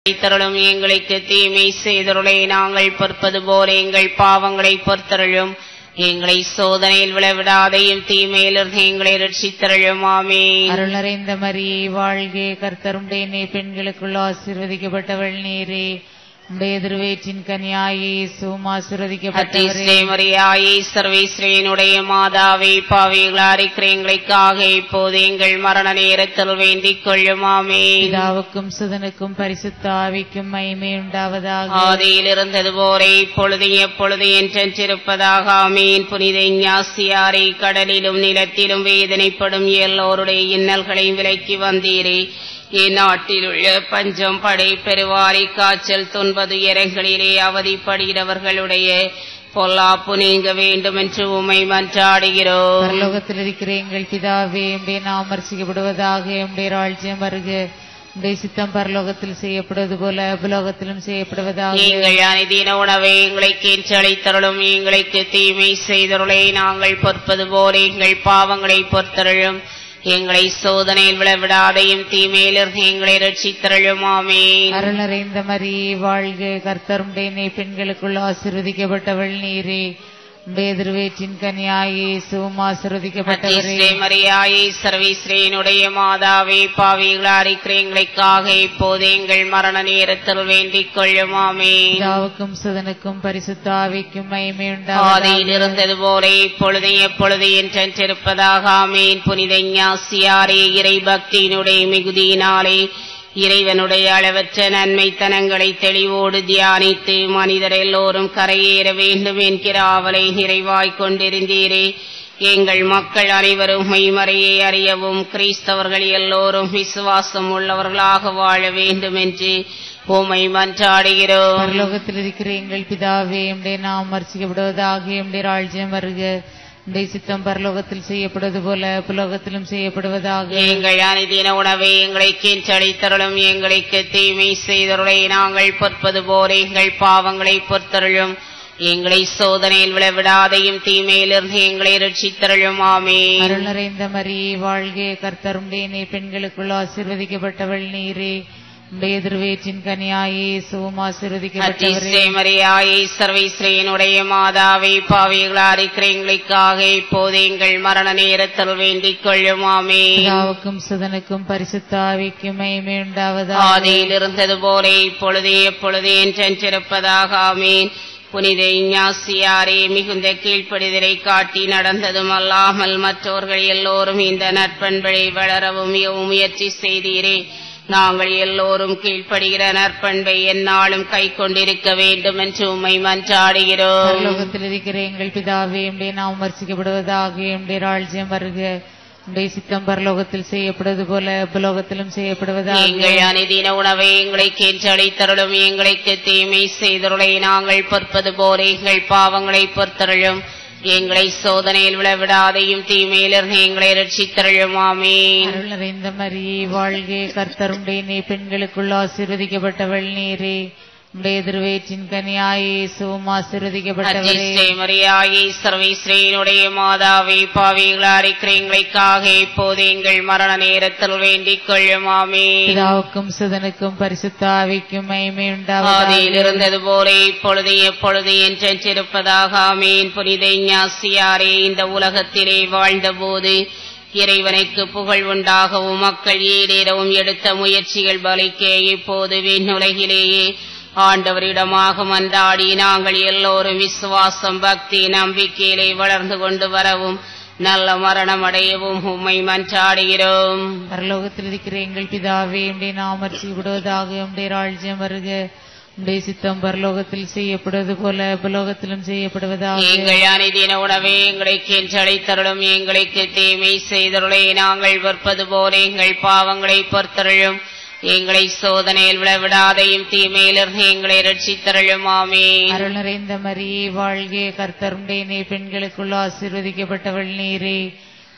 தருளும் எங்களுக்கு தீமை செய்தருளை நாங்கள் பொறுப்பது போல எங்கள் பாவங்களை பொறுத்தருளும் எங்களை சோதனையில் விளைவிடாதையும் தீமையிலிருந்து எங்களை ரட்சித்தருளும் ஆமே அருள் நிறைந்த மரியே வாழ்க கர்த்தருடைய நீ பெண்களுக்குள் ஆசீர்வதிக்கப்பட்டவள் நீரே உடைய திருவேற்றின் கனியாயே சும் ஆசீர்வதிக்கப்பட்டவரே அத்திஸ்ரே மரியாயே சர்வேஸ்ரேனுடைய மாதாவே பாவிகளாரிக்கிற எங்களுக்காக இப்போது எங்கள் மரண நேரத்தில் வேண்டிக் கொள்ளும் ஆமே பிதாவுக்கும் சுதனுக்கும் பரிசுத்த ஆவிக்கும் மகிமை உண்டாவதாக ஆதியில் இருந்தது போரே இப்பொழுது எப்பொழுது என்றிருப்பதாக ஆமீன் புனித ஞாசியாரை கடலிலும் நிலத்திலும் வேதனைப்படும் எல்லோருடைய இன்னல்களை விலக்கி வந்தீரே இந்நாட்டில் உள்ள பஞ்சம் படை பெருவாரி காய்ச்சல் துன்பது இரங்களிலே அவதிப்படுகிறவர்களுடைய பொல்லாப்பு நீங்க வேண்டும் என்று உமை மன்றாடுகிறோம் பரலோகத்தில் இருக்கிற எங்கள் பிதாவே உடைய நாம் மரிசிக்கப்படுவதாக உடைய ராஜ்யம் வருக உடைய சித்தம் பரலோகத்தில் செய்யப்படுவது போல புலோகத்திலும் செய்யப்படுவதாக நீங்கள் அனைதின உணவை எங்களுக்கு அளித்தருளும் எங்களுக்கு தீமை செய்தருளை நாங்கள் பொறுப்பது போல எங்கள் பாவங்களை பொறுத்தருளும் எங்களை சோதனையில் விழவிடாதையும் தீமையிலிருந்து எங்களை ரட்சித்தருளும் ஆமே அருள் நிறைந்த மரியே வாழ்க கர்த்தருடைய நீ பெண்களுக்குள் ஆசீர்வதிக்கப்பட்டவள் நீரே உடைய திருவேற்றின் கனியாயே சும் ஆசீர்வதிக்கப்பட்டவரே அத்திஸ்ரே மரியாயே சர்வீஸ்ரேனுடைய மாதாவே பாவிகளாரிக்கிற எங்களுக்காக இப்போது எங்கள் மரண நேரத்தில் வேண்டிக் கொள்ளும் ஆமே பிதாவுக்கும் சுதனுக்கும் பரிசுத்த ஆவிக்கும் மகிமை உண்டாவதாக ஆதியில் இருந்தது போல இப்பொழுது எப்பொழுது என்றிருப்பதாக ஆமேன் புனித ஞாசியாரே இறை பக்தியினுடைய மிகுதியினாலே இறைவனுடைய அளவற்ற நன்மைத்தனங்களை தெளிவோடு தியானித்து மனிதர் எல்லோரும் கரையேற வேண்டும் என்கிற ஆவலை நிறைவாய்க் கொண்டிருந்தீரே எங்கள் மக்கள் அனைவரும் மெய்மறையை அறியவும் கிறிஸ்தவர்கள் எல்லோரும் விசுவாசம் உள்ளவர்களாக வாழ வேண்டும் என்று உமை மன்றாடுகிறோம் பரலோகத்தில் இருக்கிற எங்கள் பிதாவே உடைய நாம் மரிசிக்கப்படுவதாக உடைய ராஜ்யம் வருக உடைய சித்தம் பரலோகத்தில் செய்யப்படுவது போல புலோகத்திலும் செய்யப்படுவதாக எங்கள் அனுதின உணவை எங்களுக்கு அளித்தருளும் எங்களுக்கு தீமை செய்தருளை நாங்கள் பொறுப்பது போல எங்கள் பாவங்களை பொறுத்தருளும் எங்களை சோதனையில் விழவிடாதையும் தீமையிலிருந்து எங்களை ரட்சித்தருளும் ஆமே அருள் நிறைந்த மரியே வாழ்க கர்த்தருடைய நீ பெண்களுக்குள் ஆசீர்வதிக்கப்பட்டவள் நீரே உடைய திருவேற்றின் கனியாயே சுவும் ஆசீர்வதிக்கப்பட்டவரே அத்திஸ்ரே மரியாயே சர்வீஸ்ரேனுடைய மாதாவை பாவிகளாரிக்கிற எங்களுக்காக இப்போது எங்கள் மரண நேரத்தில் வேண்டிக் கொள்ளும் ஆமே பிதாவுக்கும் சுதனுக்கும் பரிசுத்த ஆவிக்கும் மகிமை உண்டாவதாக ஆதியில் இருந்தது போல இப்பொழுது எப்பொழுது என்றிருப்பதாக ஆமீன் புனித இஞ்ஞாசியாரே மிகுந்த கீழ்ப்படிதலை காட்டி நடந்ததும் அல்லாமல் மற்றவர்கள் எல்லோரும் இந்த நற்பண்பை வளரவும் மிகவும் முயற்சி செய்தீரே நாங்கள் எல்லோரும் கீழ்ப்படுகிற நற்பண்பை எந்நாளும் கை கொண்டிருக்க வேண்டும் என்று உம்மை மன்றாடுகிறோம் பரலோகத்தில் இருக்கிற எங்கள் பிதாவே உடைய நாம் வர்சிக்கப்படுவதாக உடைய ராஜ்யம் வருக உடைய சித்தம் பரலோகத்தில் செய்யப்படுவது போல புலோகத்திலும் செய்யப்படுவதாக எங்கள் அனுதின உணவை எங்களுக்கு அளித்தருளும் எங்களுக்கு தீமை செய்தருளை நாங்கள் பொறுப்பது போல எங்கள் பாவங்களை பொறுத்தருளும் எங்களை சோதனையில் விழவிடாதையும் தீமையிலிருந்து எங்களை ரட்சித்தருளும் ஆமீன் அருள் நிறைந்த மரியே வாழ்க கர்த்தருடைய நீ பெண்களுக்குள் ஆசீர்வதிக்கப்பட்டவள் நீரே உடைய திருவேற்றின் கனியாயே சுவும் ஆசீர்வதிக்கப்பட்டவரே அஜிஸ்ரே மரியாயே சர்வீஸ்ரேனுடைய மாதாவே பாவிகளாரிக்கிற எங்களுக்காக இப்போது எங்கள் மரண நேரத்தில் வேண்டிக் கொள்ளும் ஆமீன் பிதாவுக்கும் சுதனுக்கும் பரிசுத்த ஆவிக்கும் மகிமை ஆதியில் உண்டாவதாக இருந்தது போல இப்பொழுது எப்பொழுது என்றிருப்பதாக ஆமீன் புனித ஞாசியாரே இந்த உலகத்திலே வாழ்ந்தபோது இறைவனுக்கு புகழ் உண்டாகவும் மக்கள் ஈடேறவும் எடுத்த முயற்சிகள் பலிக்க இப்போது விண்ணுலகிலேயே ஆண்டவரிடமாக மன்றாடி நாங்கள் எல்லோரும் விசுவாசம் பக்தி நம்பிக்கையிலே வளர்ந்து கொண்டு வரவும் நல்ல மரணம் அடையவும் உம்மை மன்றாடுகிறோம் பரலோகத்தில் இருக்கிற எங்கள் பிதாவே உடைய நாம் விடுவதாக உடைய ராஜ்யம் வருக உடைய சித்தம் பரலோகத்தில் செய்யப்படுவது போல புலோகத்திலும் செய்யப்படுவதாக எங்கள் அனைதின உணவை எங்களுக்கு அளித்தருளும் எங்களுக்கு தீமை செய்தருளை நாங்கள் வெறுப்பது போல எங்கள் பாவங்களை பொறுத்தருளும் எங்களை சோதனையில் விழவிடாதையும் தீமையிலிருந்து எங்களை ரட்சித்தருளும் ஆமே அருள் நிறைந்த மரியே வாழ்க கர்த்தருடைய நீ பெண்களுக்குள் ஆசீர்வதிக்கப்பட்டவள் நீரே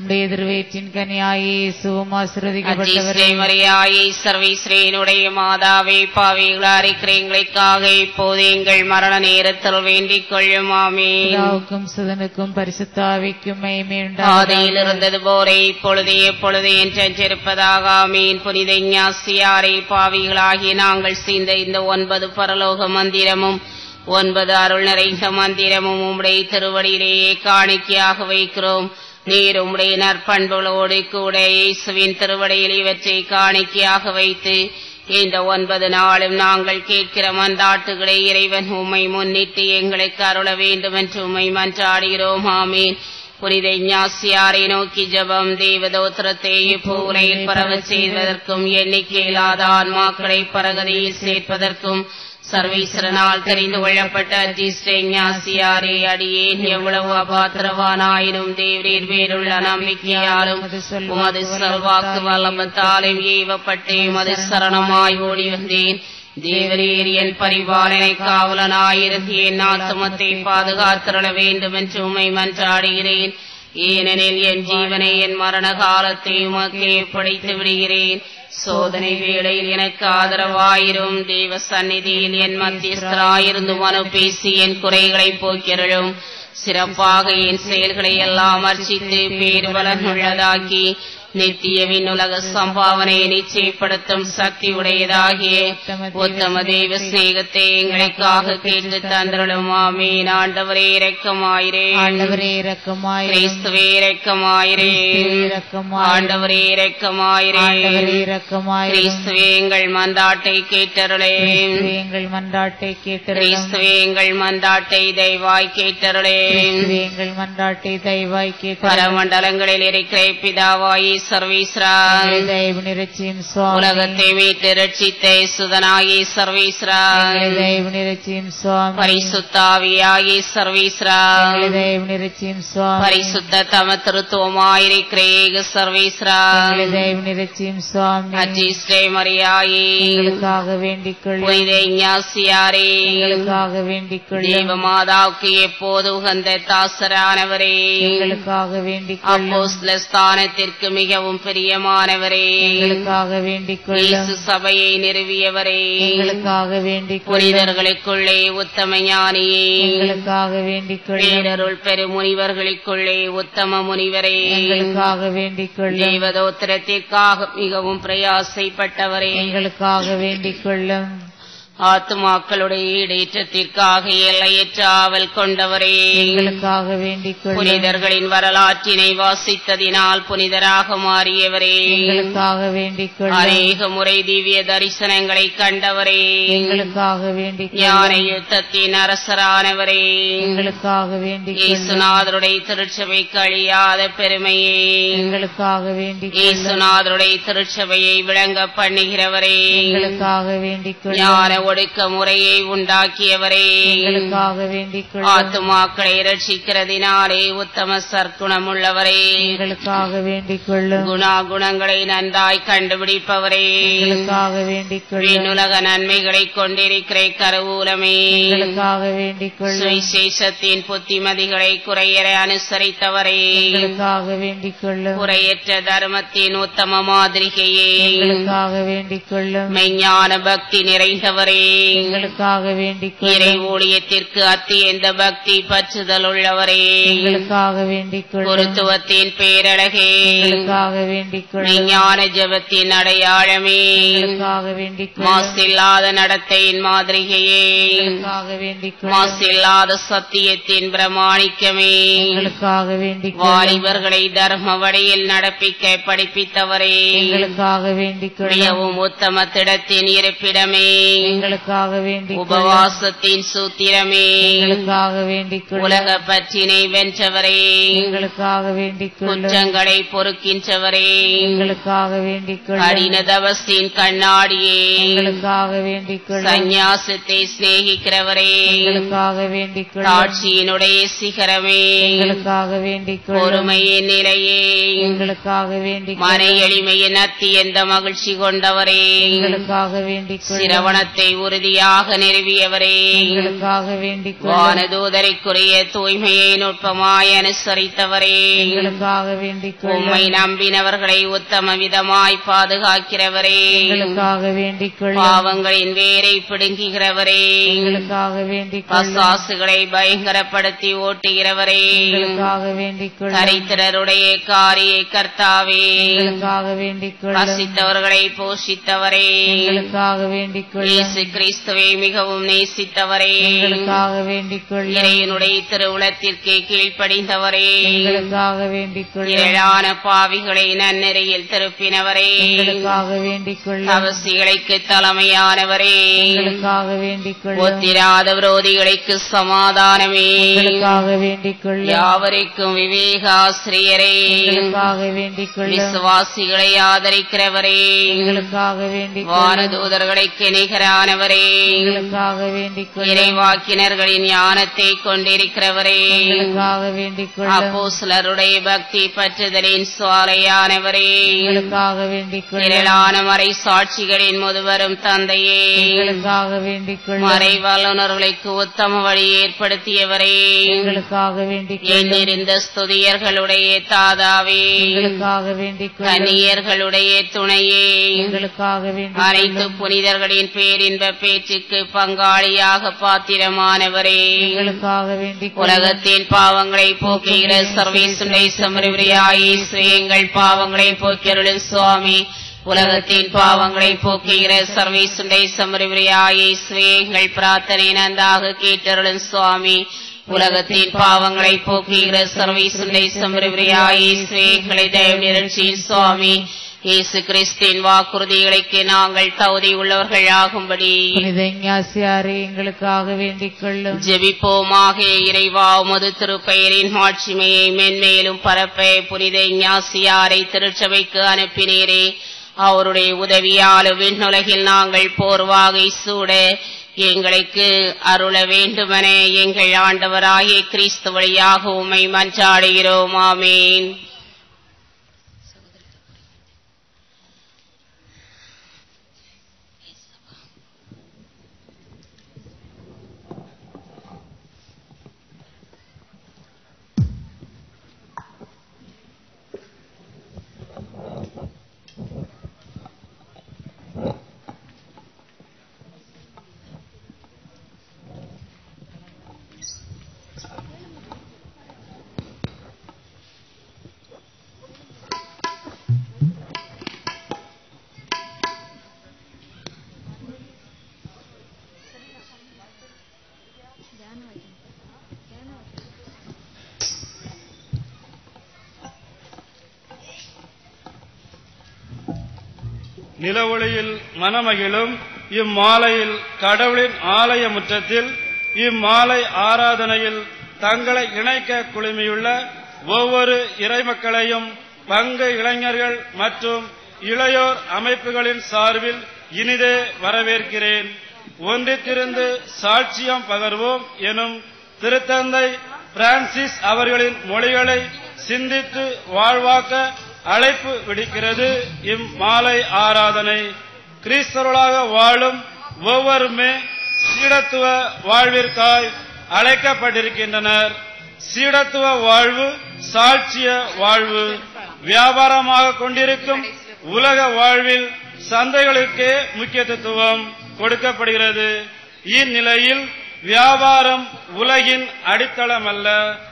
உடைய திருவேற்றின் கனியாயே இயேசுவும் ஆசிர்வதிக்கப்பட்டவரே அஜிஸ்ரே மரியாயை சர்வீஸ்ரேனுடைய மாதாவே பாவிகளா இருக்கிறீங்களுக்காக இப்போது எங்கள் மரண நேரத்தில் வேண்டிக் கொள்ளும் ஆமீன் பிதாவுக்கும் சுதனுக்கும் பரிசுத்தாவிக்கும் மகிமை ஆதியில் உண்டாவதாக இருந்தது போரே இப்பொழுது எப்பொழுது என்றிருப்பதாக ஆமீன் புனித ஞாசியாரை பாவிகளாகி நாங்கள் சீந்த இந்த ஒன்பது பரலோக மந்திரமும் ஒன்பது அருள் நிறைந்த மந்திரமும் உம்முடைய திருவடியிலேயே காணிக்கையாக வைக்கிறோம் நீர் உம்முடைய நற்பண்புகளோடு கூட இயேசுவின் திருவடியில் இவற்றை காணிக்கையாக வைத்து இந்த ஒன்பது நாளும் நாங்கள் கேட்கிற மன்றாட்டுகளை இறைவன் உம்மை முன்னிட்டு எங்களுக்கு அருள வேண்டும் என்று உம்மை மன்றாடுகிறோம் ஆமீன் புனித ஞாசியாரை நோக்கி ஜபம் தேவதோத்திரத்தை இப்பூரையில் பரவச் செய்வதற்கும் எண்ணிக்கையில்லாத ஆன்மாக்களை பரகதியில் சேர்ப்பதற்கும் சர்வீஸ்வரனால் தெரிந்து கொள்ளப்பட்ட அஜிஸ்ரே ஞாசியாரே அடியேன் எவ்வளவு அபாத்திரவானாயினும் தேவரீர் வேறுள்ள நம்பிக்கையாலும் உமது செல்வாக்கு வல்லமத்தாலும் ஏவப்பட்டு உமது சரணமாய் ஓடி வந்தேன் தேவரீர் என் பரிபாலனை காவலனாயிருந்து என் ஆத்துமத்தை பாதுகாத்திரள வேண்டும் என்று உம்மை மன்றாடுகிறேன் ஏனெனில் என் ஜீவனை என் மரண காலத்தை உமக்கே படைத்து விடுகிறேன் சோதனை வேளையில் எனக்கு ஆதரவாயிரும் தேவ சந்நிதியில் என் மத்தியஸ்தராயிருந்து மனு பேசி என் குறைகளை போக்கிறழும் சிறப்பாக என் செயல்களை எல்லாம் அர்ச்சித்து பேருபலன் உள்ளதாக்கி நித்திய விண்ணுலக சம்பாவனையை நிச்சயப்படுத்தும் சக்தி உடையதாகிய உத்தம தெய்வ சிநேகத்தை எங்களுக்காக கேட்டு தந்திரலும் ஆமீன் ஆண்டவரே இரக்கமாயிரே ஆண்டவரே இரக்கமாயிரும் கிறிஸ்துவே இரக்கமாயிரே இரக்கமாயிரும் ஆண்டவரே இரக்கமாயிரே ஆண்டவரே இரக்கமாயிரும் கிறிஸ்துவே எங்கள் மந்தாட்டை கேட்டருளே கிறிஸ்துவே எங்கள் மன்றாட்டை கேட்டருளும் கிறிஸ்துவே எங்கள் மந்தாட்டை தெய்வாய் கேட்டருளே கிறிஸ்துவே எங்கள் மன்றாட்டை தயவாய் கேட்டருளும் பரமண்டலங்களில் இருக்கிற பிதாவாயி சர்வீஸ்ரா எங்களை தயவு நிறச்சியும் சுவாமி உலகத்தை மீட்டு ரட்சித்த சுதனாகி சர்வீஸ்ரா எங்களை தயவு நிறச்சியும் சுவாமி பரிசுத்தாவியாகி சர்வீஸ்ரா எங்களை தயவு நிறச்சியும் சுவாமி பரிசுத்த தம திருத்துவமாயிருக்கிற ஏக சர்வீஸ்ரா எங்களை தயவு நிறச்சியும் சுவாமி அஜிஸ்ரே மரியாயி எங்களுக்காக வேண்டிக் கொள்ளும் புனித ஞாசியாரே எங்களுக்காக வேண்டிக் கொள்ளும் தேவ மாதாவுக்கு எப்போது உகந்த தாசரானவரே எங்களுக்காக வேண்டிக் கொள்ளும் அப்போஸ்தல ஸ்தானத்திற்கு மிகவும் பிரியமானவரே எங்களுக்காக வேண்டிக் கொள்ளும் இயேசு சபையை நிறுவியவரே எங்களுக்காக வேண்டிக் கொள்ளும் புனிதர்களுக்குள்ளே உத்தம ஞானியே எங்களுக்காக வேண்டிக் கொள்ளும் பேரருள் பெருமுனிவர்களுக்குள்ளே உத்தம முனிவரே எங்களுக்காக வேண்டிக் கொள்ளும் தேவதோத்திரத்திற்காக மிகவும் பிரயாசைப்பட்டவரே எங்களுக்காக வேண்டிக் கொள்ளும் ஆத்துமாக்களுடைய ஈடேற்றத்திற்காக எல்லையற்ற ஆவல் கொண்டவரே எங்களுக்காக வேண்டிக் கொள்ளும் புனிதர்களின் வரலாற்றினை வாசித்ததினால் புனிதராக மாறியவரே எங்களுக்காக வேண்டிக் கொள்ளும் அநேக முறை திவ்ய தரிசனங்களை கண்டவரே எங்களுக்காக வேண்டிக் ஞான கொள்ளும் யுத்தத்தின் அரசரானவரே எங்களுக்காக வேண்டிக் கொள்ளும் இயேசுநாதருடைய திருச்சபைக்கு அழியாத பெருமையே எங்களுக்காக வேண்டிக் கொள்ளும் இயேசுநாதருடைய திருச்சபையை விளங்க பண்ணுகிறவரே எங்களுக்காக வேண்டிக் கொள்ளும் ஞான ஒடுக்க முறையை உண்டாக்கியவரே எங்களுக்காக வேண்டிக் கொள்ளும் ஆத்துமாக்களை ரட்சிக்கிறதினாலே உத்தம சற்குணமுள்ளவரே எங்களுக்காக வேண்டிக் கொள்ளும் குணா குணங்களை நன்றாய் கண்டுபிடிப்பவரே எங்களுக்காக வேண்டிக் கொள்ளும் விண்ணுலக நன்மைகளை கொண்டிருக்கிற கருவூலமே எங்களுக்காக வேண்டிக் கொள்ளும் சுவிசேஷத்தின் புத்திமதிகளை குறையற அனுசரித்தவரே எங்களுக்காக வேண்டிக் கொள்ளும் குறையற்ற தர்மத்தின் உத்தம மாதிரிகையே எங்களுக்காக வேண்டிக் கொள்ளும் மெஞ்ஞான பக்தி நிறைந்தவரே எங்களுக்காக வேண்டிக் இறை கொள்ளும் ஊழியத்திற்கு அத்தியந்த பக்தி பற்றுதல் உள்ளவரே எங்களுக்காக வேண்டிக் கொள்ளும் குருத்துவத்தின் பேரழகே எங்களுக்காக வேண்டிக் கொள்ளும் மெஞ்ஞான ஜபத்தின் அடையாளமே எங்களுக்காக வேண்டிக் கொள்ளும் மாசில்லாத நடத்தையின் மாதிரிகையே எங்களுக்காக வேண்டிக் கொள்ளும் மாசில்லாத சத்தியத்தின் பிரமாணிக்கமே எங்களுக்காக வேண்டிக் கொள்ளும் வாலிபர்களை தர்ம வழியில் நடப்பிக்க படிப்பித்தவரே எங்களுக்காக வேண்டிக் கொள்ளும் மிகவும் உத்தம திடத்தின் இருப்பிடமே எங்களுக்காக வேண்டிக் கொள்ளும் உபவாசத்தின் சூத்திரமே எங்களுக்காக வேண்டிக் கொள்ளும் உலக பற்றினை வென்றவரே எங்களுக்காக வேண்டிக் கொள்ளும் குற்றங்களை பொறுக்கின்றவரே எங்களுக்காக வேண்டிக் கொள்ளும் கடின தவசின் கண்ணாடியே எங்களுக்காக வேண்டிக் கொள்ளும் சந்நியாசத்தை சிநேகிக்கிறவரே எங்களுக்காக வேண்டிக் கொள்ளும் தாட்சியினுடைய சிகரமே எங்களுக்காக வேண்டிக் கொள்ளும் பொறுமையின் நிலையே எங்களுக்காக வேண்டிக் மன கொள்ளும் எளிமையின் அத்தியந்த மகிழ்ச்சி கொண்டவரே எங்களுக்காக வேண்டிக் கொள்ளும் சிரவணத்தை உறுதியாக நிறுவியவரே எங்களுக்காக வேண்டிக் கொள்ளும் வானதூதரைக்குரிய தூய்மையை நுட்பமாய் அனுசரித்தவரே எங்களுக்காக வேண்டிக் கொள்ளும் உம்மை நம்பினவர்களை உத்தம விதமாய் பாதுகாக்கிறவரே எங்களுக்காக வேண்டிக் கொள்ளும் பாவங்களின் வேரை பிடுங்குகிறவரே எங்களுக்காக வேண்டிக் கொள்ளும் பசாசுகளை பயங்கரப்படுத்தி ஓட்டுகிறவரே எங்களுக்காக வேண்டிக் கொள்ளும் தரித்திரருடைய காரியை கர்த்தாவே எங்களுக்காக வேண்டிக் கொள்ளும் ரசித்தவர்களை போஷித்தவரே எங்களுக்காக வேண்டிக் கொள்ளும் இயேசு கிறிஸ்துவை மிகவும் நேசித்தவரே எங்களுக்காக வேண்டிக் கொள்ளும் இறைவனுடைய திருவுளத்திற்கு கீழ்ப்படிந்தவரே எங்களுக்காக வேண்டிக் கொள்ளும் இரளான பாவிகளை நன்னெறியில் திருப்பினவரே எங்களுக்காக வேண்டிக் கொள்ளும் தவசிகளுக்கு தலைமையானவரே எங்களுக்காக வேண்டிக் கொள்ளும் ஒத்திராத விரோதிகளுக்கு சமாதானமே எங்களுக்காக வேண்டிக் கொள்ளும் யாவருக்கும் விவேகாசிரியரே எங்களுக்காக வேண்டிக் கொள்ளும் விசுவாசிகளை ஆதரிக்கிறவரே எங்களுக்காக வேண்டிக் கொள்ளும் வானதூதர்களுக்கு நிகரானவரே எங்களுக்காக வேண்டிக் கொள்ளும் இறைவாக்கினர்களின் ஞானத்தை கொண்டிருக்கிறவரே எங்களுக்காக வேண்டிக் கொள்ளும் அப்போஸ்லருடைய பக்தி பற்றுதலின் சுவாலையானவரே எங்களுக்காக வேண்டிக் கொள்ளும் திரளான மறை சாட்சிகளின் முதுவரும் தந்தையே எங்களுக்காக வேண்டிக் கொள்ளும் மறை வல்லுநர்களுக்கு உத்தம வழி ஏற்படுத்தியவரே எங்களுக்காக வேண்டிக் கொள்ளும் எண்ணிருந்த ஸ்துதியர்களுடைய தாதாவே எங்களுக்காக வேண்டிக் கொள்ளும் கன்னியர்களுடைய துணையே எங்களுக்காக வேண்டிக் அனைத்து புனிதர்களின் பேரின்ப பேச்சுக்கு பங்காளியாக பாத்திரமானவரே எங்களுக்காக வேண்டிக் கொள்ளும் உலகத்தின் பாவங்களை போக்குகிற சர்வேசுடைய சமரவியாயேசு எங்கள் பாவங்களை போக்கியருளும் சுவாமி உலகத்தின் பாவங்களை போக்குகிற சர்வேசுடைய சமரவியாயேசு எங்கள் பிரார்த்தனை நன்றாக கேட்டருளும் சுவாமி உலகத்தின் பாவங்களை போக்குகிற சர்வேசுடைய சமரவியாயேசு எங்களை தயவு நிரட்சியின் சுவாமி இயேசு கிறிஸ்தின் வாக்குறுதிகளுக்கு நாங்கள் தகுதி உள்ளவர்கள் ஆகும்படி புனித ஞாசியாரே எங்களுக்காக வேண்டிக் கொள்ளும் ஜெபிப்போமாக இறைவா உமது திருப்பெயரின் மாட்சிமையை மென்மேலும் பரப்ப புனித ஞாசியாரை திருச்சபைக்கு அனுப்பினீரே அவருடைய உதவியாலும் விண்ணுலகில் நாங்கள் போர்வாகை சூட எங்களுக்கு அருள வேண்டுமென எங்கள் ஆண்டவராகிய கிறிஸ்து வழியாக உம்மை மன்றாடுகிறோம் ஆமேன் நிலவொளியில் மனமகிழும் இம்மாலையில் கடவுளின் ஆலய முற்றத்தில் இம்மாலை ஆராதனையில் தங்களை இணைக்க குழுமியுள்ள ஒவ்வொரு இறைமக்களையும் பங்கு இளைஞர்கள் மற்றும் இளையோர் அமைப்புகளின் சார்பில் இனிதே வரவேற்கிறேன் ஒன்றித்திருந்து சாட்சியம் பகர்வோம் எனும் திருத்தந்தை பிரான்சிஸ் அவர்களின் மொழிகளை சிந்தித்து வாழ்வாக்க அழைப்பு விடுக்கிறது இம்மாலை ஆராதனை கிறிஸ்தவர்களாக வாழும் ஒவ்வொருமே சீடத்துவ வாழ்விற்காய் அழைக்கப்பட்டிருக்கின்றனர் சீடத்துவ வாழ்வு சாட்சிய வாழ்வு வியாபாரமாக கொண்டிருக்கும் உலக வாழ்வில் சந்தைகளுக்கே முக்கியத்துவம் கொடுக்கப்படுகிறது இந்நிலையில் வியாபாரம் உலகின் அடித்தளம் அல்ல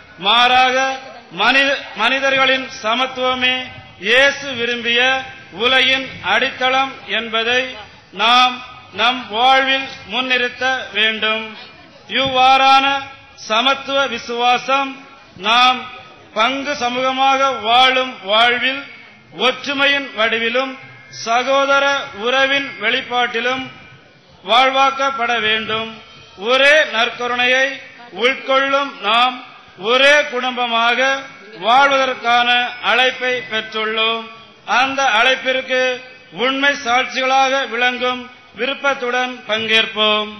மாறாக மனித மனிதர்களின் சமத்துவமே இயேசு விரும்பிய உலகின் அடித்தளம் என்பதை நாம் நம் வாழ்வில் முன்னிறுத்த வேண்டும் இவ்வாறான சமத்துவ விசுவாசம் நாம் பங்கு சமூகமாக வாழும் வாழ்வில் ஒற்றுமையின் வடிவிலும் சகோதர உறவின் வெளிப்பாட்டிலும் வாழ்வாக்கப்பட வேண்டும் ஒரே நற்கருணையை உட்கொள்ளும் நாம் ஒரே குடும்பமாக வாழ்வதற்கான அழைப்பை பெற்றுள்ளோம் அந்த அழைப்பிற்கு உண்மை சாட்சிகளாக விளங்கும் விருப்பத்துடன் பங்கேற்போம்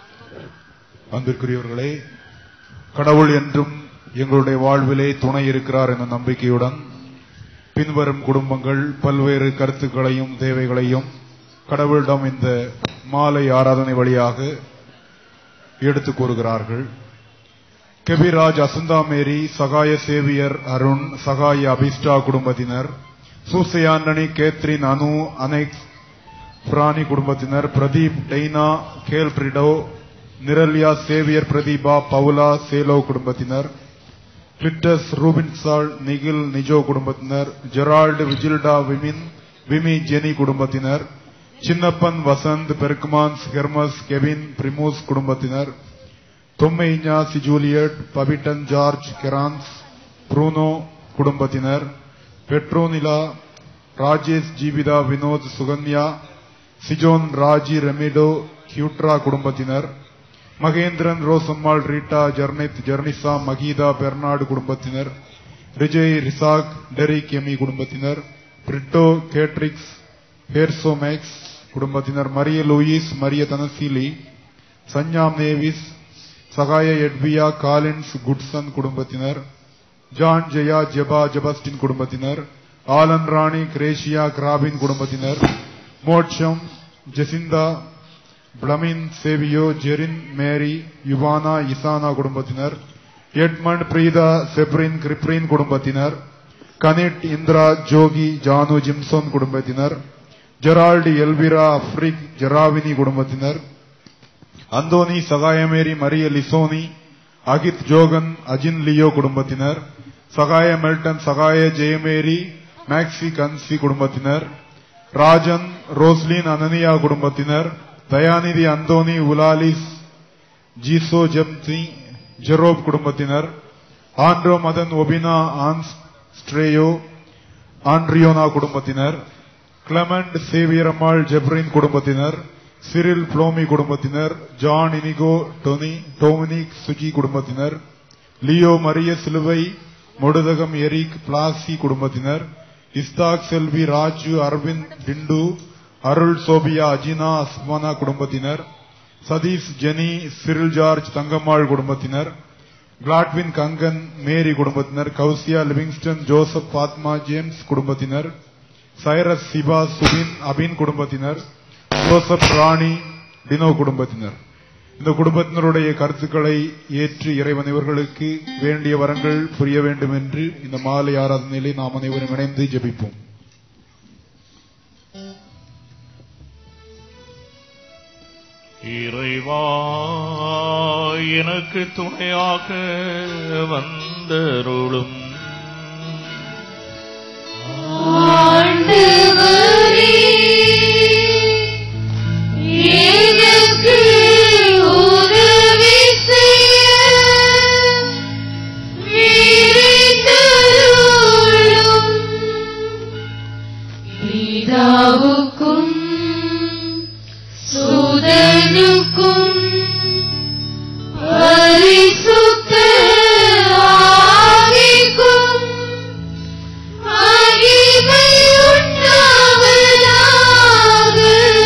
அன்பிற்குரியவர்களே கடவுள் என்றும் எங்களுடைய வாழ்விலே துணை இருக்கிறார் என்ற நம்பிக்கையுடன் பின்வரும் குடும்பங்கள் பல்வேறு கருத்துக்களையும் தேவைகளையும் கடவுளிடம் இந்த மாலை ஆராதனை வழியாக எடுத்துக் கூறுகிறார்கள் கெபிராஜ் அசுந்தா மேரி சகாய சேவியர் அருண் சகாய அபிஷ்டா குடும்பத்தினர் சூசையாண்டனி கேத்ரின் அனு அனெக்ஸ் பிராணி குடும்பத்தினர் பிரதீப் டெய்னா கேல் பிரிடோ நிரல்யா சேவியர் பிரதீபா பவுலா சேலோ குடும்பத்தினர் கிளிட்டஸ் ரூபின்சால் நிகில் நிஜோ குடும்பத்தினர் ஜெரால்டு விஜில்டா விமின் விமி ஜெனி குடும்பத்தினர் சின்னப்பன் வசந்த் பெர்க்மான்ஸ் ஹெர்மஸ் கெவின் பிரிமோஸ் குடும்பத்தினர் தொம்மை இஞ்ஞாசி ஜூலியட் பபிட்டன் ஜார்ஜ் கெரான்ஸ் ப்ரூனோ குடும்பத்தினர் பெட்ரோனிலா ராஜேஷ் ஜீவிதா வினோத் சுகன்யா சிஜோன் ராஜி ரெமிடோ ஹியூட்ரா குடும்பத்தினர் மகேந்திரன் ரோசம்மாள் ரீட்டா ஜர்னித் ஜெர்னிசா மகீதா பெர்னாடு குடும்பத்தினர் விஜய் ரிசாக் டெரிக் எமி குடும்பத்தினர் பிரிட்டோ கேட்ரிக்ஸ் ஹேர்சோமேக்ஸ் குடும்பத்தினர் மரிய லூயிஸ் மரிய தனசீலி சஞ்ஞாம் நேவிஸ் சகாய எட்வியா காலின்ஸ் குட்சன் குடும்பத்தினர் ஜான் ஜெயா ஜெபா ஜெபஸ்டின் குடும்பத்தினர் ஆலன் ராணி கிரேஷியா கிராபின் குடும்பத்தினர் மோட்சம் ஜெசிந்தா பிளமின் சேவியோ ஜெரின் மேரி யுவானா இசானா குடும்பத்தினர் எட்மண்ட் பிரீதா செப்ரின் கிரிப்ரின் குடும்பத்தினர் கனிட் இந்திரா ஜோகி ஜானு ஜிம்சோன் குடும்பத்தினர் ஜெரால்டு எல்விரா அப்ரிக் ஜெராவினி குடும்பத்தினர் அந்தோனி சகாயமேரி மரிய லிசோனி அகித் ஜோகன் அஜின் லியோ குடும்பத்தினர் சகாய மெல்டன் சகாய ஜெயமேரி மேக்ஸி கன்சி குடும்பத்தினர் ராஜன் ரோஸ்லின் அனனியா குடும்பத்தினர் தயாநிதி அந்தோனி உலாலிஸ் ஜீசோ ஜெம்சி ஜெரோப் குடும்பத்தினர் ஆண்ட்ரோ மதன் ஒபினா ஆன்ஸ் ஸ்ட்ரேயோ ஆண்ட்ரியோனா குடும்பத்தினர் கிளமண்ட் சேவியரம்மாள் ஜெப்ரின் குடும்பத்தினர் சிரில் புளோமி குடும்பத்தினர் ஜான் இனிகோ டொனி டோமினிக் சுஜி குடும்பத்தினர் லியோ மரிய சிலுவை மொடுதகம் எரிக் பிளாசி குடும்பத்தினர் இஸ்தாக் செல்வி ராஜு அரவிந்த் டிண்டு அருள் சோபியா அஜினா அஸ்மானா குடும்பத்தினர் சதீஷ் ஜெனி சிரில் ஜார்ஜ் தங்கம்மாள் குடும்பத்தினர் கிளாட்வின் கங்கன் மேரி குடும்பத்தினர் கௌசியா லிவிங்ஸ்டன் ஜோசப் பாத்மா ஜேம்ஸ் குடும்பத்தினர் சைரஸ் சிபா சுபின் அபின் குடும்பத்தினர் ஜோசப் ராணி டினோ குடும்பத்தினர் இந்த குடும்பத்தினருடைய கருத்துக்களை ஏற்று இறைவன் இவர்களுக்கு வேண்டிய வரங்கள் புரிய வேண்டும் என்று இந்த மாலை ஆராதனையிலே நாம் அனைவரும் இணைந்து ஜெபிப்போம் இறைவா எனக்கு துணையாக வந்தருளும் ஆண்டவரே, எனக்கு உதவி செய்ய விரைந்தருளும். பிதாவுக்கும் சுதனுக்கும் பரிசுத்த ஆவிக்கும் மகிமை உண்டாவதாக.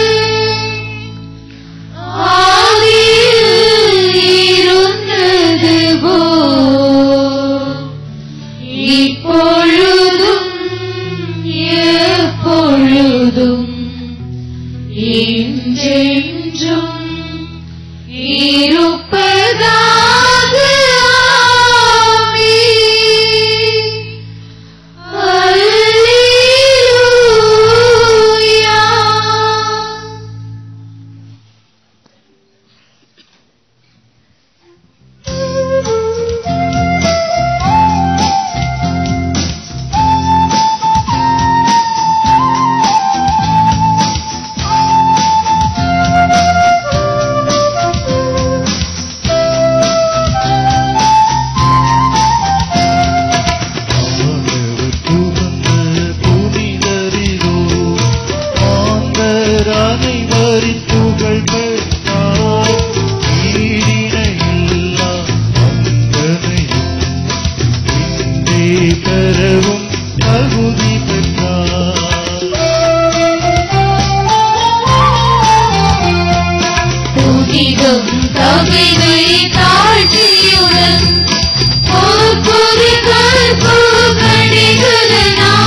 ஆதியில் இருந்தது போல் இப்பொழுதும் எப்பொழுதும் என்றென்றும் இருப்பதாக ஆமென். அல்லேலூயா ஆண்டவருக்கு வந்த புனிதரிலோ ஆண்டர் அனைவரின் புகழ் பெற்றார் ஈடிணையில்லா அந்தனையும் இன்றே பெறவும் தகுதி பெற்றார் புதிதும் தவிதை தாழ்ச்சியுடன் போர்க்குறி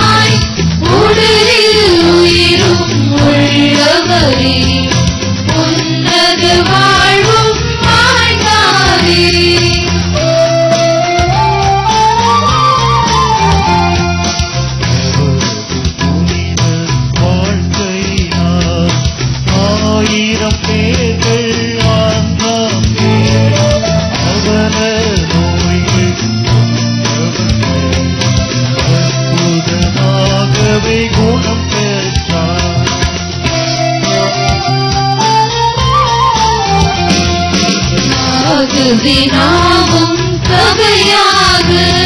கற்புகடிகளனாய் உடலில் உயிரும் உள்ளவரே தகுதி நாமும் சபையாக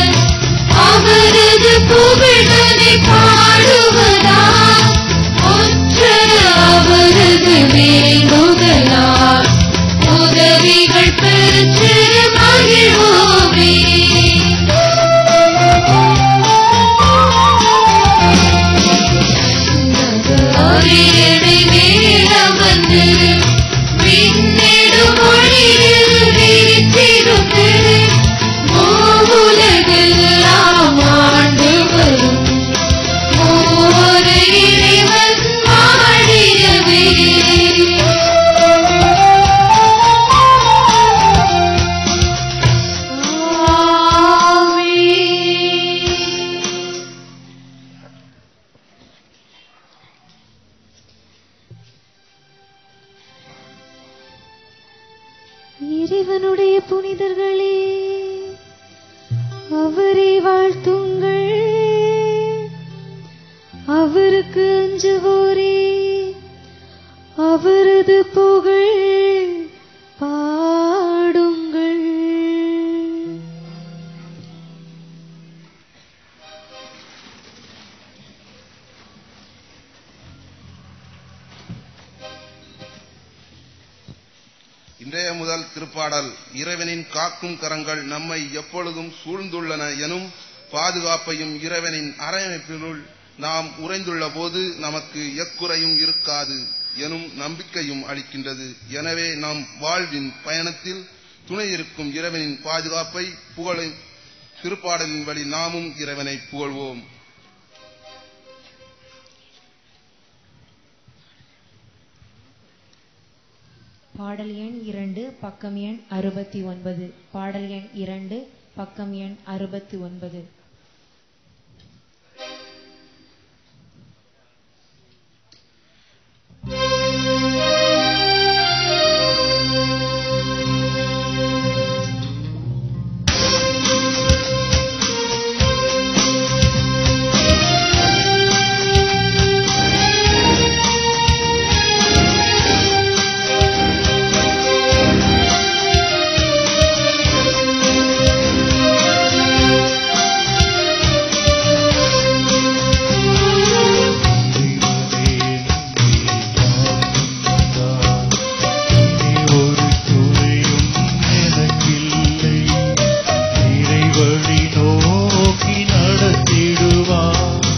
அவரது புகழனை பாடுவதா ஒற்ற அவரது வேண்டுதலால் உதவிகள் பெற்று மகிழ்வோமே அரியணை மேலமர்ந்து விண்ணெடும் மொழியில் வீற்றிருந்து மூவுலகெல்லாம் ஆண்டு வரும் மூவொரு இறைவன் வாழியவே ஆமென். இறைவனுடைய புனிதர்களே அவரை வாழ்த்துங்கள் அவருக்கு அஞ்சுவோரே அவரது புகழ் பாடுங்கள் இன்றைய முதல் திருப்பாடல் இறைவனின் காக்கும் கரங்கள் நம்மை எப்பொழுதும் சூழ்ந்துள்ளன எனும் பாதுகாப்பையும் இறைவனின் அரவணைப்பினுள் நாம் உறைந்துள்ள போது நமக்கு எக்குறையும் இருக்காது எனும் நம்பிக்கையும் அளிக்கின்றது எனவே நம் வாழ்வின் பயணத்தில் துணை இருக்கும் இறைவனின் பாதுகாப்பை புகழை திருப்பாடலின் வழி நாமும் இறைவனை புகழ்வோம் பாடல் எண் இரண்டு பக்கம் எண் அறுபத்தி ஒன்பது பாடல் எண் இரண்டு பக்கம் எண் அறுபத்தி ஒன்பது ஒரு துறையும் எனக்கில்லை இறைவழி நோக்கி நடத்திடுவார்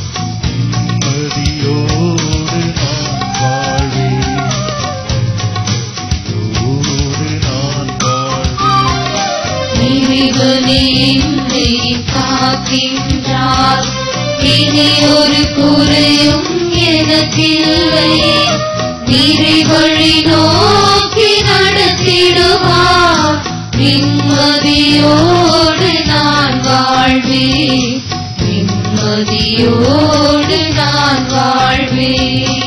நிம்மதியோடு நான் வாழ்வேன் நிம்மதியோடு நான் வாழ்வேன் இறைவனே என்னை காக்கின்றார் இனி ஒரு குறையும் எனக்கில்லை இறைவழி நோக்கி நடத்திடுவார் நிம்மதியோடு நான் வாழ்வேன் நிம்மதியோடு நான் வாழ்வேன்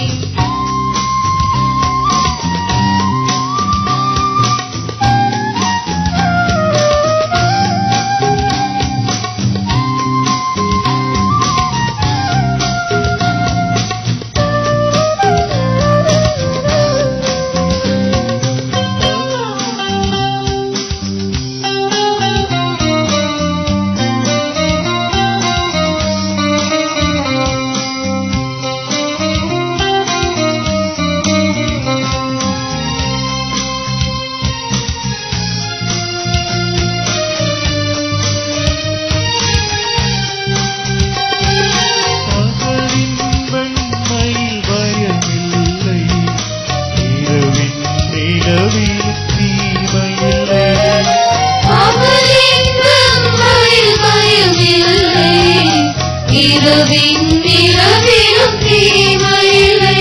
பகலின் வெண்மையில் பயமில்லை இரவின் நிலவில் தீமையில்லை அவரின் வெம்மையில் பயமில்லை இரவின் நிலவிலும் தீமையில்லை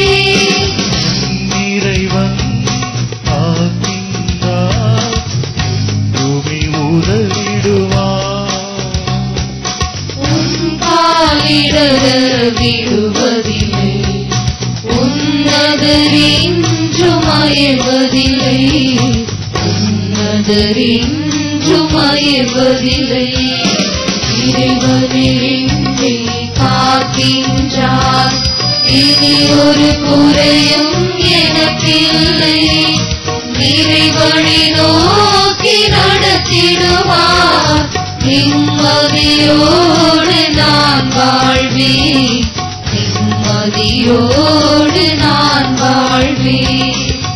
இறைவன் காக்கின்றார் பூமி உதவிடுவார் உன் காலிடர விடுவதில்லை உன்னதரின்றும் அயர்வதில்லை உன்னதரின்றும் அயர்வதில்லை இறைவனே காக்கின்றார் இனி ஒரு குறையும் எனக்கில்லை இறைவழி நோக்கி நடத்திடுவார் நிம்மதியோடு நான் வாழ்வேன் நிம்மதியோடு நான் வாழ்வேன்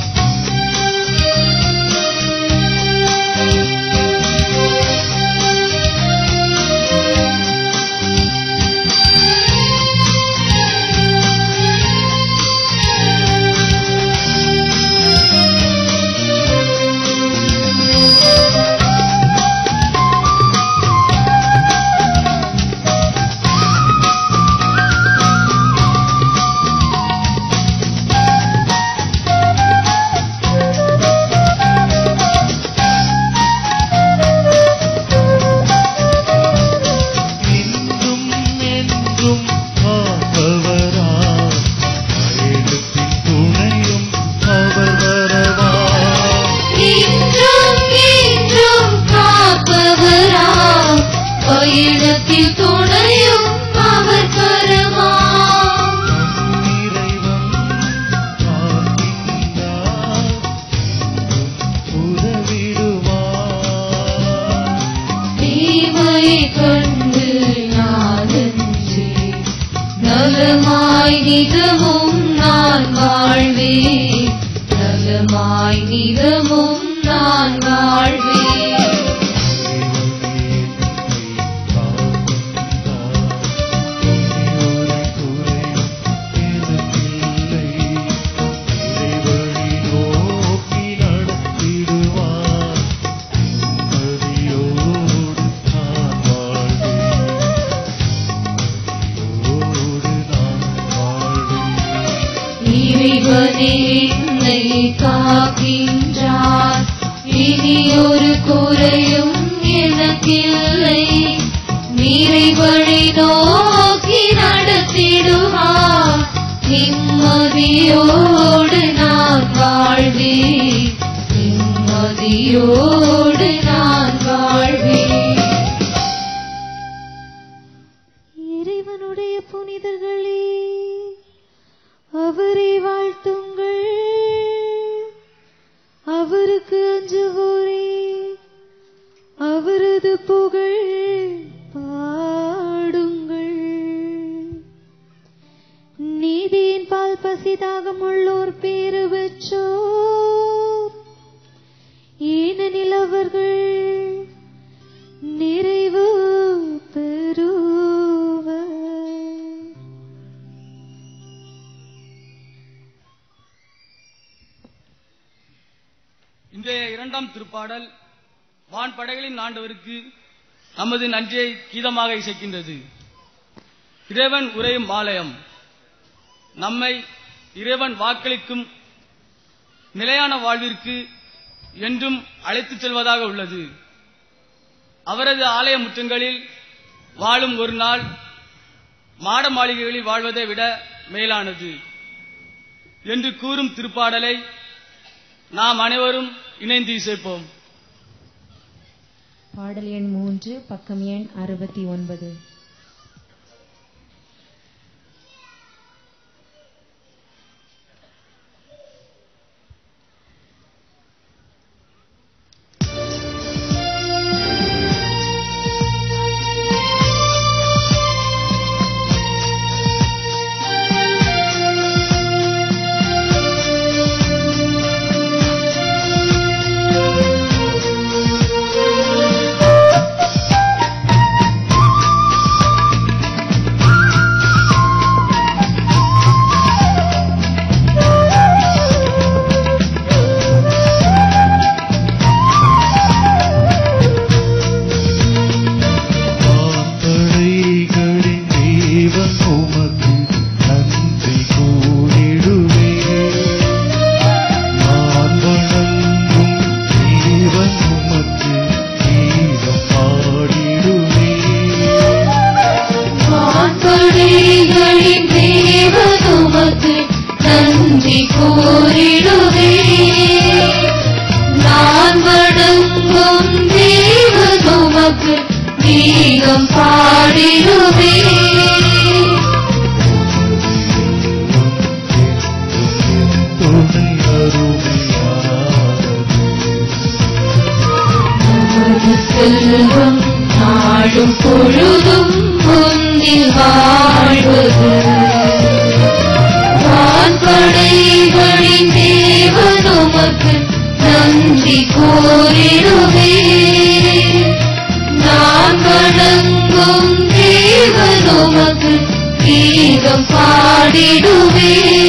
என்றும் என்றும் காப்பவரா பயணத்தின் துணையும் அவர் வரவா இன்றும் இன்றும் காப்பவரா பயணத்தில் துணையும் அவர் கரமா இறைவன் காக்கின்றார் உதவிடுவார் தீமையை கண்டு நாதன்றி நலமாய் நிதமும் நான் வாழ்வேன் நலமாய் நிதமும் நான் வாழ்வேன் இறைவனே என்னை காக்கின்றார் இனி ஒரு குறையும் எனக்கில்லை நீரை வழி நோக்கி நடத்திடுவார் நிம்மதியோடு நான் வாழ்வேன் நிம்மதியோடு நான் வாழ்வேன் இறைவனுடைய புனிதர்களே அவரை வாழ்த்துங்கள் அவருக்கு அஞ்சுவோரே அவரது புகழ் பாடுங்கள் நீதியின் பால் பசிதாகம் உள்ளோர் பேரு பெற்றோர் ஏனெனில் அவர்கள் நிறைவு பெறுவர் இன்றைய இரண்டாம் திருப்பாடல் வான்படைகளின் ஆண்டவருக்கு நமது நன்றியை கீதமாக இசைக்கின்றது இறைவன் உரையும் ஆலயம் நம்மை இறைவன் வாக்களிக்கும் நிலையான வாழ்விற்கு என்றும் அழைத்துச் செல்வதாக உள்ளது அவரது ஆலய முற்றங்களில் வாழும் ஒரு நாள் மாட மாளிகைகளில் வாழ்வதை விட மேலானது என்று கூறும் திருப்பாடலை நாம் அனைவரும் இணைந்து இசைப்போம் பாடல் எண் மூன்று பக்கம் எண் அறுபத்தி ஒன்பது வான்படைகளின் தேவன் உமக்கு நன்றி கூறிடுவே நான் வணங்கும் தேவன் உமக்கு கீதம் பாடிடுவே வான்படைகளின் தேவனுமக்கு நன்றி கூறிடுவே நான் வணங்கும் தேவனுமக்கு கீதம் பாடிடுவே துணை அருமையானது செல்வம் நாடும் பொழுதும் முந்தில் வாழ்வது வான்படைகளின் தேவனுமக்கு நன்றி கூறிடுவே நான் வணங்கும் தேவனுமக்கு கீதம் பாடிடுவே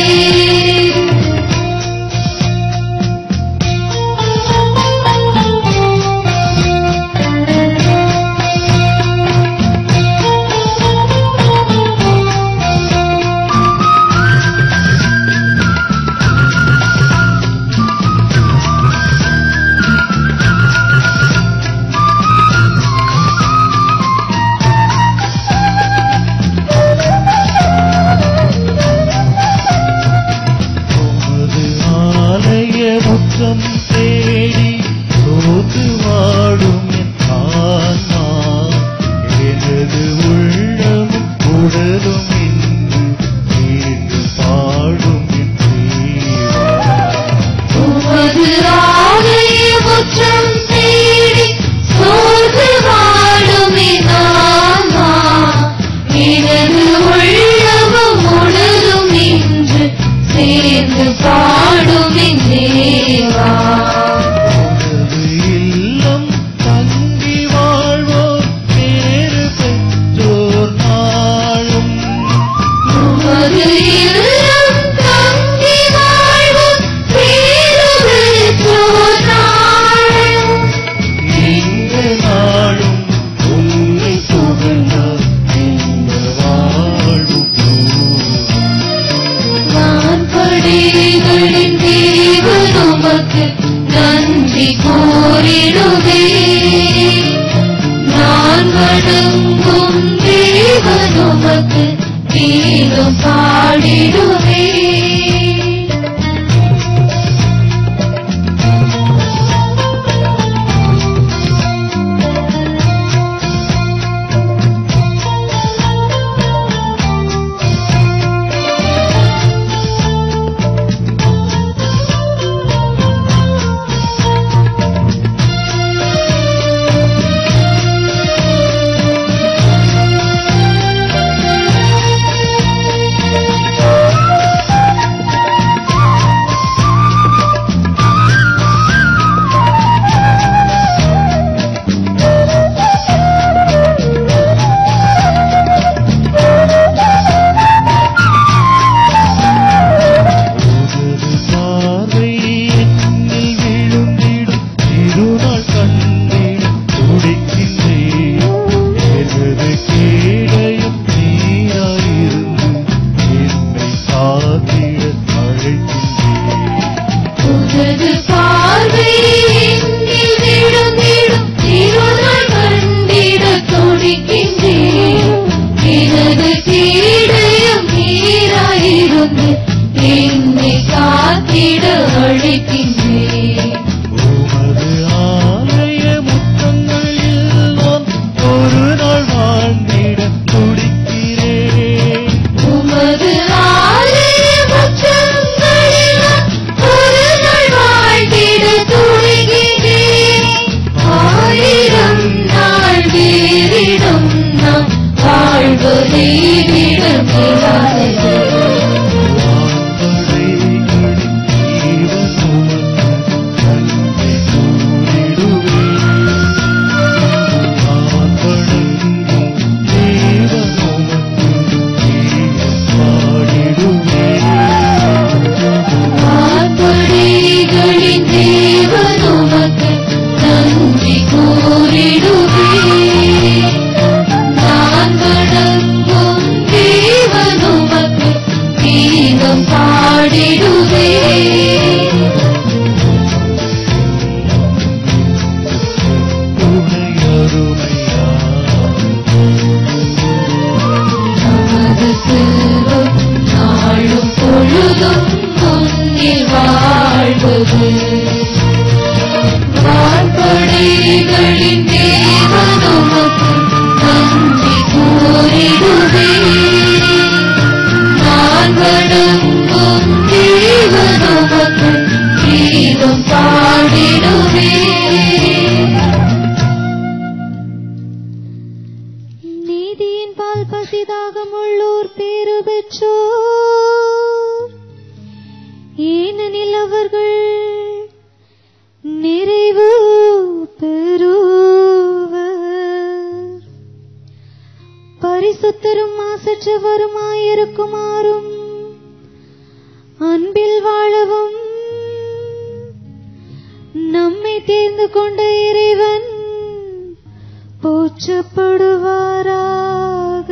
உமது ஆலய முற்றம் தேடி சோத்து வாடும் என் ஆன்மா எனது உள்ளமும் உடலும் இன்று நீண்டு பாடும் என் தேவா உமது ஆலய முற்றம் தேடி சோர்ந்து வாடும் என் ஆன்மா. எனது உள்ளமும் உடலும் இன்று சேர்ந்து பாடும் என் தேவா. உனது இல்லம் தங்கி வாழ்வோர் பேறு பெற்றோர் நாளும் உமது இல்லம் தங்கி வாழ்வும் பேறு பெற்றோர் நாளும். இந்த நாளும் உன்னை புகழ்ந்தால் இந்த வாழ்வும் வான்படைகளின் தேவன் உமக்கு நன்றி கூறிடுவே நான் வணங்கும் தேவன் உமக்கு கீதம் பாடிடுவே உன் பரிசுத்தரும் மாசற்றவருமாயிருக்குமாறும் அன்பில் வாழவும் நம்மை தேர்ந்து கொண்ட இறைவன் போற்றப்படுவாராக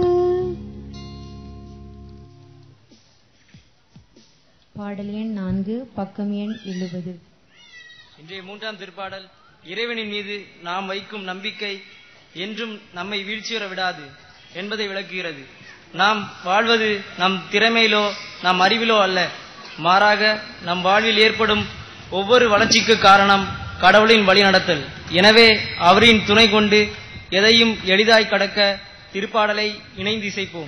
பாடல் எண் நான்கு பக்கம் எண் எழுபது இன்றைய மூன்றாம் திருப்பாடல் இறைவனின் மீது நாம் வைக்கும் நம்பிக்கை என்றும் நம்மை வீழ்ச்சியுற விடாது என்பதை விளக்குகிறது நாம் வாழ்வது நம் திறமையிலோ நம் அறிவிலோ அல்ல மாறாக நம் வாழ்வில் ஏற்படும் ஒவ்வொரு வளர்ச்சிக்கு காரணம் கடவுளின் வழிநடத்தல் எனவே அவரின் துணை கொண்டு எதையும் எளிதாய் கடக்க திருப்பாடலை இணைந்து இசைப்போம்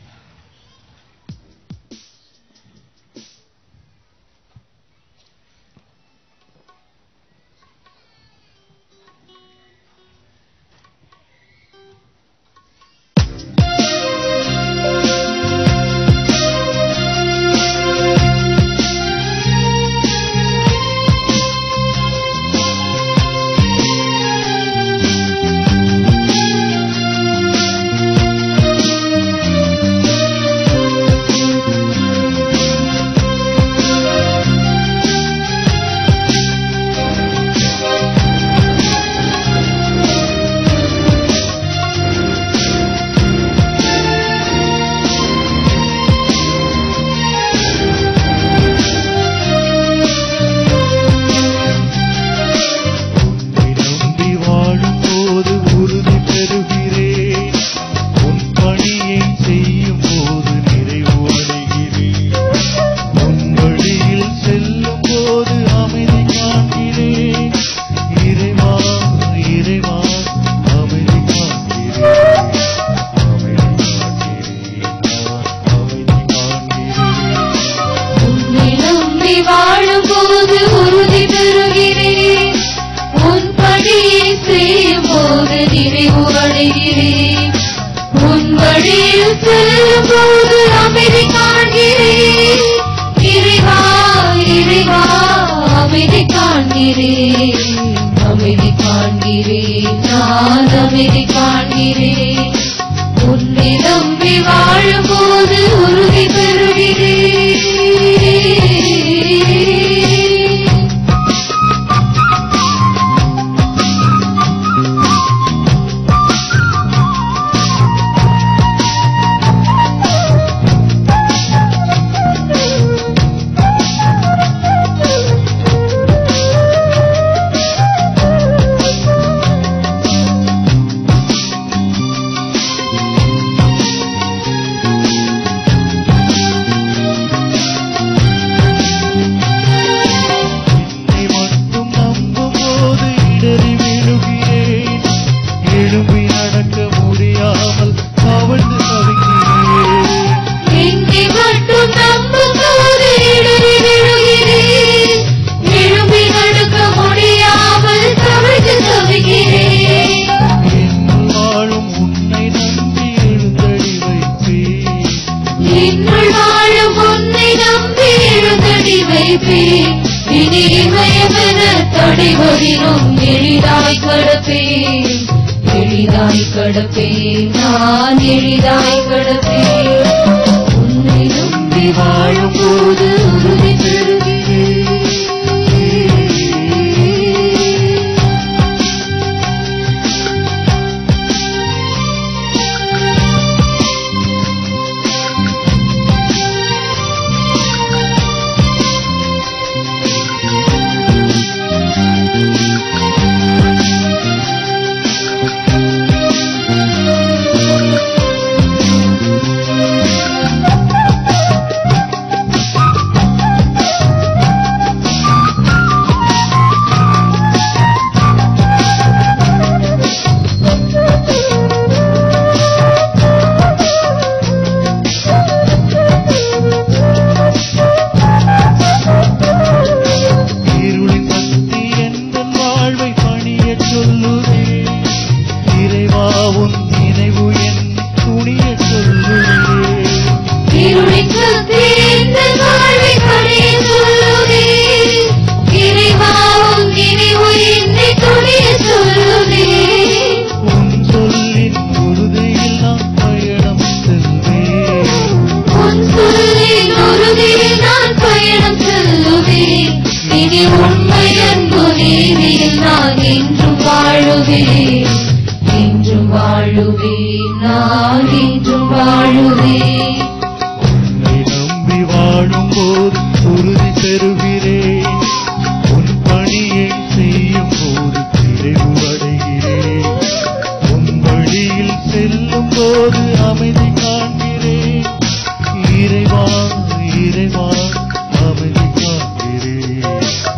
உன்னை நம்பி வாழும் போது உறுதி பெறுகிறேன் உன் பணியை செய்யும் போது நிறைவு அடைகிறேன் உன் வழியில் செல்லும் போது அமைதி காண்கிறேன் இறைவா இறைவா அமைதி காண்கிறேன் அமைதி காண்கிறேன் நான் அமைதி காண்கிறேன் உன்னை நம்பி வாழும்போது உறுதி பெறுகிறேன் உன் பணியை செய்யும் போது நிறைவு அடைகிறேன் உன் வழியில் செல்லும் போது அமைதி காண்கிறேன் இறைவா இறைவா அமைதி காண்கிறேன் அமைதி காண்கிறேன் நான் அமைதி காண்கிறேன் உன்னை நம்பி வாழும்போது உறுதி பெறுகிறேன் என்னை மட்டும் நம்பும் போது இடறி விழுகிறேன் எழும்பி நடக்க முடியாமல் கவழ்ந்து தவிக்கிறேன் என்னை மட்டும் நம்பும்போது இடறி விழுகிறேன் எழும்பி நடக்க முடியாமல் தவிழ்ந்து தவிக்கிறேன் என்னுள் வாழும் உன்னை நம்பி எழுந்தடி வைப்பேன் என்னுள் வாழும் உன்னை நம்பி எழுந்தடி வைப்பேன் இனி இமயமென தடைவதிலும் எளிதாய் கடப்பேன் எளிதாய் கடப்பேன் நான் எளிதாய் கடப்பேன் உன்னை நம்பி வாழும் போது உறுதி பெறுகிறேன் இருளின் சக்தி எந்தன் வாழ்வை பணியச் சொல்லுதே இறைவா உன் நினைவு என் துணியச் சொல்லுதே இருளின் சக்தி இந்த வாழ்வை பணிய சொல்லுதே இறைவா உன் நினைவு என்னை துணிய சொல்லுதே உன் சொல்லின் உறுதியில் நான் பயண வாழுவேன் நான் என்றும் வாழுவேன் உன்னை நம்பி வாழும் போது உறுதி பெறுகிறேன் உன் பணியை செய்யும் போது நிறைவு அடைகிறேன் உன் வழியில் செல்லும் போது அமைதி காண்கிறேன் இறைவா இறைவா அமைதி காண்கிறேன்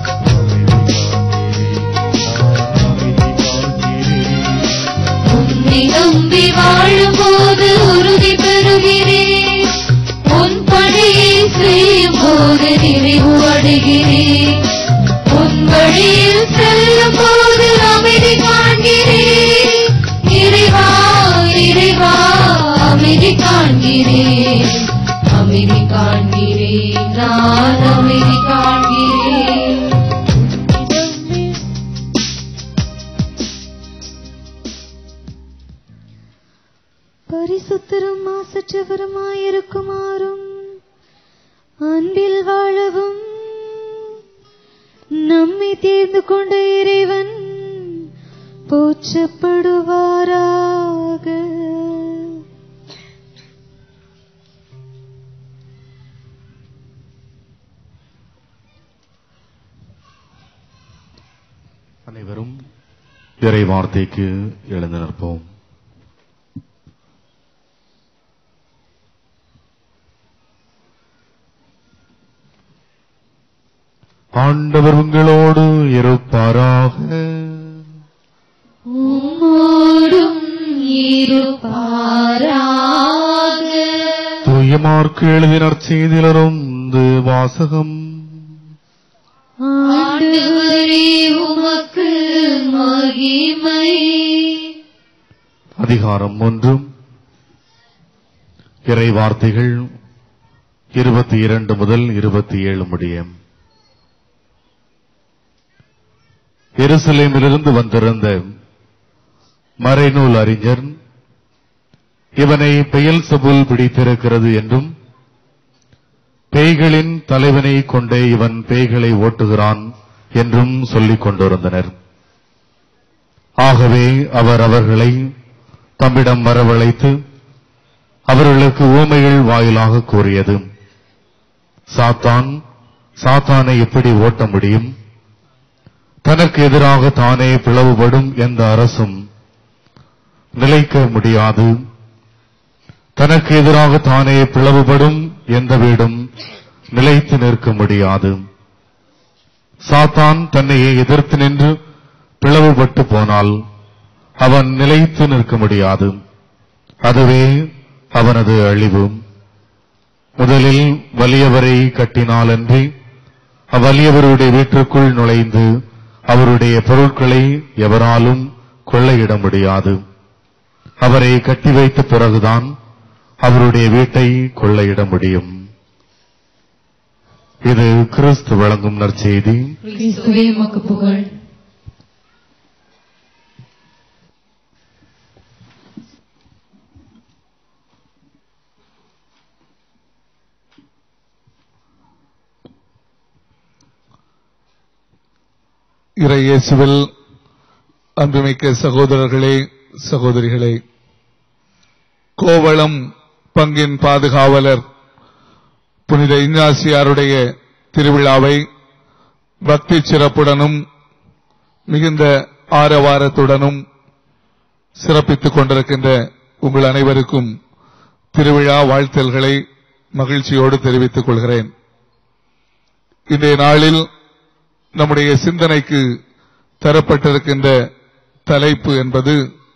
அமைதி காண்கிறேன் உன்னை நம்பி வாழும்போது உறுதி பெறுகிறேன் உன் பணியை செய்யும் போது நிறைவு அடைகிறேன் உன் வழியில் செல்லும் போது அமைதி காண்கிறேன் இறைவா இறைவா அமைதி காண்கிறேன் அமைதி காண்கிறேன் நான் அமைதி காண்கிறேன் பரிசுத்தரும் மாசற்றவருமாயிருக்குமாறும் அன்பில் வாழவும் நம்மை தேர்ந்து கொண்ட இறைவன் போற்றப்படுவாராக அனைவரும் இறை வார்த்தைக்கு எழுந்து நிற்போம் ஆண்டவர் உங்களோடு இருப்பாராக உம்மோடும் இருப்பாராக தூயமார்க்கு எழுதினர் செய்திலிருந்து வாசகம் ஆண்டவரே உமக்கு மகிமை அதிகாரம் ஒன்றும் இறை வார்த்தைகள் இருபத்தி இரண்டு முதல் இருபத்தி ஏழு முடியும் எருசலேமிலிருந்து வந்திருந்த மறைநூல் அறிஞர் இவனை பெயல் சபுல் பிடித்திருக்கிறது என்றும் பேய்களின் தலைவனை கொண்டே இவன் பேய்களை ஓட்டுகிறான் என்றும் சொல்லிக் கொண்டிருந்தனர் ஆகவே அவர் அவர்களை தம்மிடம் வரவழைத்து அவர்களுக்கு ஊமைகள் வாயிலாக கூறியது சாத்தான் சாத்தானை எப்படி ஓட்ட முடியும் தனக்கு எதிராக தானே பிளவுபடும் எந்த அரசும் நிலைக்க முடியாது தனக்கு எதிராக தானே பிளவுபடும் எந்த வீடும் நிலைத்து நிற்க முடியாது சாத்தான் தன்னையே எதிர்த்து நின்று பிளவுபட்டு போனால் அவன் நிலைத்து நிற்க முடியாது அதுவே அவனது அழிவு முதலில் வலியவரை கட்டினாலன்றி அவ்வலியவருடைய வீட்டிற்குள் நுழைந்து அவருடைய பொருட்களை எவராலும் கொள்ளையிட முடியாது அவரை கட்டி வைத்த பிறகுதான் அவருடைய வீட்டை கொள்ளையிட முடியும் இது கிறிஸ்து வழங்கும் நற்செய்தி கிறிஸ்துவே உமக்கு புகழ் இறை இயேசுவில் அன்புமிக்க சகோதரர்களே சகோதரிகளே கோவளம் பங்கின் பாதுகாவலர் புனித இஞ்ஞாசியாருடைய திருவிழாவை பக்தி சிறப்புடனும் மிகுந்த ஆரவாரத்துடனும் சிறப்பித்துக் கொண்டிருக்கின்ற உங்கள் அனைவருக்கும் திருவிழா வாழ்த்தல்களை மகிழ்ச்சியோடு தெரிவித்துக் கொள்கிறேன் இன்றைய நாளில் நம்முடைய சிந்தனைக்கு தரப்பட்டிருக்கின்ற தலைப்பு என்பது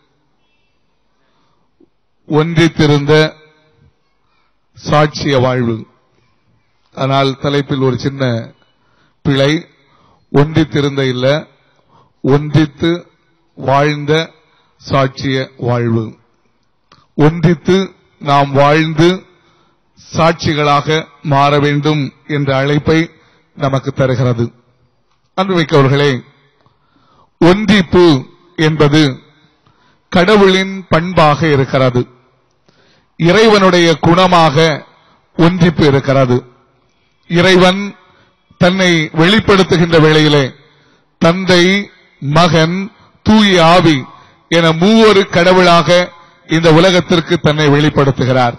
ஒன்றித்திருந்த சாட்சிய வாழ்வு ஆனால் தலைப்பில் ஒரு சின்ன பிழை ஒன்றித்திருந்த இல்ல ஒன்றித்து வாழ்ந்த சாட்சிய வாழ்வு ஒன்றித்து நாம் வாழ்ந்து சாட்சிகளாக மாற வேண்டும் என்ற அழைப்பை நமக்கு தருகிறது அன்புமிக்கவர்களே ஒன்றிப்பு என்பது கடவுளின் பண்பாக இருக்கிறது இறைவனுடைய குணமாக ஒன்றிப்பு இருக்கிறது இறைவன் தன்னை வெளிப்படுத்துகின்ற வேளையிலே தந்தை மகன் தூய ஆவி என மூவொரு கடவுளாக இந்த உலகத்திற்கு தன்னை வெளிப்படுத்துகிறார்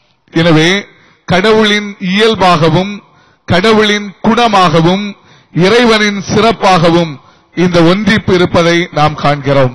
எனவே கடவுளின் இயல்பாகவும் கடவுளின் குணமாகவும் இறைவனின் சிறப்பாகவும் இந்த ஒன்றிப்பு இருப்பதை நாம் காண்கிறோம்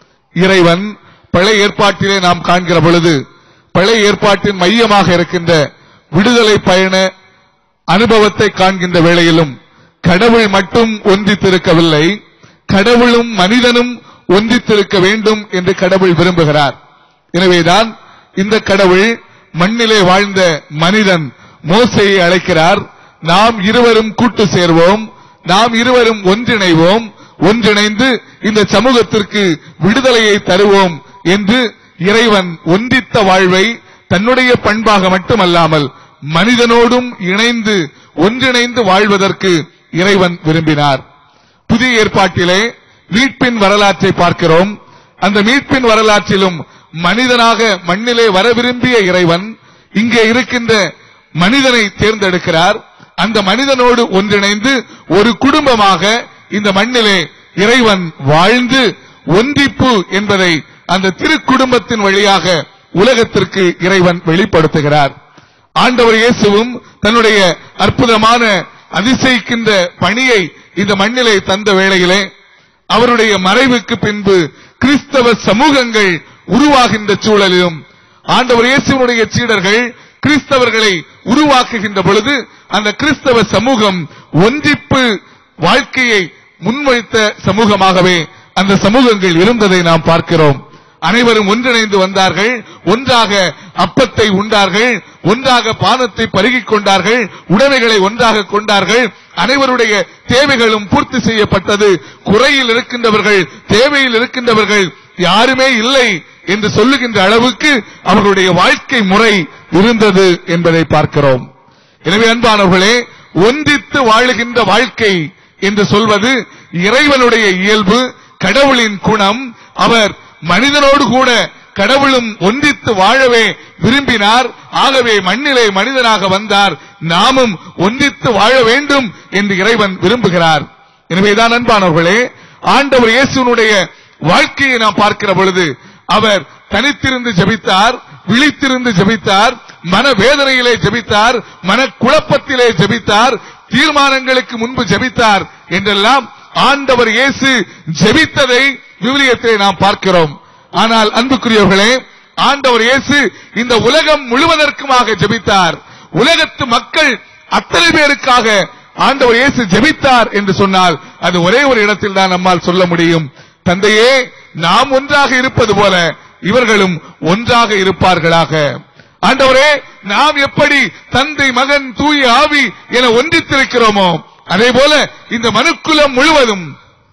இறைவன் பழைய ஏற்பாட்டிலே நாம் காண்கிற பொழுது பழைய ஏற்பாட்டின் மையமாக இருக்கின்ற விடுதலை பயண அனுபவத்தை காண்கின்ற வேளையிலும் கடவுள் மட்டும் ஒன்றித்திருக்கவில்லை கடவுளும் மனிதனும் ஒன்றித்திருக்க வேண்டும் என்று கடவுள் விரும்புகிறார் எனவேதான் இந்த கடவுள் மண்ணிலே வாழ்ந்த மனிதன் மோசையை அழைக்கிறார் நாம் இருவரும் கூட்டு சேர்வோம் நாம் இருவரும் ஒன்றிணைவோம் ஒன்றிணைந்து இந்த சமூகத்திற்கு விடுதலையை தருவோம் என்று இறைவன் ஒன்றித்த வாழ்வை தன்னுடைய பண்பாக மட்டுமல்லாமல் மனிதனோடும் இணைந்து ஒன்றிணைந்து வாழ்வதற்கு இறைவன் விரும்பினார் புதிய ஏற்பாட்டிலே மீட்பின் வரலாற்றை பார்க்கிறோம் அந்த மீட்பின் வரலாற்றிலும் மனிதனாக மண்ணிலே வர விரும்பிய இறைவன் இங்கே இருக்கின்ற மனிதனை தேர்ந்தெடுக்கிறார் அந்த மனிதனோடு ஒன்றிணைந்து ஒரு குடும்பமாக இந்த மண்ணிலே இறைவன் வாழ்ந்து ஒன்றிப்பு என்பதை அந்த திருக்குடும்பத்தின் வழியாக உலகத்திற்கு இறைவன் வெளிப்படுத்துகிறார் ஆண்டவர் இயேசுவும் தன்னுடைய அற்புதமான அதிசயிக்கின்ற பணியை இந்த மண்ணிலே தந்த வேளையிலே அவருடைய மறைவுக்கு பின்பு கிறிஸ்தவ சமூகங்கள் உருவாகின்ற சூழலிலும் ஆண்டவர் இயேசுவனுடைய சீடர்கள் கிறிஸ்தவர்களை உருவாக்குகின்ற பொழுது அந்த கிறிஸ்தவ சமூகம் ஒன்றிப்பு வாழ்க்கையை முன்வைத்த சமூகமாகவே அந்த சமூகங்கள் இருந்ததை நாம் பார்க்கிறோம் அனைவரும் ஒன்றிணைந்து வந்தார்கள் ஒன்றாக அப்பத்தை உண்டார்கள் ஒன்றாக பானத்தை பருகிக் கொண்டார்கள் உடைமைகளை ஒன்றாக கொண்டார்கள் அனைவருடைய தேவைகளும் பூர்த்தி செய்யப்பட்டது குறையில் இருக்கின்றவர்கள் தேவையில் இருக்கின்றவர்கள் யாருமே இல்லை என்று சொல்லுகின்ற அளவுக்கு அவர்களுடைய வாழ்க்கை முறை இருந்தது என்பதை பார்க்கிறோம் எனவே அன்பானவர்களே ஒன்றித்து வாழுகின்ற வாழ்க்கை என்று சொல்வது இறைவனுடைய இயல்பு கடவுளின் குணம் அவர் மனிதனோடு கூட கடவுளும் ஒன்றித்து வாழவே விரும்பினார் ஆகவே மண்ணிலே மனிதனாக வந்தார் நாமும் ஒன்றித்து வாழ வேண்டும் என்று இறைவன் விரும்புகிறார் எனவேதான் அன்பானவர்களே ஆண்டவர் இயேசுனுடைய வாழ்க்கையை நாம் பார்க்கிற பொழுது அவர் தனித்திருந்து ஜெபித்தார் விழித்திருந்து ஜெபித்தார் மன வேதனையிலே ஜெபித்தார் மன குழப்பத்திலே ஜெபித்தார் தீர்மானங்களுக்கு முன்பு ஜெபித்தார் என்றெல்லாம் ஆண்டவர் இயேசு ஜெபித்ததை விவிலியத்திலே நாம் பார்க்கிறோம் ஆனால் அன்புக்குரியவர்களே ஆண்டவர் இயேசு இந்த உலகம் முழுவதற்குமாக ஜெபித்தார் உலகத்து மக்கள் அத்தனை பேருக்காக ஆண்டவர் இயேசு ஜெபித்தார் என்று சொன்னால் அது ஒரே ஒரு இடத்தில் தான் நம்மால் சொல்ல முடியும் தந்தையே நாம் ஒன்றாக இருப்பது போல இவர்களும் ஒன்றாக இருப்பார்களாக ஆண்டவரே நாம் எப்படி தந்தை மகன் தூய ஆவி என ஒன்றித்திருக்கிறோமோ அதே போல இந்த மனுக்குலம் முழுவதும்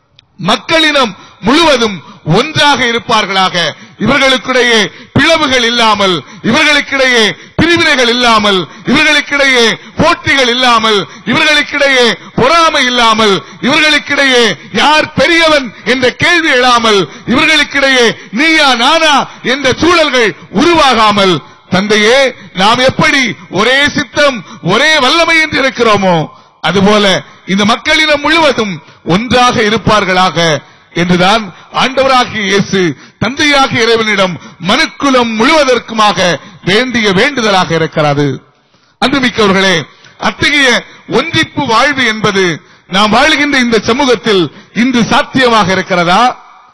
மக்களினம் முழுவதும் ஒன்றாக இருப்பார்களாக இவர்களுக்கிடையே பிளவுகள் இல்லாமல் இவர்களுக்கிடையே பிரிவினைகள் இல்லாமல் இவர்களுக்கிடையே போட்டிகள் இல்லாமல் இவர்களுக்கிடையே பொறாமை இல்லாமல் இவர்களுக்கிடையே யார் பெரியவன் என்ற கேள்வி எழாமல் இவர்களுக்கிடையே நீயா நானா என்ற சூழல்கள் உருவாகாமல் தந்தையே நாம் எப்படி ஒரே சித்தம் ஒரே வல்லமை என்று இருக்கிறோமோ அதுபோல இந்த மக்களிடம் முழுவதும் ஒன்றாக இருப்பார்களாக என்றுதான் ஆண்டவராகிய இயேசு தந்தையாகிய இறைவனிடம் மனுக்குலம் முழுவதற்குமாக வேண்டிய வேண்டுதலாக இருக்கிறது அன்புமிக்கவர்களே அத்தகைய ஒன்றிப்பு வாழ்வு என்பது நாம் வாழ்கின்ற இந்த சமூகத்தில் இன்று சாத்தியமாக இருக்கிறதா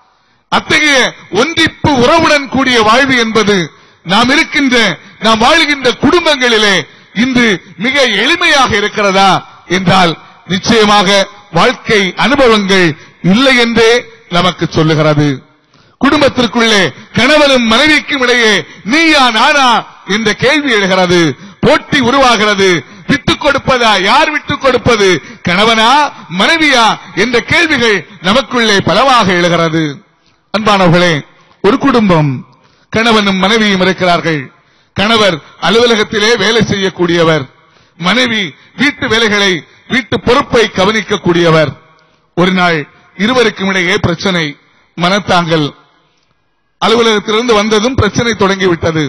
அத்தகைய ஒன்றிப்பு உறவுடன் கூடிய வாழ்வு என்பது நாம் இருக்கின்ற நாம் வாழ்கின்ற குடும்பங்களிலே இன்று மிக எளிமையாக இருக்கிறதா என்றால் நிச்சயமாக வாழ்க்கை அனுபவங்கள் இல்லை என்றே நமக்கு சொல்லுகிறது குடும்பத்திற்குள்ளே கணவனும் மனைவிக்கும் இடையே நீயா நானா என்ற கேள்வி எழுகிறது போட்டி உருவாகிறது விட்டுக் கொடுப்பதா யார் விட்டுக் கொடுப்பது கணவனா மனைவியா என்ற கேள்விகள் நமக்குள்ளே பலவாக எழுகிறது அன்பானவர்களே ஒரு குடும்பம் கணவனும் மனைவியும் இருக்கிறார்கள் கணவர் அலுவலகத்திலே வேலை செய்யக்கூடியவர் மனைவி வீட்டு வேலைகளை வீட்டு பொறுப்பை கவனிக்கக்கூடியவர் ஒரு நாள் இருவருக்கும் இடையே பிரச்சனை மனத்தாங்கல் அலுவலகத்திலிருந்து வந்ததும் பிரச்சனை தொடங்கிவிட்டது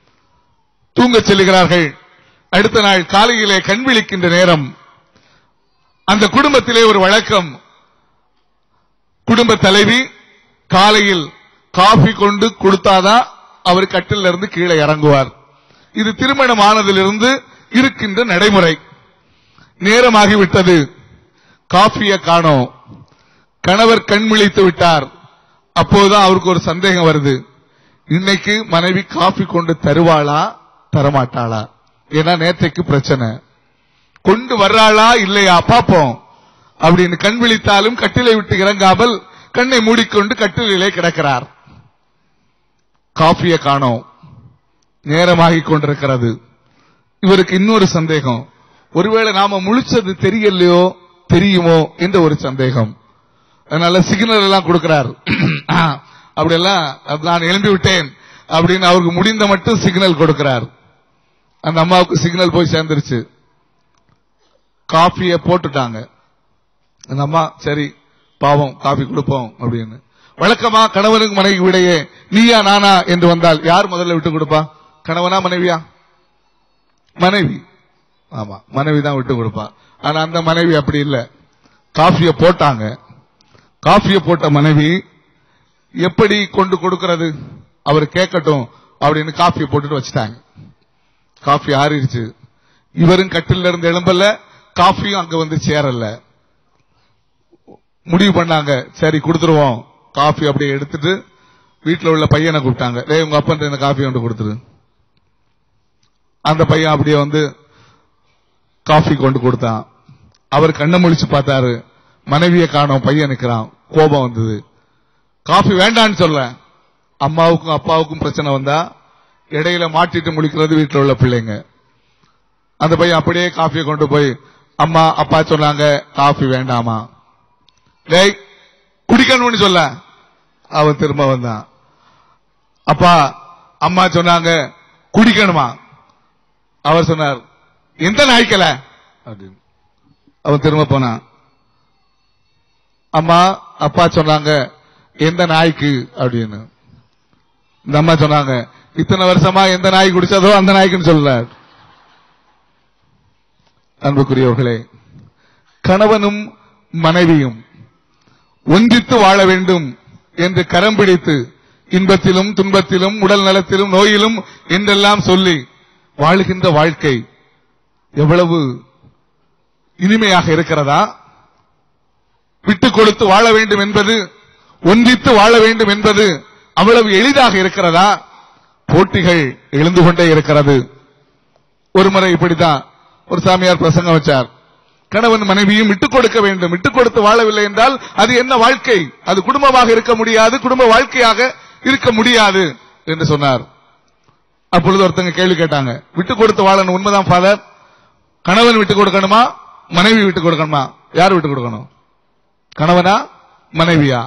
தூங்கச் செல்லுகிறார்கள் அடுத்த நாள் காலையிலே கண் விழிக்கின்ற நேரம் அந்த குடும்பத்திலே ஒரு வழக்கம் குடும்ப தலைவி காலையில் காபி கொண்டு கொடுத்தாதான் அவர் கட்டில இருந்து கீழே இறங்குவார் இது திருமணம் ஆனதிலிருந்து இருக்கின்ற நடைமுறை நேரமாகிவிட்டது காஃபிய காணோம் கணவர் கண் விழித்து விட்டார் அப்போதுதான் அவருக்கு ஒரு சந்தேகம் வருது இன்னைக்கு மனைவி காஃபி கொண்டு தருவாளா தரமாட்டாளா ஏன்னா நேற்றைக்கு பிரச்சனை கொண்டு வர்றாளா இல்லையா பாப்போம் அப்படின்னு கண் விழித்தாலும் கட்டிலை விட்டு இறங்காமல் கண்ணை மூடிக்கொண்டு கட்டிலே கிடக்கிறார் காஃபிய காணோம் நேரமாகிக் கொண்டிருக்கிறது இவருக்கு இன்னொரு சந்தேகம் ஒருவேளை நாம முழிச்சது தெரியலையோ தெரியுமோ என்ற ஒரு சந்தேகம் அதனால சிக்னல் எல்லாம் கொடுக்கிறார் அப்படியெல்லாம் அது நான் எழும்பி விட்டேன் அப்படின்னு அவருக்கு முடிந்த மட்டும் சிக்னல் கொடுக்கிறார் அந்த அம்மாவுக்கு சிக்னல் போய் சேர்ந்துருச்சு காஃபிய போட்டுட்டாங்க அந்த அம்மா சரி பாவம் காஃபி கொடுப்போம் அப்படின்னு வழக்கமா கணவனுக்கு மனைவி விடையே நீயா நானா என்று வந்தால் யார் முதல்ல விட்டு கொடுப்பா கணவனா மனைவியா மனைவி ஆமா மனைவி தான் விட்டு கொடுப்பா ஆனா அந்த மனைவி அப்படி இல்ல காஃபிய போட்டாங்க காஃபிய போட்ட மனைவி எப்படி கொண்டு கொடுக்கிறது அவர் கேட்கட்டும் அப்படின்னு காஃபிய போட்டுட்டு வச்சுட்டாங்க காஃபி ஆறிடுச்சு இவரும் கட்டில இருந்து எழும்பல காஃபியும் அங்க வந்து சேரல முடிவு பண்ணாங்க சரி கொடுத்துருவோம் காஃபி அப்படியே எடுத்துட்டு வீட்டுல உள்ள பையனை கூப்பிட்டாங்க டேய் உங்க அப்பா இந்த காஃபி கொண்டு கொடுத்துரு அந்த பையன் அப்படியே வந்து காஃபி கொண்டு கொடுத்தான் அவர் கண்ணை முழிச்சு பார்த்தாரு மனைவியை காணோம் பையன் நிக்கிறான் கோபம் வந்தது காஃபி வேண்டான்னு சொல்ல அம்மாவுக்கும் அப்பாவுக்கும் பிரச்சனை வந்தா இடையில மாட்டிட்டு முழிக்கிறது வீட்டுல உள்ள பிள்ளைங்க அந்த பையன் அப்படியே காஃபியை கொண்டு போய் அம்மா அப்பா சொன்னாங்க காஃபி வேண்டாமா டேய் குடிக்கணும்னு சொல்ல அவன் திரும்ப வந்தான் அப்பா அம்மா சொன்னாங்க குடிக்கணுமா அவர் சொன்னார் எந்த நாய்க்கல அப்படின்னு அவன் திரும்ப போனான் அம்மா அப்பா சொன்னாங்க எந்த நாய்க்கு அப்படின்னு இந்த அம்மா சொன்னாங்க இத்தனை வருஷமா எந்த நாய் குடிச்சதோ அந்த நாய்க்குன்னு சொல்லல அன்புக்குரியவர்களே கணவனும் மனைவியும் ஒன்றித்து வாழ வேண்டும் என்று கரம் பிடித்து இன்பத்திலும் துன்பத்திலும் உடல் நலத்திலும் நோயிலும் என்றெல்லாம் சொல்லி வாழுகின்ற வாழ்க்கை எவ்வளவு இனிமையாக இருக்கிறதா விட்டுக் கொடுத்து வாழ வேண்டும் என்பது ஒன்றித்து வாழ வேண்டும் என்பது அவ்வளவு எளிதாக இருக்கிறதா போட்டிகள் எழுந்து கொண்டே இருக்கிறது ஒரு முறை இப்படித்தான் ஒரு சாமியார் பிரசங்கம் வச்சார் கணவன் மனைவியும் விட்டுக் கொடுக்க வேண்டும் விட்டுக் கொடுத்து வாழவில்லை என்றால் அது என்ன வாழ்க்கை அது குடும்பமாக இருக்க முடியாது குடும்ப வாழ்க்கையாக இருக்க முடியாது என்று சொன்னார் அப்பொழுது ஒருத்தங்க கேள்வி கேட்டாங்க விட்டுக் கொடுத்து வாழணும் உண்மைதான் ஃபாதர் கணவன் விட்டுக் கொடுக்கணுமா மனைவி விட்டுக் கொடுக்கணுமா யார் விட்டுக் கொடுக்கணும் கணவனா மனைவியா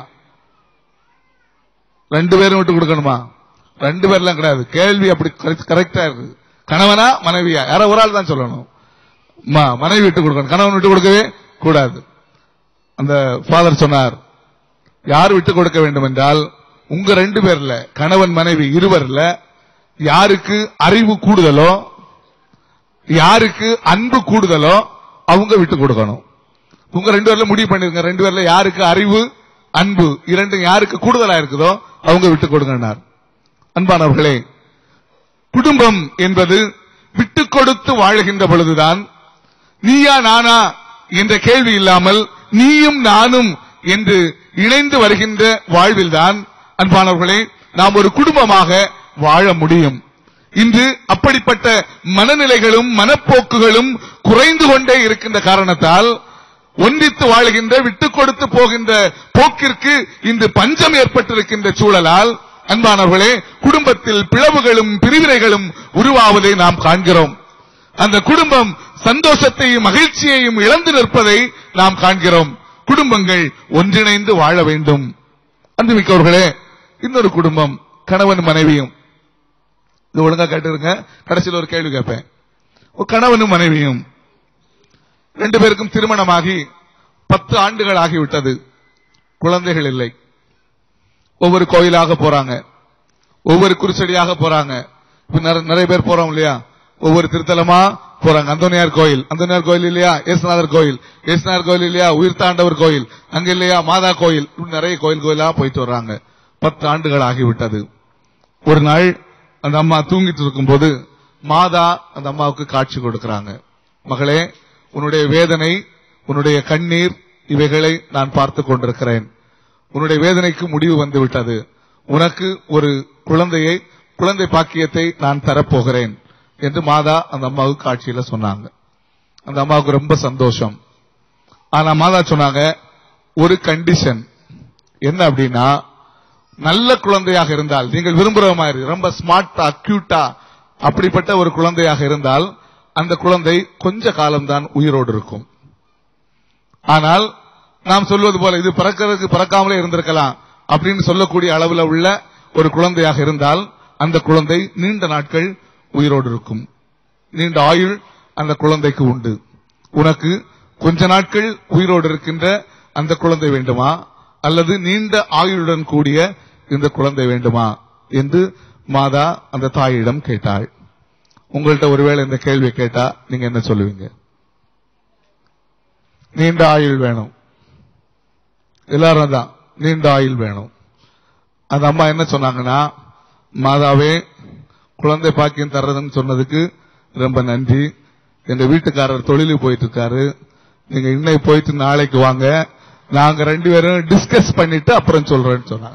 ரெண்டு பேரும் விட்டு கொடுக்கணுமா ரெண்டு பேர்லாம் கிடையாது கேள்வி அப்படி கரெக்டா இருக்கு கணவனா மனைவியா யாரோ ஒரு ஆள் தான் சொல்லணும் ம- மனைவி விட்டு கொடுக்கணும் கணவன் விட்டு கொடுக்கவே கூடாது அந்த ஃபாதர் சொன்னார் யார் விட்டு கொடுக்க வேண்டும் என்றால் உங்க ரெண்டு பேர்ல கணவன் மனைவி இருவர்ல யாருக்கு அறிவு கூடுதலோ யாருக்கு அன்பு கூடுதலோ அவங்க விட்டு கொடுக்கணும் உங்க ரெண்டு பேர்ல முடிவு பண்ணிருங்க ரெண்டு பேர்ல யாருக்கு அறிவு அன்பு இரண்டு யாருக்கு கூடுதலா இருக்குதோ அவங்க விட்டு கொடுங்கன்னார் அன்பானவர்களே குடும்பம் என்பது விட்டு கொடுத்து வாழுகின்ற பொழுதுதான் நீயா நானா என்ற கேள்வி இல்லாமல் நீயும் நானும் என்று இணைந்து வருகின்ற வாழ்வில்தான் அன்பானவர்களே நாம் ஒரு குடும்பமாக வாழ முடியும் இன்று அப்படிப்பட்ட மனநிலைகளும் மனப்போக்குகளும் குறைந்து கொண்டே இருக்கின்ற காரணத்தால் ஒன்றித்து வாழுகின்ற விட்டுக் கொடுத்து போகின்ற போக்கிற்கு இன்று பஞ்சம் ஏற்பட்டிருக்கின்ற சூழலால் அன்பானவர்களே குடும்பத்தில் பிளவுகளும் பிரிவினைகளும் உருவாவதை நாம் காண்கிறோம் அந்த குடும்பம் சந்தோஷத்தையும் மகிழ்ச்சியையும் இழந்து நிற்பதை நாம் காண்கிறோம் குடும்பங்கள் ஒன்றிணைந்து வாழ வேண்டும் அன்புமிக்கவர்களே இன்னொரு குடும்பம் கணவன் மனைவியும் இது ஒழுங்கா கேட்டுருங்க கடைசியில் ஒரு கேள்வி கேட்பேன் ஒரு கணவனும் மனைவியும் ரெண்டு பேருக்கும் திருமணமாகி பத்து ஆண்டுகள் ஆகிவிட்டது குழந்தைகள் இல்லை ஒவ்வொரு கோயிலாக போறாங்க ஒவ்வொரு குருசடியாக போறாங்க இப்ப நிற- நிறைய பேர் போறோம் இல்லையா ஒவ்வொரு திருத்தலமா போறாங்க அந்தோனியார் கோயில் அந்தோனியார் கோயில் இல்லையா ஏசுநாதர் கோயில் ஏசுநாதர் கோயில் இல்லையா உயிர்த்தாண்டவர் கோயில் அங்க இல்லையா மாதா கோயில் இப்படி நிறைய கோயில் கோயிலா போயிட்டு வர்றாங்க பத்து ஆண்டுகள் ஆகிவிட்டது ஒரு நாள் அந்த அம்மா தூங்கிட்டு இருக்கும்போது மாதா அந்த அம்மாவுக்கு காட்சி கொடுக்கறாங்க மகளே உன்னுடைய வேதனை உன்னுடைய கண்ணீர் இவைகளை நான் பார்த்து கொண்டிருக்கிறேன் உன்னுடைய வேதனைக்கு முடிவு வந்து விட்டது உனக்கு ஒரு குழந்தையை குழந்தை பாக்கியத்தை நான் தரப்போகிறேன் என்று மாதா அந்த அம்மாவுக்கு காட்சியில சொன்னாங்க அந்த அம்மாவுக்கு ரொம்ப சந்தோஷம் ஆனா மாதா சொன்னாங்க ஒரு கண்டிஷன் என்ன அப்படின்னா நல்ல குழந்தையாக இருந்தால் நீங்கள் விரும்புற மாதிரி ரொம்ப ஸ்மார்ட்டா கியூட்டா அப்படிப்பட்ட ஒரு குழந்தையாக இருந்தால் அந்த குழந்தை கொஞ்ச காலம்தான் உயிரோடு இருக்கும் ஆனால் நாம் சொல்வது போல இது பிறக்கிறதுக்கு பிறக்காமலே இருந்திருக்கலாம் அப்படின்னு சொல்லக்கூடிய அளவுல உள்ள ஒரு குழந்தையாக இருந்தால் அந்த குழந்தை நீண்ட நாட்கள் உயிரோடு இருக்கும் நீண்ட ஆயுள் அந்த குழந்தைக்கு உண்டு உனக்கு கொஞ்ச நாட்கள் உயிரோடு இருக்கின்ற அந்த குழந்தை வேண்டுமா அல்லது நீண்ட ஆயுளுடன் கூடிய இந்த குழந்தை வேண்டுமா என்று மாதா அந்த தாயிடம் கேட்டாள் உங்கள்கிட்ட ஒருவேளை இந்த கேள்வியை கேட்டா நீங்க என்ன சொல்லுவீங்க நீண்ட ஆயுள் வேணும் எல்லாரும் தான் நீண்ட ஆயுள் வேணும் அந்த அம்மா என்ன சொன்னாங்கன்னா மாதாவே குழந்தை பாக்கியம் தர்றதுன்னு சொன்னதுக்கு ரொம்ப நன்றி எங்க வீட்டுக்காரர் தொழிலுக்கு போயிட்டு இருக்காரு நீங்க இன்னைக்கு போயிட்டு நாளைக்கு வாங்க நாங்க ரெண்டு பேரும் டிஸ்கஸ் பண்ணிட்டு அப்புறம் சொல்றேன்னு சொன்னாங்க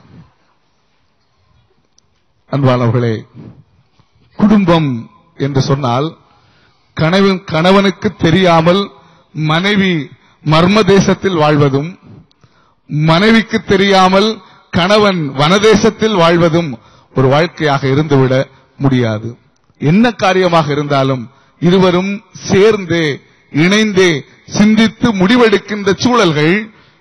அன்பானவர்களே குடும்பம் என்று சொன்னால் கணவன் கணவனுக்கு தெரியாமல் மனைவி மர்ம தேசத்தில் வாழ்வதும் மனைவிக்கு தெரியாமல் கணவன் வனதேசத்தில் வாழ்வதும் ஒரு வாழ்க்கையாக இருந்துவிட முடியாது என்ன காரியமாக இருந்தாலும் இருவரும் சேர்ந்தே இணைந்தே சிந்தித்து முடிவெடுக்கின்ற சூழல்கள்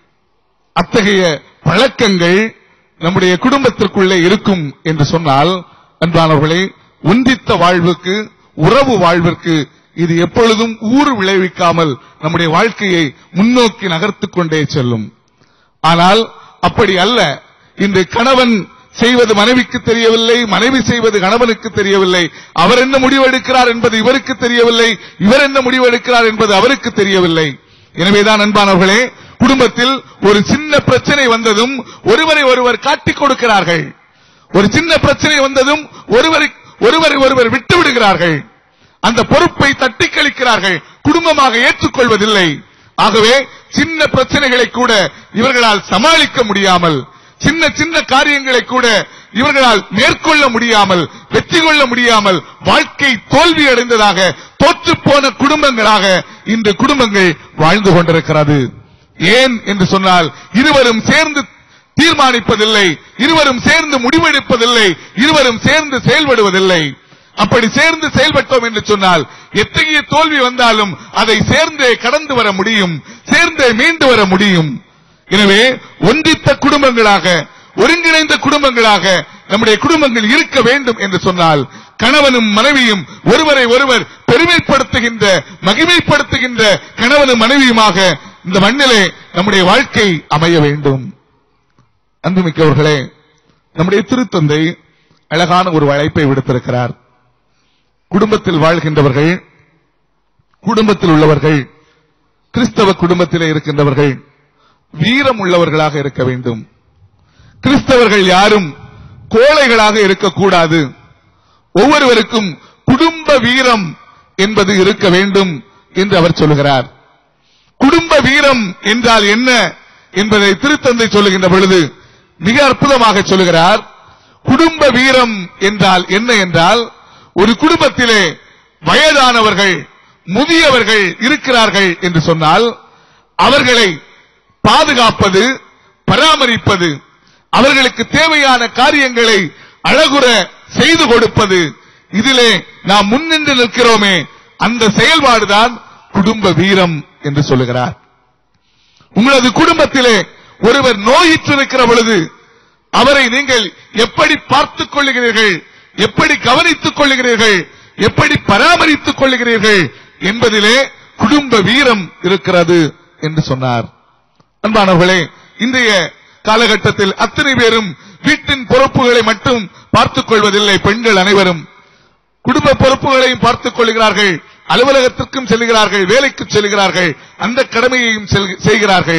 அத்தகைய பழக்கங்கள் நம்முடைய குடும்பத்திற்குள்ளே இருக்கும் என்று சொன்னால் அன்பானவர்களே ஒன்றித்த வாழ்வுக்கு உறவு வாழ்விற்கு இது எப்பொழுதும் ஊறு விளைவிக்காமல் நம்முடைய வாழ்க்கையை முன்னோக்கி நகர்த்திக் கொண்டே செல்லும் ஆனால் அப்படி அல்ல இன்று கணவன் செய்வது மனைவிக்கு தெரியவில்லை மனைவி செய்வது கணவனுக்கு தெரியவில்லை அவர் என்ன முடிவெடுக்கிறார் என்பது இவருக்கு தெரியவில்லை இவர் என்ன முடிவெடுக்கிறார் என்பது அவருக்கு தெரியவில்லை எனவேதான் அன்பானவர்களே குடும்பத்தில் ஒரு சின்ன பிரச்சனை வந்ததும் ஒருவரை ஒருவர் காட்டிக் கொடுக்கிறார்கள் ஒரு சின்ன பிரச்சனை வந்ததும் ஒருவரை ஒருவரை ஒருவர் விட்டு விடுகிறார்கள் அந்த பொறுப்பை தட்டி கழிக்கிறார்கள் குடும்பமாக ஏற்றுக்கொள்வதில்லை ஆகவே சின்ன பிரச்சனைகளை கூட இவர்களால் சமாளிக்க முடியாமல் சின்ன சின்ன காரியங்களை கூட இவர்களால் மேற்கொள்ள முடியாமல் வெற்றி கொள்ள முடியாமல் வாழ்க்கை தோல்வி அடைந்ததாக தோற்றுப்போன குடும்பங்களாக இன்று குடும்பங்கள் வாழ்ந்து கொண்டிருக்கிறது ஏன் என்று சொன்னால் இருவரும் சேர்ந்து தீர்மானிப்பதில்லை இருவரும் சேர்ந்து முடிவெடுப்பதில்லை இருவரும் சேர்ந்து செயல்படுவதில்லை அப்படி சேர்ந்து செயல்பட்டோம் என்று சொன்னால் எத்தகைய தோல்வி வந்தாலும் அதை சேர்ந்தே கடந்து வர முடியும் சேர்ந்தே மீண்டு வர முடியும் எனவே ஒன்றித்த குடும்பங்களாக ஒருங்கிணைந்த குடும்பங்களாக நம்முடைய குடும்பங்கள் இருக்க வேண்டும் என்று சொன்னால் கணவனும் மனைவியும் ஒருவரை ஒருவர் பெருமைப்படுத்துகின்ற மகிமைப்படுத்துகின்ற கணவனும் மனைவியுமாக இந்த மண்ணிலே நம்முடைய வாழ்க்கை அமைய வேண்டும் அன்புமிக்கவர்களே நம்முடைய திருத்தந்தை அழகான ஒரு அழைப்பை விடுத்திருக்கிறார் குடும்பத்தில் வாழ்கின்றவர்கள் குடும்பத்தில் உள்ளவர்கள் கிறிஸ்தவ குடும்பத்திலே இருக்கின்றவர்கள் வீரம் உள்ளவர்களாக இருக்க வேண்டும் கிறிஸ்தவர்கள் யாரும் கோழைகளாக இருக்கக்கூடாது ஒவ்வொருவருக்கும் குடும்ப வீரம் என்பது இருக்க வேண்டும் என்று அவர் சொல்லுகிறார் குடும்ப வீரம் என்றால் என்ன என்பதை திருத்தந்தை சொல்லுகின்ற பொழுது மிக அற்புதமாக சொல்லுகிறார் குடும்ப வீரம் என்றால் என்ன என்றால் ஒரு குடும்பத்திலே வயதானவர்கள் முதியவர்கள் இருக்கிறார்கள் என்று சொன்னால் அவர்களை பாதுகாப்பது பராமரிப்பது அவர்களுக்கு தேவையான காரியங்களை அழகுற செய்து கொடுப்பது இதிலே நாம் முன்னின்று நிற்கிறோமே அந்த செயல்பாடுதான் குடும்ப வீரம் என்று சொல்லுகிறார் உங்களது குடும்பத்திலே ஒருவர் நோயிற்றிருக்கிற பொழுது அவரை நீங்கள் எப்படி பார்த்துக் கொள்ளுகிறீர்கள் எப்படி கவனித்துக் கொள்ளுகிறீர்கள் எப்படி பராமரித்துக் கொள்ளுகிறீர்கள் என்பதிலே குடும்ப வீரம் இருக்கிறது என்று சொன்னார் அன்பானவர்களே இன்றைய காலகட்டத்தில் அத்தனை பேரும் வீட்டின் பொறுப்புகளை மட்டும் பார்த்துக் கொள்வதில்லை பெண்கள் அனைவரும் குடும்ப பொறுப்புகளையும் பார்த்துக் கொள்கிறார்கள் அலுவலகத்திற்கும் செல்கிறார்கள் வேலைக்கு செல்கிறார்கள் அந்த கடமையையும் செல்- செய்கிறார்கள்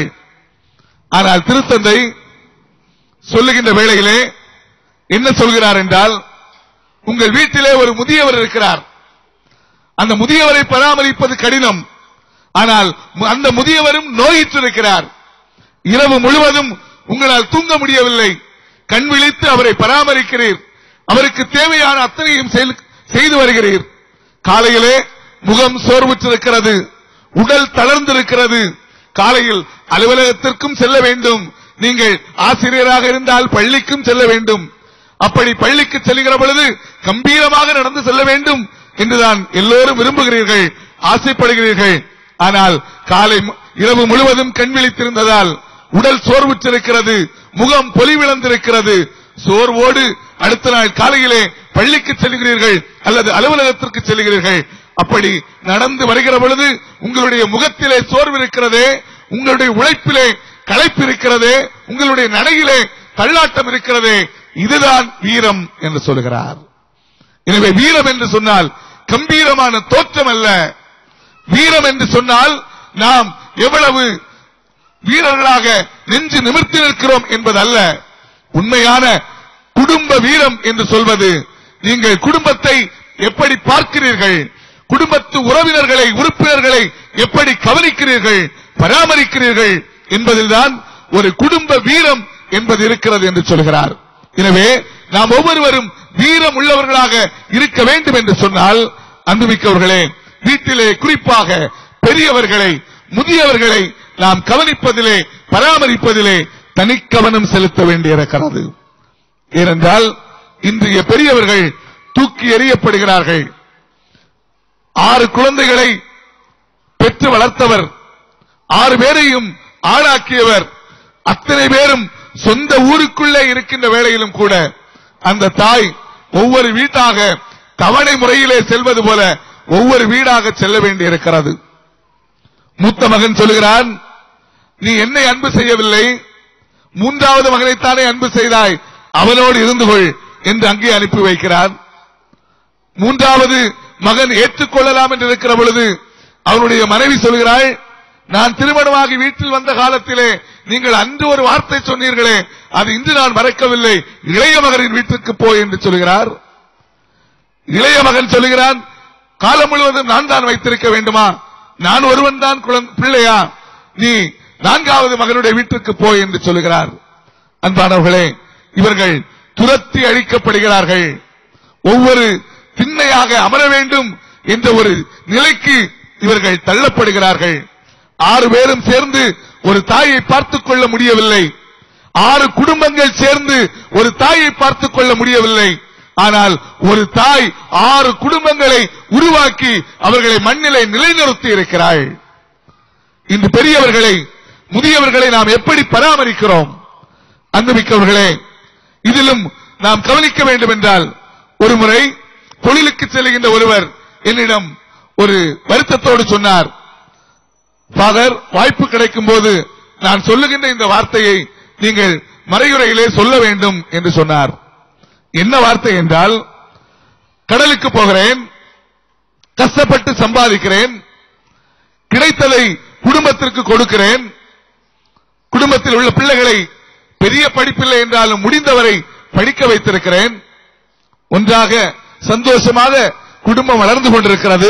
ஆனால் திருத்தந்தை சொல்லுகின்ற வேளையிலே என்ன சொல்கிறார் என்றால் உங்கள் வீட்டிலே ஒரு முதியவர் இருக்கிறார் அந்த முதியவரை பராமரிப்பது கடினம் ஆனால் மு- அந்த முதியவரும் நோயிற்றிருக்கிறார் இரவு முழுவதும் உங்களால் தூங்க முடியவில்லை கண் விழித்து அவரை பராமரிக்கிறீர் அவருக்கு தேவையான அத்தனையும் செயல்- செய்து வருகிறீர் காலையிலே முகம் சோர்வுற்றிருக்கிறது உடல் தளர்ந்திருக்கிறது காலையில் அலுவலகத்திற்கும் செல்ல வேண்டும் நீங்கள் ஆசிரியராக இருந்தால் பள்ளிக்கும் செல்ல வேண்டும் அப்படி பள்ளிக்கு செல்கிற பொழுது கம்பீரமாக நடந்து செல்ல வேண்டும் என்றுதான் எல்லோரும் விரும்புகிறீர்கள் ஆசைப்படுகிறீர்கள் ஆனால் காலை மு- இரவு முழுவதும் கண் விழித்திருந்ததால் உடல் சோர்வுற்றிருக்கிறது முகம் பொலிவிழந்திருக்கிறது சோர்வோடு அடுத்த நாள் காலையிலே பள்ளிக்கு செல்கிறீர்கள் அல்லது அலுவலகத்திற்கு செல்கிறீர்கள் அப்படி நடந்து வருகிற பொழுது உங்களுடைய முகத்திலே சோர்வு இருக்கிறதே உங்களுடைய உழைப்பிலே களைப்பு இருக்கிறதே உங்களுடைய நடையிலே தள்ளாட்டம் இருக்கிறதே இதுதான் வீரம் என்று சொல்கிறார் எனவே வீரம் என்று சொன்னால் கம்பீரமான தோற்றம் அல்ல வீரம் என்று சொன்னால் நாம் எவ்வளவு வீரர்களாக நெஞ்சு நிமிர்த்தி நிற்கிறோம் என்பதல்ல உண்மையான குடும்ப வீரம் என்று சொல்வது நீங்கள் குடும்பத்தை எப்படி பார்க்கிறீர்கள் குடும்பத்து உறவினர்களை உறுப்பினர்களை எப்படி கவனிக்கிறீர்கள் பராமரிக்கிறீர்கள் என்பதில்தான் ஒரு குடும்ப வீரம் என்பது இருக்கிறது என்று சொல்கிறார் எனவே நாம் ஒவ்வொருவரும் வீரம் உள்ளவர்களாக இருக்க வேண்டும் என்று சொன்னால் அன்புமிக்கவர்களே வீட்டிலே குறிப்பாக பெரியவர்களை முதியவர்களை நாம் கவனிப்பதிலே பராமரிப்பதிலே தனிக்கவனம் செலுத்த வேண்டியிருக்கிறது ஏனென்றால் இன்றைய பெரியவர்கள் தூக்கி எறியப்படுகிறார்கள் ஆறு குழந்தைகளை பெற்று வளர்த்தவர் ஆறு பேரையும் ஆளாக்கியவர் அத்தனை பேரும் சொந்த ஊருக்குள்ளே இருக்கின்ற வேளையிலும் கூட அந்த தாய் ஒவ்வொரு வீட்டாக தவணை முறையிலே செல்வது போல ஒவ்வொரு வீடாக செல்ல வேண்டியிருக்கிறது மூத்த மகன் சொல்கிறான் நீ என்னை அன்பு செய்யவில்லை மூன்றாவது மகனைத்தானே அன்பு செய்தாய் அவனோடு இருந்து கொள் என்று அங்கே அனுப்பி வைக்கிறார் மூன்றாவது மகன் ஏற்றுக்கொள்ளலாம் என்று இருக்கிற பொழுது அவனுடைய மனைவி சொல்கிறாள் நான் திருமணமாகி வீட்டில் வந்த காலத்திலே நீங்கள் அன்று ஒரு வார்த்தை சொன்னீர்களே அது இன்று நான் மறக்கவில்லை இளைய மகனின் வீட்டுக்கு போய் என்று சொல்கிறார் இளைய மகன் சொல்கிறான் காலம் முழுவதும் நான் தான் வைத்திருக்க வேண்டுமா நான் ஒருவன் தான் குழந்தை- பிள்ளையா நீ நான்காவது மகனுடைய வீட்டுக்கு போய் என்று சொல்கிறார் அன்பானவர்களே இவர்கள் துரத்தி அழிக்கப்படுகிறார்கள் ஒவ்வொரு திண்ணையாக அமர வேண்டும் என்ற ஒரு நிலைக்கு இவர்கள் தள்ளப்படுகிறார்கள் ஆறு பேரும் சேர்ந்து ஒரு தாயை பார்த்துக் கொள்ள முடியவில்லை ஆறு குடும்பங்கள் சேர்ந்து ஒரு தாயை பார்த்துக் கொள்ள முடியவில்லை ஆனால் ஒரு தாய் ஆறு குடும்பங்களை உருவாக்கி அவர்களை மண்ணிலை நிலைநிறுத்தி இருக்கிறாள் இன்று பெரியவர்களை முதியவர்களை நாம் எப்படி பராமரிக்கிறோம் அன்புமிக்கவர்களே இதிலும் நாம் கவனிக்க வேண்டும் என்றால் ஒருமுறை தொழிலுக்கு செல்கின்ற ஒருவர் என்னிடம் ஒரு வருத்தத்தோடு சொன்னார் ஃபாதர் வாய்ப்பு கிடைக்கும் போது நான் சொல்லுகின்ற இந்த வார்த்தையை நீங்கள் மறையுறையிலே சொல்ல வேண்டும் என்று சொன்னார் என்ன வார்த்தை என்றால் கடலுக்கு போகிறேன் கஷ்டப்பட்டு சம்பாதிக்கிறேன் கிடைத்ததை குடும்பத்திற்கு கொடுக்கிறேன் குடும்பத்தில் உள்ள பிள்ளைகளை பெரிய படிப்பில்லை என்றாலும் முடிந்தவரை படிக்க வைத்திருக்கிறேன் ஒன்றாக சந்தோஷமாக குடும்பம் வளர்ந்து கொண்டிருக்கிறது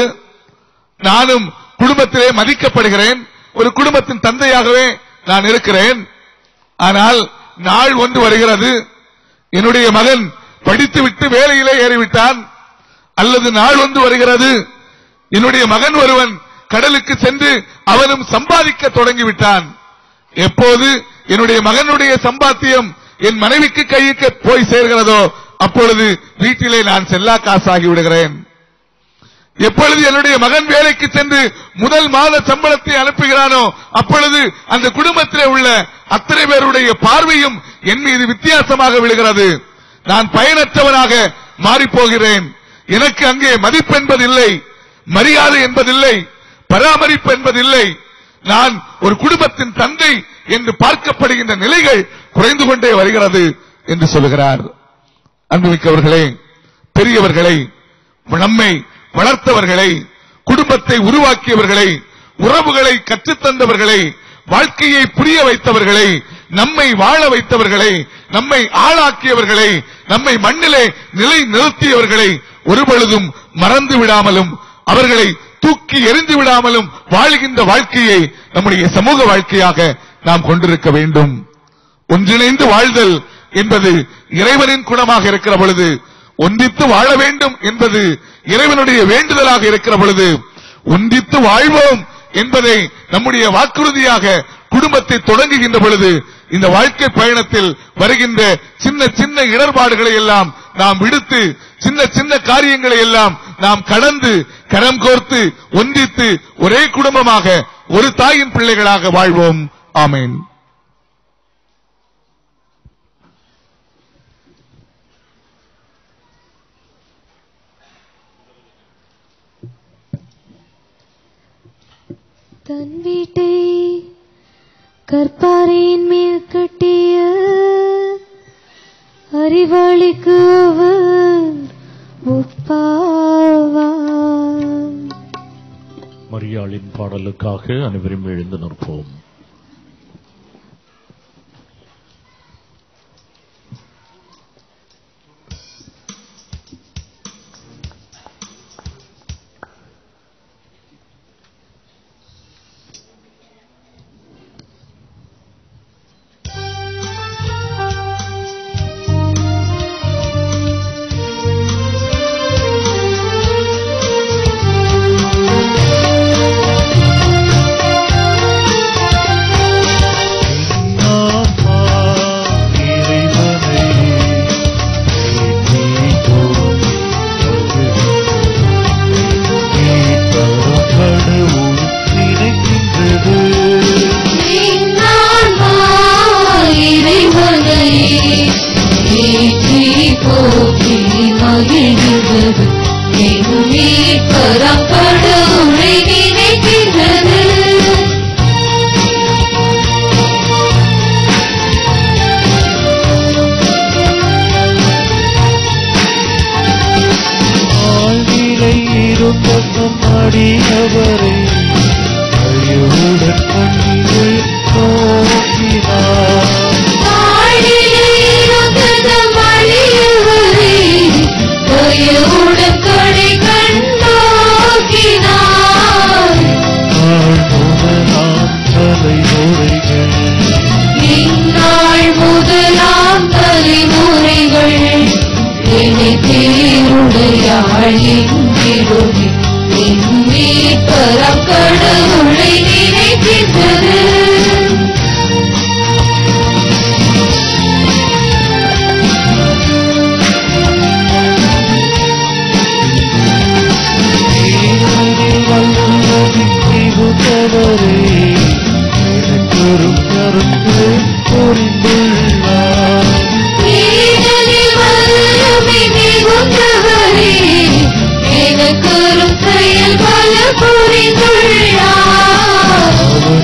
நானும் குடும்பத்திலே மதிக்கப்படுகிறேன் ஒரு குடும்பத்தின் தந்தையாகவே நான் இருக்கிறேன் ஆனால் நாள் ஒன்று வருகிறது என்னுடைய மகன் படித்துவிட்டு வேலையிலே ஏறிவிட்டான் அல்லது நாள் ஒன்று வருகிறது என்னுடைய மகன் ஒருவன் கடலுக்கு சென்று அவனும் சம்பாதிக்க தொடங்கிவிட்டான் எப்போது என்னுடைய மகனுடைய சம்பாத்தியம் என் மனைவிக்கு கைக்கு போய் சேர்கிறதோ அப்பொழுது வீட்டிலே நான் செல்லா காசாகி விடுகிறேன் எப்பொழுது என்னுடைய மகன் வேலைக்கு சென்று முதல் மாத சம்பளத்தை அனுப்புகிறானோ அப்பொழுது அந்த குடும்பத்திலே உள்ள அத்தனை பேருடைய பார்வையும் என் மீது வித்தியாசமாக விழுகிறது நான் பயனற்றவனாக மாறிப் போகிறேன் எனக்கு அங்கே மதிப்பு என்பதில்லை மரியாதை என்பதில்லை பராமரிப்பு என்பதில்லை நான் ஒரு குடும்பத்தின் தந்தை என்று பார்க்கப்படுகின்ற நிலைகள் குறைந்து கொண்டே வருகிறது என்று சொல்லுகிறார் அன்புமிக்கவர்களே பெரியவர்களை நம்மை வளர்த்தவர்களை குடும்பத்தை உருவாக்கியவர்களை உறவுகளை கற்றுத்தந்தவர்களை வாழ்க்கையை புரிய வைத்தவர்களை நம்மை வாழ வைத்தவர்களை நம்மை ஆளாக்கியவர்களை நம்மை மண்ணிலே நிலை நிறுத்தியவர்களை ஒருபொழுதும் மறந்து விடாமலும் அவர்களை தூக்கி எறிந்து விடாமலும் வாழ்கின்ற வாழ்க்கையை நம்முடைய சமூக வாழ்க்கையாக நாம் கொண்டிருக்க வேண்டும் ஒன்றிணைந்து வாழ்தல் என்பது இறைவனின் குணமாக இருக்கிற பொழுது ஒன்றித்து வாழ வேண்டும் என்பது இறைவனுடைய வேண்டுதலாக இருக்கிற பொழுது ஒன்றித்து வாழ்வோம் என்பதை நம்முடைய வாக்குறுதியாக குடும்பத்தை தொடங்குகின்ற பொழுது இந்த வாழ்க்கை பயணத்தில் வருகின்ற சின்ன சின்ன இடர்பாடுகளை எல்லாம் நாம் விடுத்து சின்ன சின்ன காரியங்களை எல்லாம் நாம் கடந்து கரம் கோர்த்து ஒன்றித்து ஒரே குடும்பமாக ஒரு தாயின் பிள்ளைகளாக வாழ்வோம் ஆமேன் தன் வீட்டை கற்பாறையின் மேல் கட்டிய அறிவாளிக்கு அவர் ஒப்பாவார் மரியாளின் பாடலுக்காக அனைவரும் எழுந்து நிற்போம் கடவுளை நினைக்கின்றது ஆழ்நிலை இருந்த அடியவரை அழிவுடன் கண்ணீர் நோக்கினார் ஆழ்முதலாம் தலைமுறைகள் முதலாம் தலைமுறைகள் கடவுளை நினைக்கின்றது மிகுந்தவரே எனக்கொரும் கருத்து புரிந்துள்ளார் நீதலில் வல்லமை மிகுந்தவரே, எனக்கொரு செயல் பல புரிந்துள்ளார்.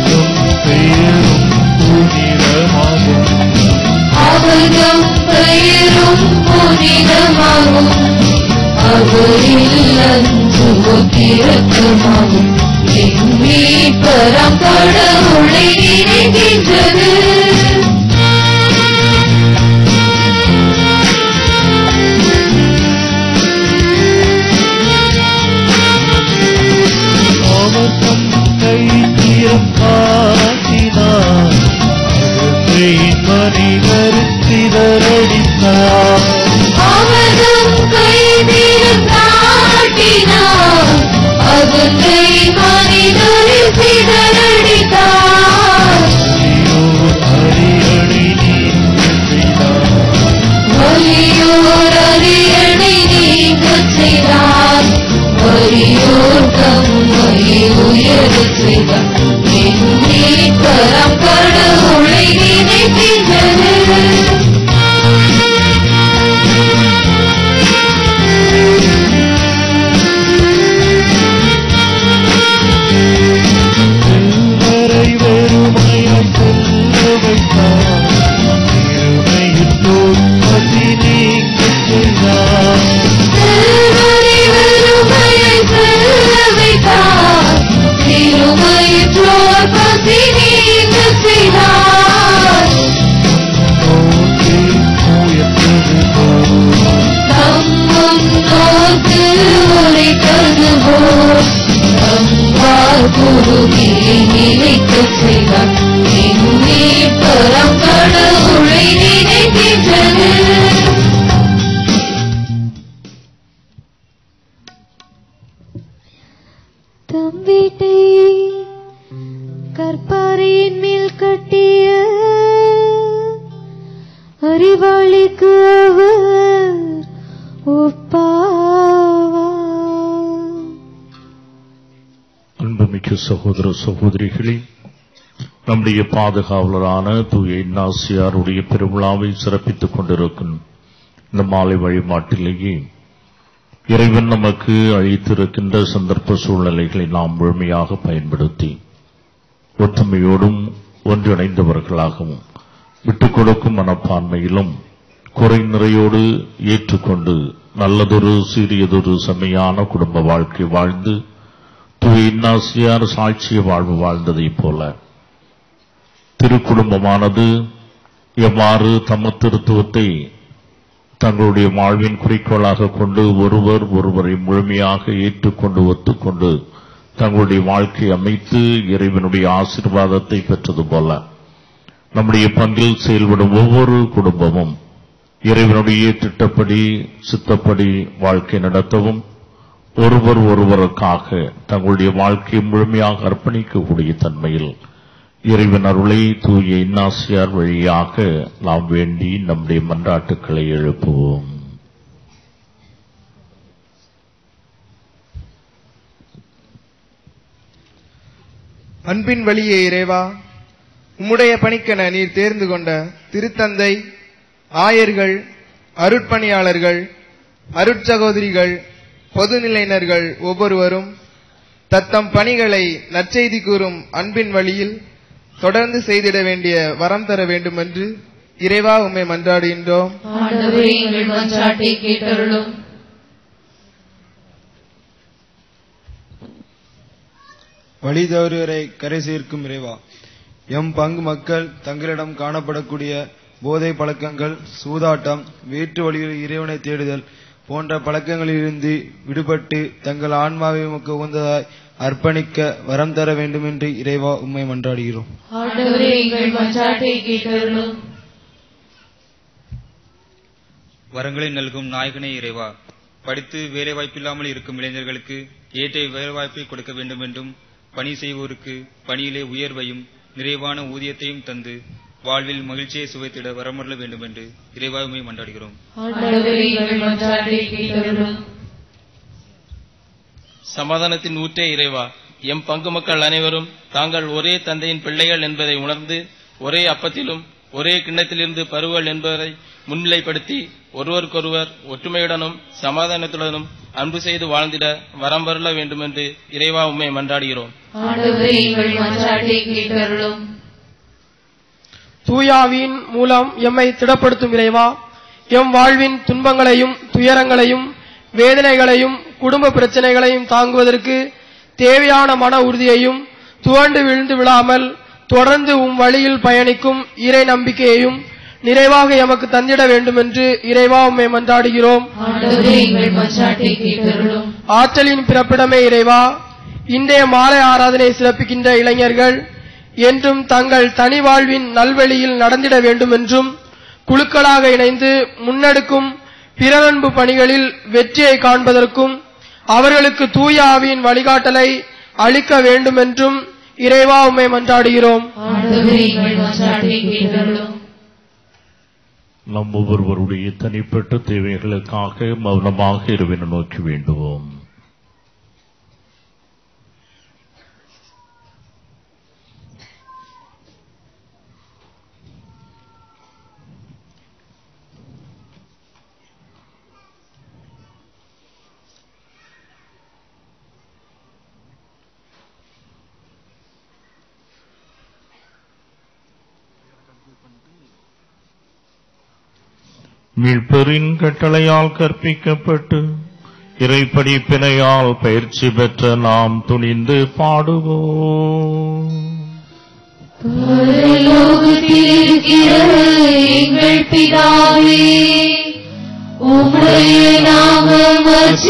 அவர்தம் பெயரும் புனிதமாகும் அவரில் அன்பு ஒத்திரக்கமாகும் எங்கே பரம் கடவுளை நினைக்கின்றது அவர் தம் கைத்திரம் காட்டினார் அகத்தையின் மனிதர் சிதறடித்தார் அவர்தம் கைதில் காட்டினார் அவற்றை மனிதரில் சிதறடித்தார் அரியணை நீங்க செய்தார் வலியோர் அரியணை நீங்கச் செய்தார் வலியோர் தம் வலி உயரச் செய்தார் எண்ணி கரம் கடவுளை நினைக்கின்றது ஒப்பாவார் அன்புமிக்க சகோதர சகோதரிகளே நம்முடைய பாதுகாவலரான தூய இன்னாசியாருடைய பெருவிழாவை சிறப்பித்துக் கொண்டிருக்கும் இந்த மாலை வழிபாட்டிலேயே இறைவன் நமக்கு அளித்திருக்கின்ற சந்தர்ப்ப சூழ்நிலைகளை நாம் முழுமையாக பயன்படுத்தி ஒற்றுமையோடும் ஒன்றிணைந்தவர்களாகவும் விட்டுக் கொடுக்கும் மனப்பான்மையிலும் குறை நிறையோடு ஏற்றுக்கொண்டு நல்லதொரு சிறியதொரு செம்மையான குடும்ப வாழ்க்கை வாழ்ந்து தூய இன்னாசியார் சாட்சிய வாழ்வு வாழ்ந்ததைப் போல திருக்குடும்பமானது எவ்வாறு தம திருத்துவத்தை தங்களுடைய வாழ்வின் குறிக்கோளாக கொண்டு ஒருவர் ஒருவரை முழுமையாக ஏற்றுக்கொண்டு ஒத்துக்கொண்டு தங்களுடைய வாழ்க்கை அமைத்து இறைவனுடைய ஆசீர்வாதத்தை பெற்றது போல நம்முடைய பங்கில் செயல்படும் ஒவ்வொரு குடும்பமும் இறைவனுடைய திட்டப்படி சித்தப்படி வாழ்க்கை நடத்தவும் ஒருவர் ஒருவருக்காக தங்களுடைய வாழ்க்கையை முழுமையாக அர்ப்பணிக்கக்கூடிய தன்மையில் இறைவன் அருளை தூய இன்னாசியார் வழியாக நாம் வேண்டி நம்முடைய மன்றாட்டுக்களை எழுப்புவோம் அன்பின் வழியே இறைவா உம்முடைய பணிக்கென நீர் தேர்ந்து கொண்ட திருத்தந்தை ஆயர்கள் அருட்பணியாளர்கள் அருட்சகோதரிகள் பொதுநிலையினர்கள் ஒவ்வொருவரும் தத்தம் பணிகளை நற்செய்தி கூறும் அன்பின் வழியில் தொடர்ந்து செய்திட வேண்டிய வரம் தர வேண்டும் என்று இறைவா உம்மை மன்றாடுகின்றோம் ஆண்டவரே எங்கள் மன்றாட்டை கேட்டருளும் வழி தவறுவரை கரை சேர்க்கும் இறைவா எம் பங்கு மக்கள் தங்களிடம் காணப்படக்கூடிய போதை பழக்கங்கள் சூதாட்டம் வேற்று வழிகளில் இறைவனை தேடுதல் போன்ற பழக்கங்களிலிருந்து விடுபட்டு தங்கள் ஆன்மாவை உமக்கு உகந்ததாய் அர்ப்பணிக்க வரம் தர வேண்டும் என்று இறைவா உம்மை மன்றாடுகிறோம் ஆண்டவரே எங்கள் மன்றாட்டை கேட்டருளும் வரங்களை நல்கும் நாயகனே இறைவா படித்து வேலைவாய்ப்பில்லாமல் இருக்கும் இளைஞர்களுக்கு ஏற்ற வேலைவாய்ப்பை கொடுக்க வேண்டும் என்றும் பணி செய்வோருக்கு பணியிலே உயர்வையும் நிறைவான ஊதியத்தையும் தந்து வாழ்வில் மகிழ்ச்சியை சுவைத்திட வரமருள வேண்டும் என்று இறைவாயுமை மன்றாடுகிறோம் ஆண்டவரே எங்கள் மன்றாட்டை கேட்டருளும் சமாதானத்தின் ஊற்றே இறைவா எம் பங்கு மக்கள் அனைவரும் தாங்கள் ஒரே தந்தையின் பிள்ளைகள் என்பதை உணர்ந்து ஒரே அப்பத்திலும் ஒரே கிண்ணத்திலிருந்து பருவல் என்பதை முன்னிலைப்படுத்தி ஒருவருக்கொருவர் ஒற்றுமையுடனும் சமாதானத்துடனும் அன்பு செய்து வாழ்ந்திட வரம் வரல வேண்டும் என்று இறைவா உம்மை மன்றாடுகிறோம் ஆண்டவரே எங்கள் மன்றாட்டை கேட்டருளும் தூயாவின் மூலம் எம்மை திடப்படுத்தும் இறைவா எம் வாழ்வின் துன்பங்களையும் துயரங்களையும் வேதனைகளையும் குடும்ப பிரச்சனைகளையும் தாங்குவதற்கு தேவையான மன உறுதியையும் துவண்டு விழுந்து விழாமல் தொடர்ந்து உம் வழியில் பயணிக்கும் இறை நம்பிக்கையையும் நிறைவாக எமக்கு தந்திட வேண்டும் என்று இறைவா உம்மை மன்றாடுகிறோம் ஆண்டவரே எங்கள் மன்றாட்டை கேட்டருளும் ஆற்றலின் பிறப்பிடமே இறைவா இன்றைய மாலை ஆராதனை சிறப்பிக்கின்ற இளைஞர்கள் என்றும் தங்கள் தனி வாழ்வின் நல்வழியில் நடந்திட வேண்டும் என்றும் குழுக்களாக இணைந்து முன்னெடுக்கும் பிறரன்பு பணிகளில் வெற்றியை காண்பதற்கும் அவர்களுக்கு தூய ஆவியின் வழிகாட்டலை அளிக்க வேண்டும் என்றும் இறைவா உம்மை மன்றாடுகிறோம் ஆண்டவரே எங்கள் மன்றாட்டை கேட்டருளும் நம் ஒவ்வொருவருடைய தனிப்பட்ட தேவைகளுக்காக மௌனமாக இருவின நோக்கி வேண்டுவோம் மீட்பரின் கட்டளையால் கற்பிக்கப்பட்டு இறைப்படிப்பினையால் பயிற்சி பெற்ற நாம் துணிந்து பாடுவோம் பரலோகத்திலிருக்கிற எங்கள் பிதாவே உம்முடைய நாமம்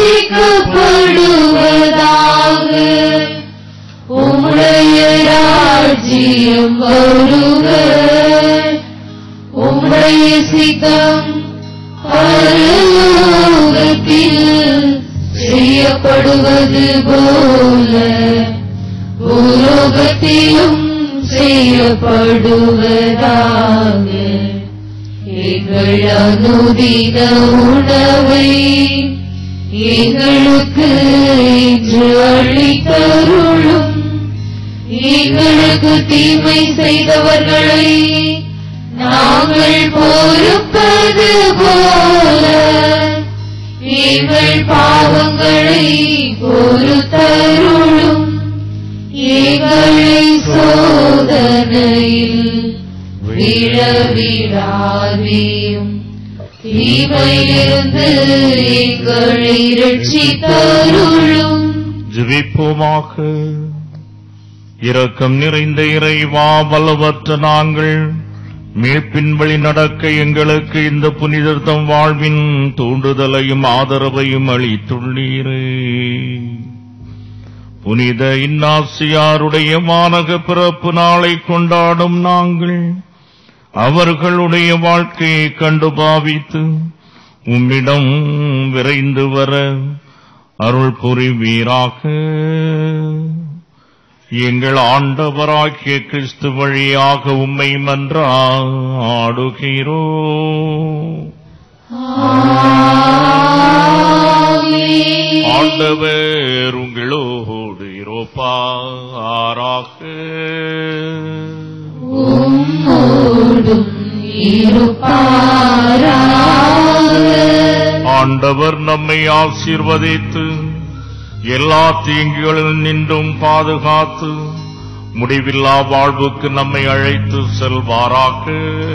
வச்சிக்கப்படுவதாக உம்முடைய ராஜ்யம் வருக உம்முடைய சித்தம் பரலோகத்தில் செய்யப்படுவது போல பூலோகத்திலும் செய்யப்படுவதாக எங்கள் எங்கள் அனுதின உணவை எங்களுக்கு இன்று அளித்தருளும் எங்களுக்கு தீமை செய்தவர்களை நாங்கள் பொறுப்பது போல எங்கள் பாவங்களை பொறுத்தருளும் எங்களை சோதனையில் விழவிடாதேயும் தீமையிலிருந்து எங்களை ரட்சித்தருளும் ஜெபிப்போமாக இரக்கம் நிறைந்த இறைவா வல்லவற்ற நாங்கள் மீட்பின் வழி நடக்க எங்களுக்கு இந்த புனிதர்தம் வாழ்வின் தூண்டுதலையும் ஆதரவையும் அளித்துள்ளீரே புனித இன்னாசியாருடைய மானக பிறப்பு நாளை கொண்டாடும் நாங்கள் அவர்களுடைய வாழ்க்கையை கண்டு பாவித்து உம்மிடம் விரைந்து வர அருள் புரிவீராக எங்கள் ஆண்டவராகிய கிறிஸ்து வழியாக உம்மை மன்றாடுகிறோ ஆண்டவர் உங்களோடு இருப்பாராக உம்மோடும் இருப்பாராக ஆண்டவர் நம்மை ஆசீர்வதித்து எல்லா தீங்குகளில் நின்றும் பாதுகாத்து முடிவில்லா வாழ்வுக்கு நம்மை அழைத்து செல்வாராக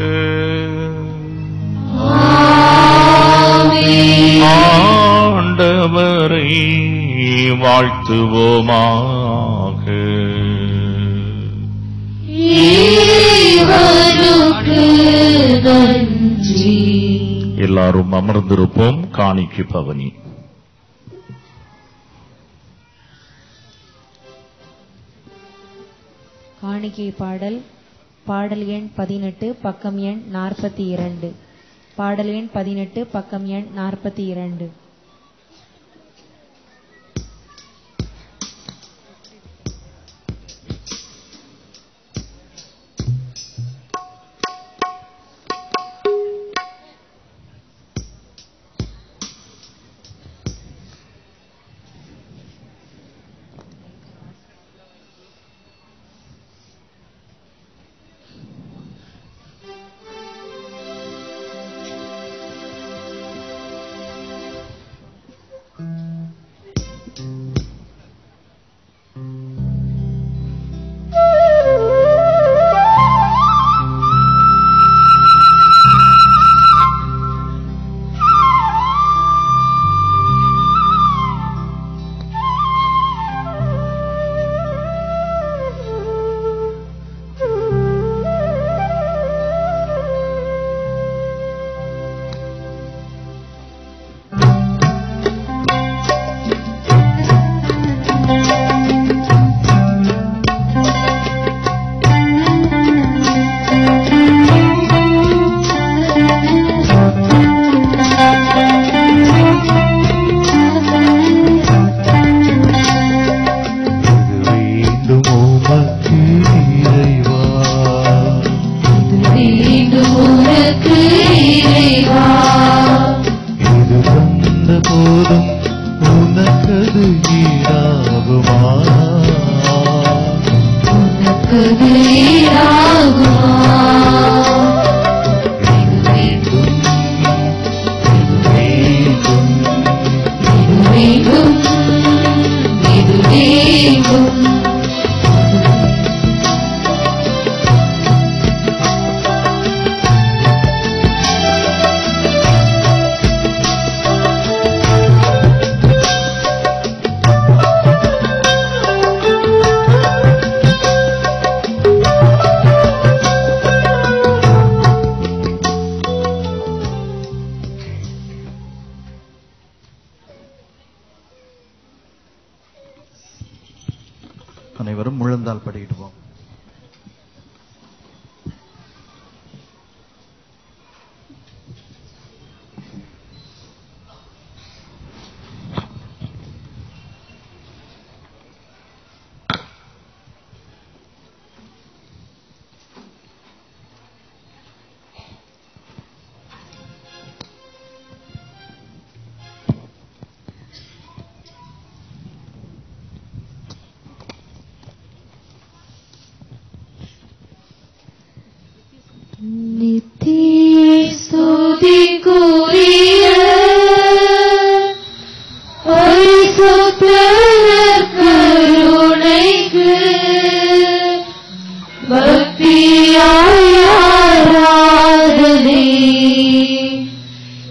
ஆண்டவரை வாழ்த்துவோமாக இவருக்கு நன்றி எல்லாரும் அமர்ந்திருப்போம் காணிக்கு பவனி காணிக்கை பாடல் பாடல் எண் பதினெட்டு பக்கம் எண் நாற்பத்தி இரண்டு பாடல் எண் பதினெட்டு பக்கம் எண் நாற்பத்தி இரண்டு வேண்டும் உமக்கு இறைவா மீண்டும் உனக்கு இறைவா இது வந்த போதும் உனக்கது ஈடாகுமா உனக்கு ஈடாகுமா இது வேண்டும் இது வேண்டும் அனைவரும் முழந்தால் படிக்கிடுவோம்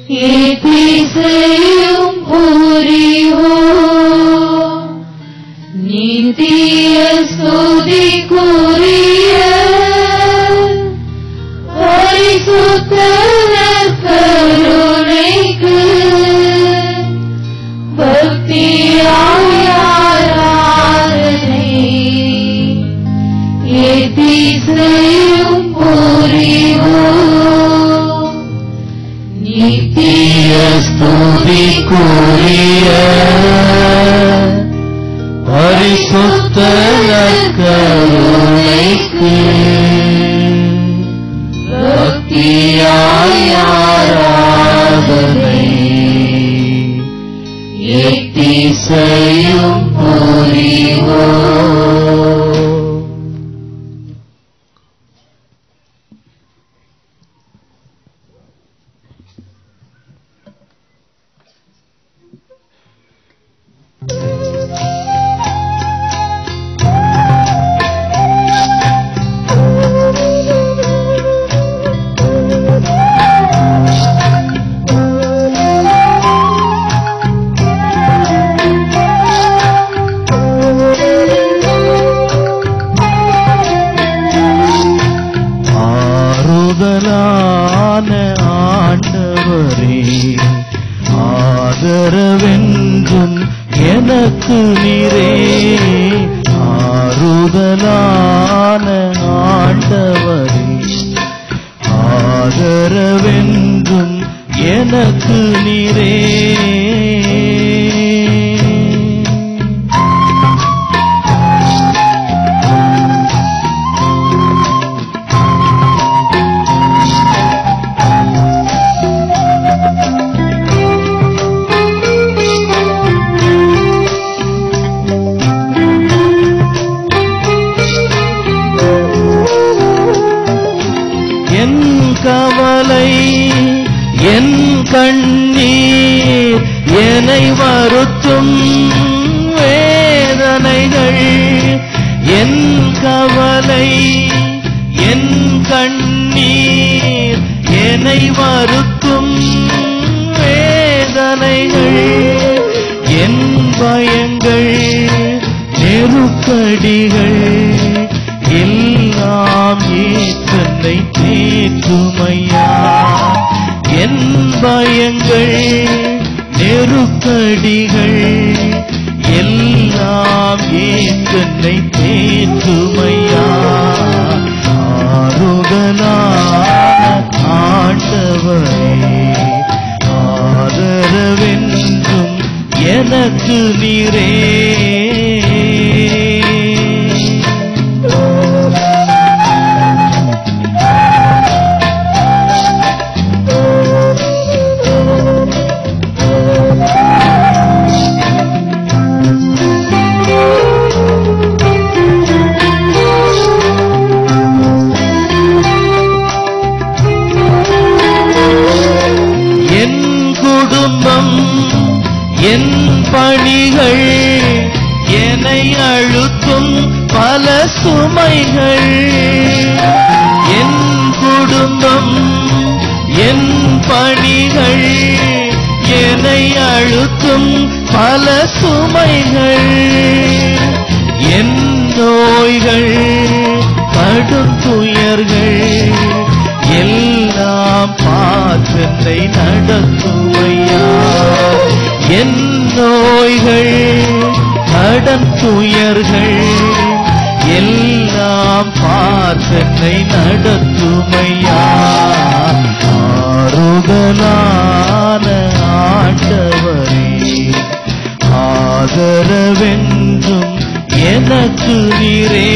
எதிசையும் புரிவோம் நித்திய ஸ்துதிக்குரிய பரிசுத்த கருணைக்கு பக்தியாய் ஆராதனை எதிசையும் புரிவோம் நித்திய ஸ்துதிக்குரிய பரிசுத்த கருணைக்கு பக்தியாய் ஆராதனை எத்திசையும் புரிவோம் ஆறுதலான ஆண்டவரே ஆதரவென்றும் எனக்கு நீரே ஆறுதலான ஆண்டவரே ஆதரவென்றும் எனக்கு நீரே என் கவலை என் கண்ணீர் என்னை வருத்தும் வேதனைகள் என் கவலை என் கண்ணீர் என்னை வருத்தும் வேதனைகள் என் பயங்கள் நெருக்கடிகள் எல்லாம் ஏற்றனை தேற்றுமையா என் பயங்கள் நெருக்கடிகள் எல்லாம் ஏற்றனை தேற்றுமையா ஆறுதலான ஆண்டவரே ஆதரவென்றும் எனக்கு நீரே என் குடும்பம் என் பணிகள் என்னை அழுத்தும் பல சுமைகள் என் குடும்பம் என் பணிகள் என்னை அழுத்தும் பல சுமைகள் என் நோய்கள் கடும் துயர்கள் எல்லாம் பார்த்தனை நடத்துவையா என் நோய்கள் கடன் துயர்கள் எல்லாம் பார்த்தனை நடத்துமையா ஆறுதலான ஆண்டவரே ஆதரவென்றும் எனக்கு நீரே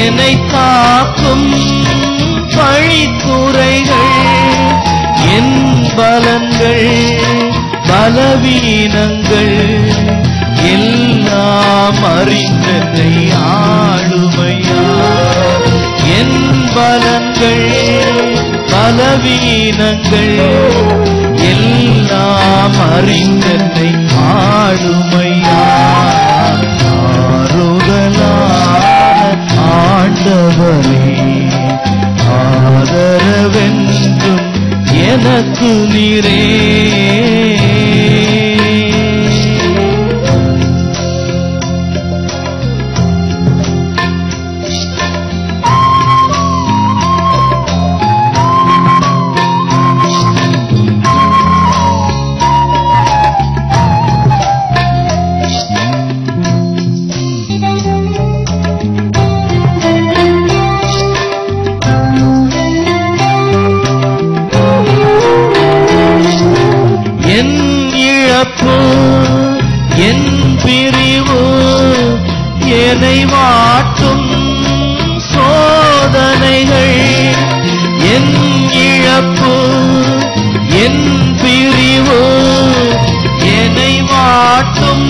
என்னை காக்கும் பழித்துறைகள் என் பலன்கள் பலவீனங்கள் எல்லாம் அறிந்ததை ஆளுமையா என் பலன்கள் பலவீனங்கள் எல்லாம் அறிந்ததை ஆளுமையா ஆறுதலான ஆண்டவரே ஆதரவென்றும் எனக்கு நீரே என் இழப்பு என் பிரிவு என்னை வாட்டும் சோதனைகள் என் இழப்பு என் பிரிவு என்னை வாட்டும்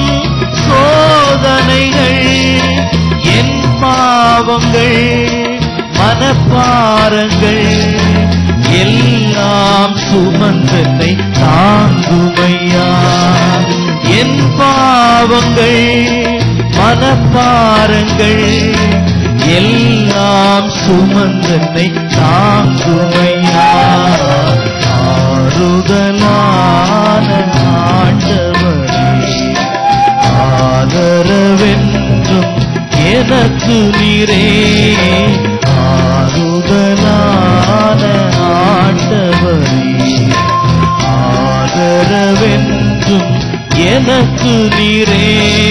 சோதனைகள் என் பாவங்கள் மனப்பாரங்கள் எல்லாம் சுமந்தனை தாங்குமையா என் பாவங்கள் மனப்பாரங்கள் எல்லாம் சுமந்தனை தாங்குமையா ஆறுதலான ஆண்டவரே ஆதரவென்றும் எனக்கு நீரே ஆறுதலான ஆண்டவரே ஆதரவென்றும் எனக்கு நீரே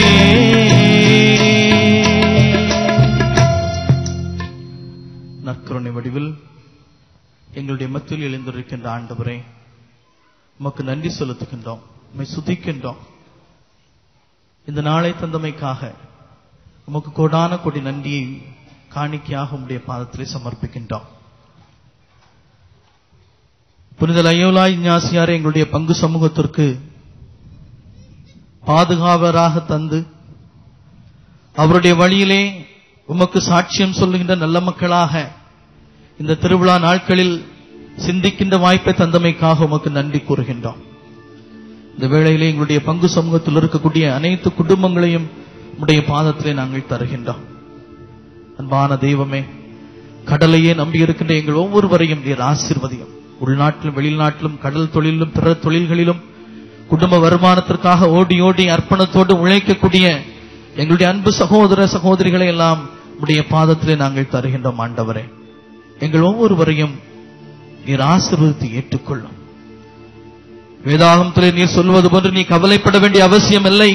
நற்கருணை வடிவில் எங்களுடைய மத்தியில் எழுந்திருக்கின்ற ஆண்டவரே உமக்கு நன்றி செலுத்துகின்றோம் உம்மை சுதிக்கின்றோம் இந்த நாளை தந்தமைக்காக உமக்கு கோடான கொடி நன்றியை காணிக்கையாக உம்முடைய பாதத்திலே சமர்ப்பிக்கின்றோம் புனித லயோலா இஞ்ஞாசியாரை எங்களுடைய பங்கு சமூகத்திற்கு பாதுகாவராக தந்து அவருடைய வழியிலே உமக்கு சாட்சியம் சொல்லுகின்ற நல்ல மக்களாக இந்த திருவிழா நாட்களில் சிந்திக்கின்ற வாய்ப்பை தந்தமைக்காக உமக்கு நன்றி கூறுகின்றோம் இந்த வேளையிலே எங்களுடைய பங்கு சமூகத்தில் இருக்கக்கூடிய அனைத்து குடும்பங்களையும் உடைய பாதத்திலே நாங்கள் தருகின்றோம் அன்பான தெய்வமே கடலையே நம்பியிருக்கின்ற எங்கள் ஒவ்வொருவரையும் நீர் ஆசிர்வதியும் உள்நாட்டிலும் வெளிநாட்டிலும் கடல் தொழிலும் பிற தொழில்களிலும் குடும்ப வருமானத்திற்காக ஓடி ஓடி அர்ப்பணத்தோடு உழைக்கக்கூடிய எங்களுடைய அன்பு சகோதர சகோதரிகளை எல்லாம் உடைய பாதத்திலே நாங்கள் தருகின்றோம் ஆண்டவரே எங்கள் ஒவ்வொருவரையும் நீர் ஆசீர்வதித்து ஏற்றுக்கொள்ளும் வேதாகமத்திலே நீர் சொல்வது போன்று நீ கவலைப்பட வேண்டிய அவசியம் இல்லை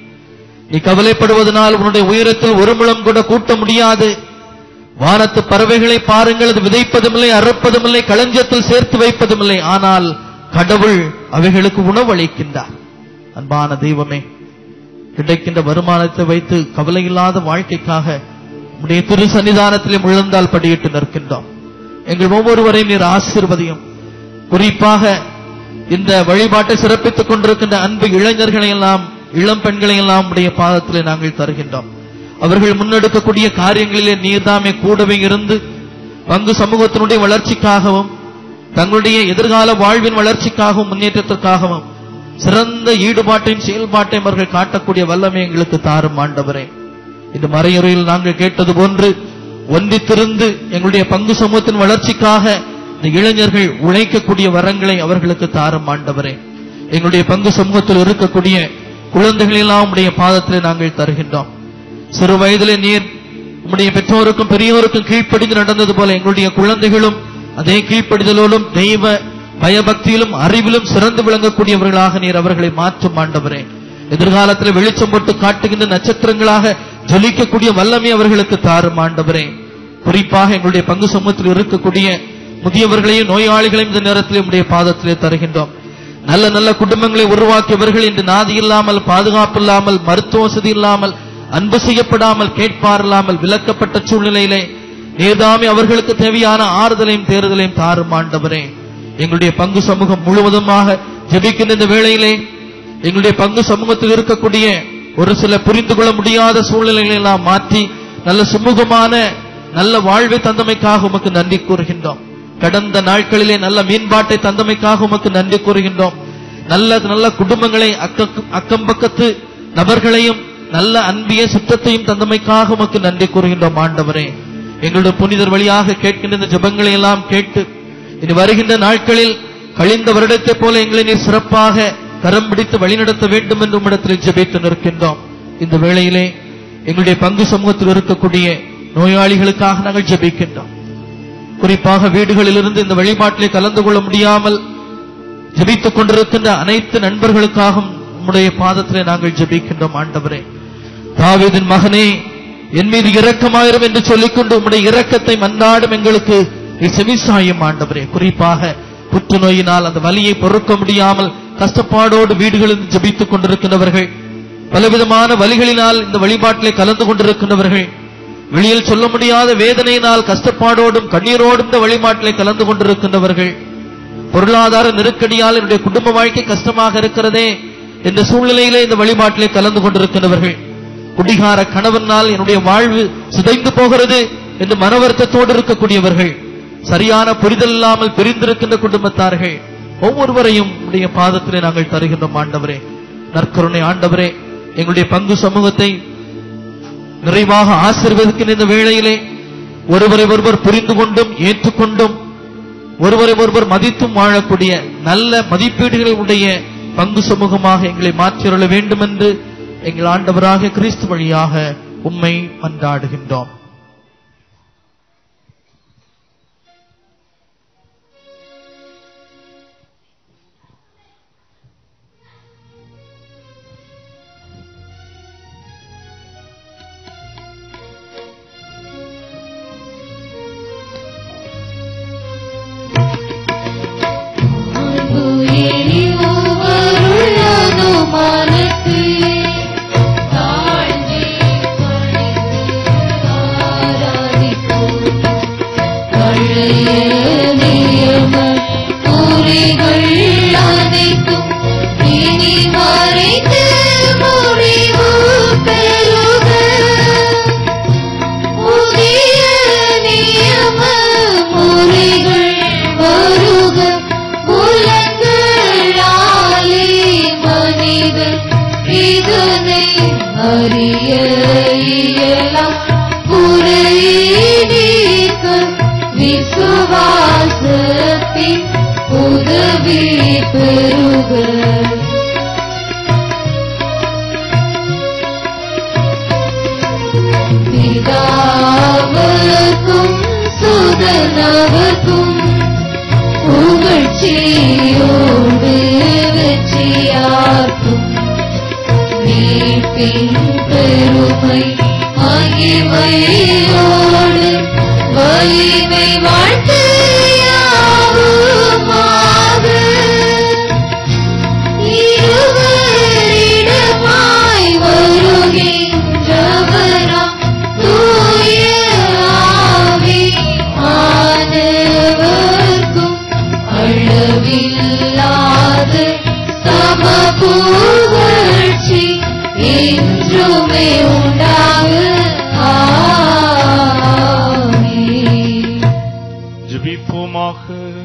நீ கவலைப்படுவதனால் உன்னுடைய உயரத்தில் ஒரு முழம் கூட கூட்ட முடியாது வானத்து பறவைகளை பாருங்கள் அது விதைப்பதும் இல்லை அறுப்பதும் இல்லை களஞ்சியத்தில் சேர்த்து வைப்பதும் இல்லை ஆனால் கடவுள் அவைகளுக்கு உணவளிக்கின்றார் அன்பான தெய்வமே கிடைக்கின்ற வருமானத்தை வைத்து கவலையில்லாத வாழ்க்கைக்காக உடைய திரு சன்னிதானத்திலே முழந்தால் படியிட்டு நிற்கின்றோம் எங்கள் ஒவ்வொருவரையும் நீர் ஆசீர்வதியும் குறிப்பாக இந்த வழிபாட்டை சிறப்பித்துக் கொண்டிருக்கின்ற அன்பு இளைஞர்களை எல்லாம் இளம் பெண்களை எல்லாம் உடைய பாதத்திலே நாங்கள் தருகின்றோம் அவர்கள் முன்னெடுக்கக்கூடிய காரியங்களிலே நீர்தாமே கூடவே இருந்து பங்கு சமூகத்தினுடைய வளர்ச்சிக்காகவும் தங்களுடைய எதிர்கால வாழ்வின் வளர்ச்சிக்காகவும் முன்னேற்றத்திற்காகவும் சிறந்த ஈடுபாட்டையும் செயல்பாட்டையும் அவர்கள் காட்டக்கூடிய வல்லமை எங்களுக்கு தாரும் ஆண்டவரே இந்த மறையுறையில் நாங்கள் கேட்டது போன்று ஒன்றித்திருந்து எங்களுடைய பங்கு சமூகத்தின் வளர்ச்சிக்காக இந்த இளைஞர்கள் உழைக்கக்கூடிய வரங்களை அவர்களுக்கு தாரும் ஆண்டவரே எங்களுடைய பங்கு சமூகத்தில் இருக்கக்கூடிய குழந்தைகள் எல்லாம் உடைய பாதத்திலே நாங்கள் தருகின்றோம் சிறு வயதிலே நீர் உம்முடைய பெற்றோருக்கும் பெரியோருக்கும் கீழ்ப்படிந்து நடந்தது போல எங்களுடைய குழந்தைகளும் அதே கீழ்ப்படிதலோடும் தெய்வ பயபக்தியிலும் அறிவிலும் சிறந்து விளங்கக்கூடியவர்களாக நீர் அவர்களை மாற்றும் ஆண்டவரே எதிர்காலத்தில் வெளிச்சம் போட்டு காட்டுகின்ற நட்சத்திரங்களாக ஜொலிக்கக்கூடிய வல்லமை அவர்களுக்கு தாரும் ஆண்டவரே குறிப்பாக எங்களுடைய பங்கு சமூகத்தில் இருக்கக்கூடிய முதியவர்களையும் நோயாளிகளையும் இந்த நேரத்தில் உடைய பாதத்திலே தருகின்றோம் நல்ல நல்ல குடும்பங்களை உருவாக்கியவர்கள் இன்று நாதி இல்லாமல் பாதுகாப்பு இல்லாமல் மருத்துவ வசதி இல்லாமல் அன்பு செய்யப்படாமல் கேட்பாரலாமல் விலக்கப்பட்ட சூழ்நிலையிலே நீர்தாமே அவர்களுக்கு தேவையான ஆறுதலையும் தேறுதலையும் தாரும் ஆண்டவரே எங்களுடைய பங்கு சமூகம் முழுவதுமாக ஜெபிக்கின்ற இந்த வேளையிலே எங்களுடைய பங்கு சமூகத்தில் இருக்கக்கூடிய ஒரு சில புரிந்து கொள்ள முடியாத சூழ்நிலைகளை எல்லாம் மாற்றி நல்ல சுமூகமான நல்ல வாழ்வை தந்தமைக்காக உமக்கு நன்றி கூறுகின்றோம் கடந்த நாட்களிலே நல்ல மீன்பாட்டை தந்தமைக்காக உமக்கு நன்றி கூறுகின்றோம் நல்ல நல்ல குடும்பங்களை அக்கம் அக்கம் பக்கத்து நபர்களையும் நல்ல அன்பிய சுத்தத்தையும் தந்தமைக்காக உமக்கு நன்றி கூறுகின்றோம் ஆண்டவரே எங்களுடைய புனிதர் வழியாக கேட்கின்ற இந்த ஜெபங்களை எல்லாம் கேட்டு இனி வருகின்ற நாட்களில் கழிந்த வருடத்தைப் போல எங்களை நீர் சிறப்பாக கரம் பிடித்து வழிநடத்த வேண்டும் என்று உம்மிடத்தில் ஜெபித்து நிற்கின்றோம் இந்த வேளையிலே எங்களுடைய பங்கு சமூகத்தில் இருக்கக்கூடிய நோயாளிகளுக்காக நாங்கள் ஜெபிக்கின்றோம் குறிப்பாக வீடுகளிலிருந்து இந்த வழிபாட்டிலே கலந்து கொள்ள முடியாமல் ஜெபித்துக் கொண்டிருக்கின்ற அனைத்து நண்பர்களுக்காகவும் உம்முடைய பாதத்திலே நாங்கள் ஜெபிக்கின்றோம் ஆண்டவரே தாவீதின் மகனே என் மீது இரக்கமாயிரும் என்று சொல்லிக்கொண்டு உம்முடைய இரக்கத்தை மன்றாடும் எங்களுக்கு நீ செவிசாயும் ஆண்டவரே குறிப்பாக புற்றுநோயினால் அந்த வலியை பொறுக்க முடியாமல் கஷ்டப்பாடோடு வீடுகளில் ஜெபித்துக் கொண்டிருக்கின்றவர்கள் பலவிதமான வலிகளினால் இந்த வழிபாட்டிலே கலந்து கொண்டிருக்கின்றவர்கள் வெளியில் சொல்ல முடியாத வேதனையினால் கஷ்டப்பாடோடும் கண்ணீரோடும் இந்த வழிபாட்டிலே கலந்து கொண்டிருக்கின்றவர்கள் பொருளாதார நெருக்கடியால் என்னுடைய குடும்ப வாழ்க்கை கஷ்டமாக இருக்கிறதே என்ற சூழ்நிலையிலே இந்த வழிபாட்டிலே கலந்து கொண்டிருக்கின்றவர்கள் குடிகார கணவனால் என்னுடைய வாழ்வு சிதைந்து போகிறது என்று மனவருத்தத்தோடு இருக்கக்கூடியவர்கள் சரியான புரிதல் இல்லாமல் பிரிந்திருக்கின்ற குடும்பத்தார்கள் ஒவ்வொருவரையும் உடைய பாதத்திலே நாங்கள் தருகின்றோம் ஆண்டவரே நற்கருணை ஆண்டவரே எங்களுடைய பங்கு சமூகத்தை நிறைவாக ஆசீர்வதிக்கின்ற இந்த வேளையிலே ஒருவரை ஒருவர் புரிந்து கொண்டும் ஏற்றுக்கொண்டும் ஒருவரை ஒருவர் மதித்தும் வாழக்கூடிய நல்ல மதிப்பீடுகளை உடைய பங்கு சமூகமாக எங்களை மாற்றியருள வேண்டும் என்று எங்கள் ஆண்டவராக கிறிஸ்து வழியாக உம்மை மன்றாடுகின்றோம் அறிய இயலாம் குறைநீக்க விசுவாசத்தின் உதவி பெறுக பிதாவுக்கும் சுதனவுக்கும் புகழ்ச்சியோடு வெற்றியாக்கும் மீட்பின் பெருமை மகிமையோடு வலிமை வாழ்த்து யாவுமாக இருவரிடமாய் வருகின்றவராம் தூய ஆவி ஆனவர்க்கும் அளவில்லாத சமபுகழ்ச்சி என்றுமே உண்டாக ஆமென். ஜெபிப்போமாக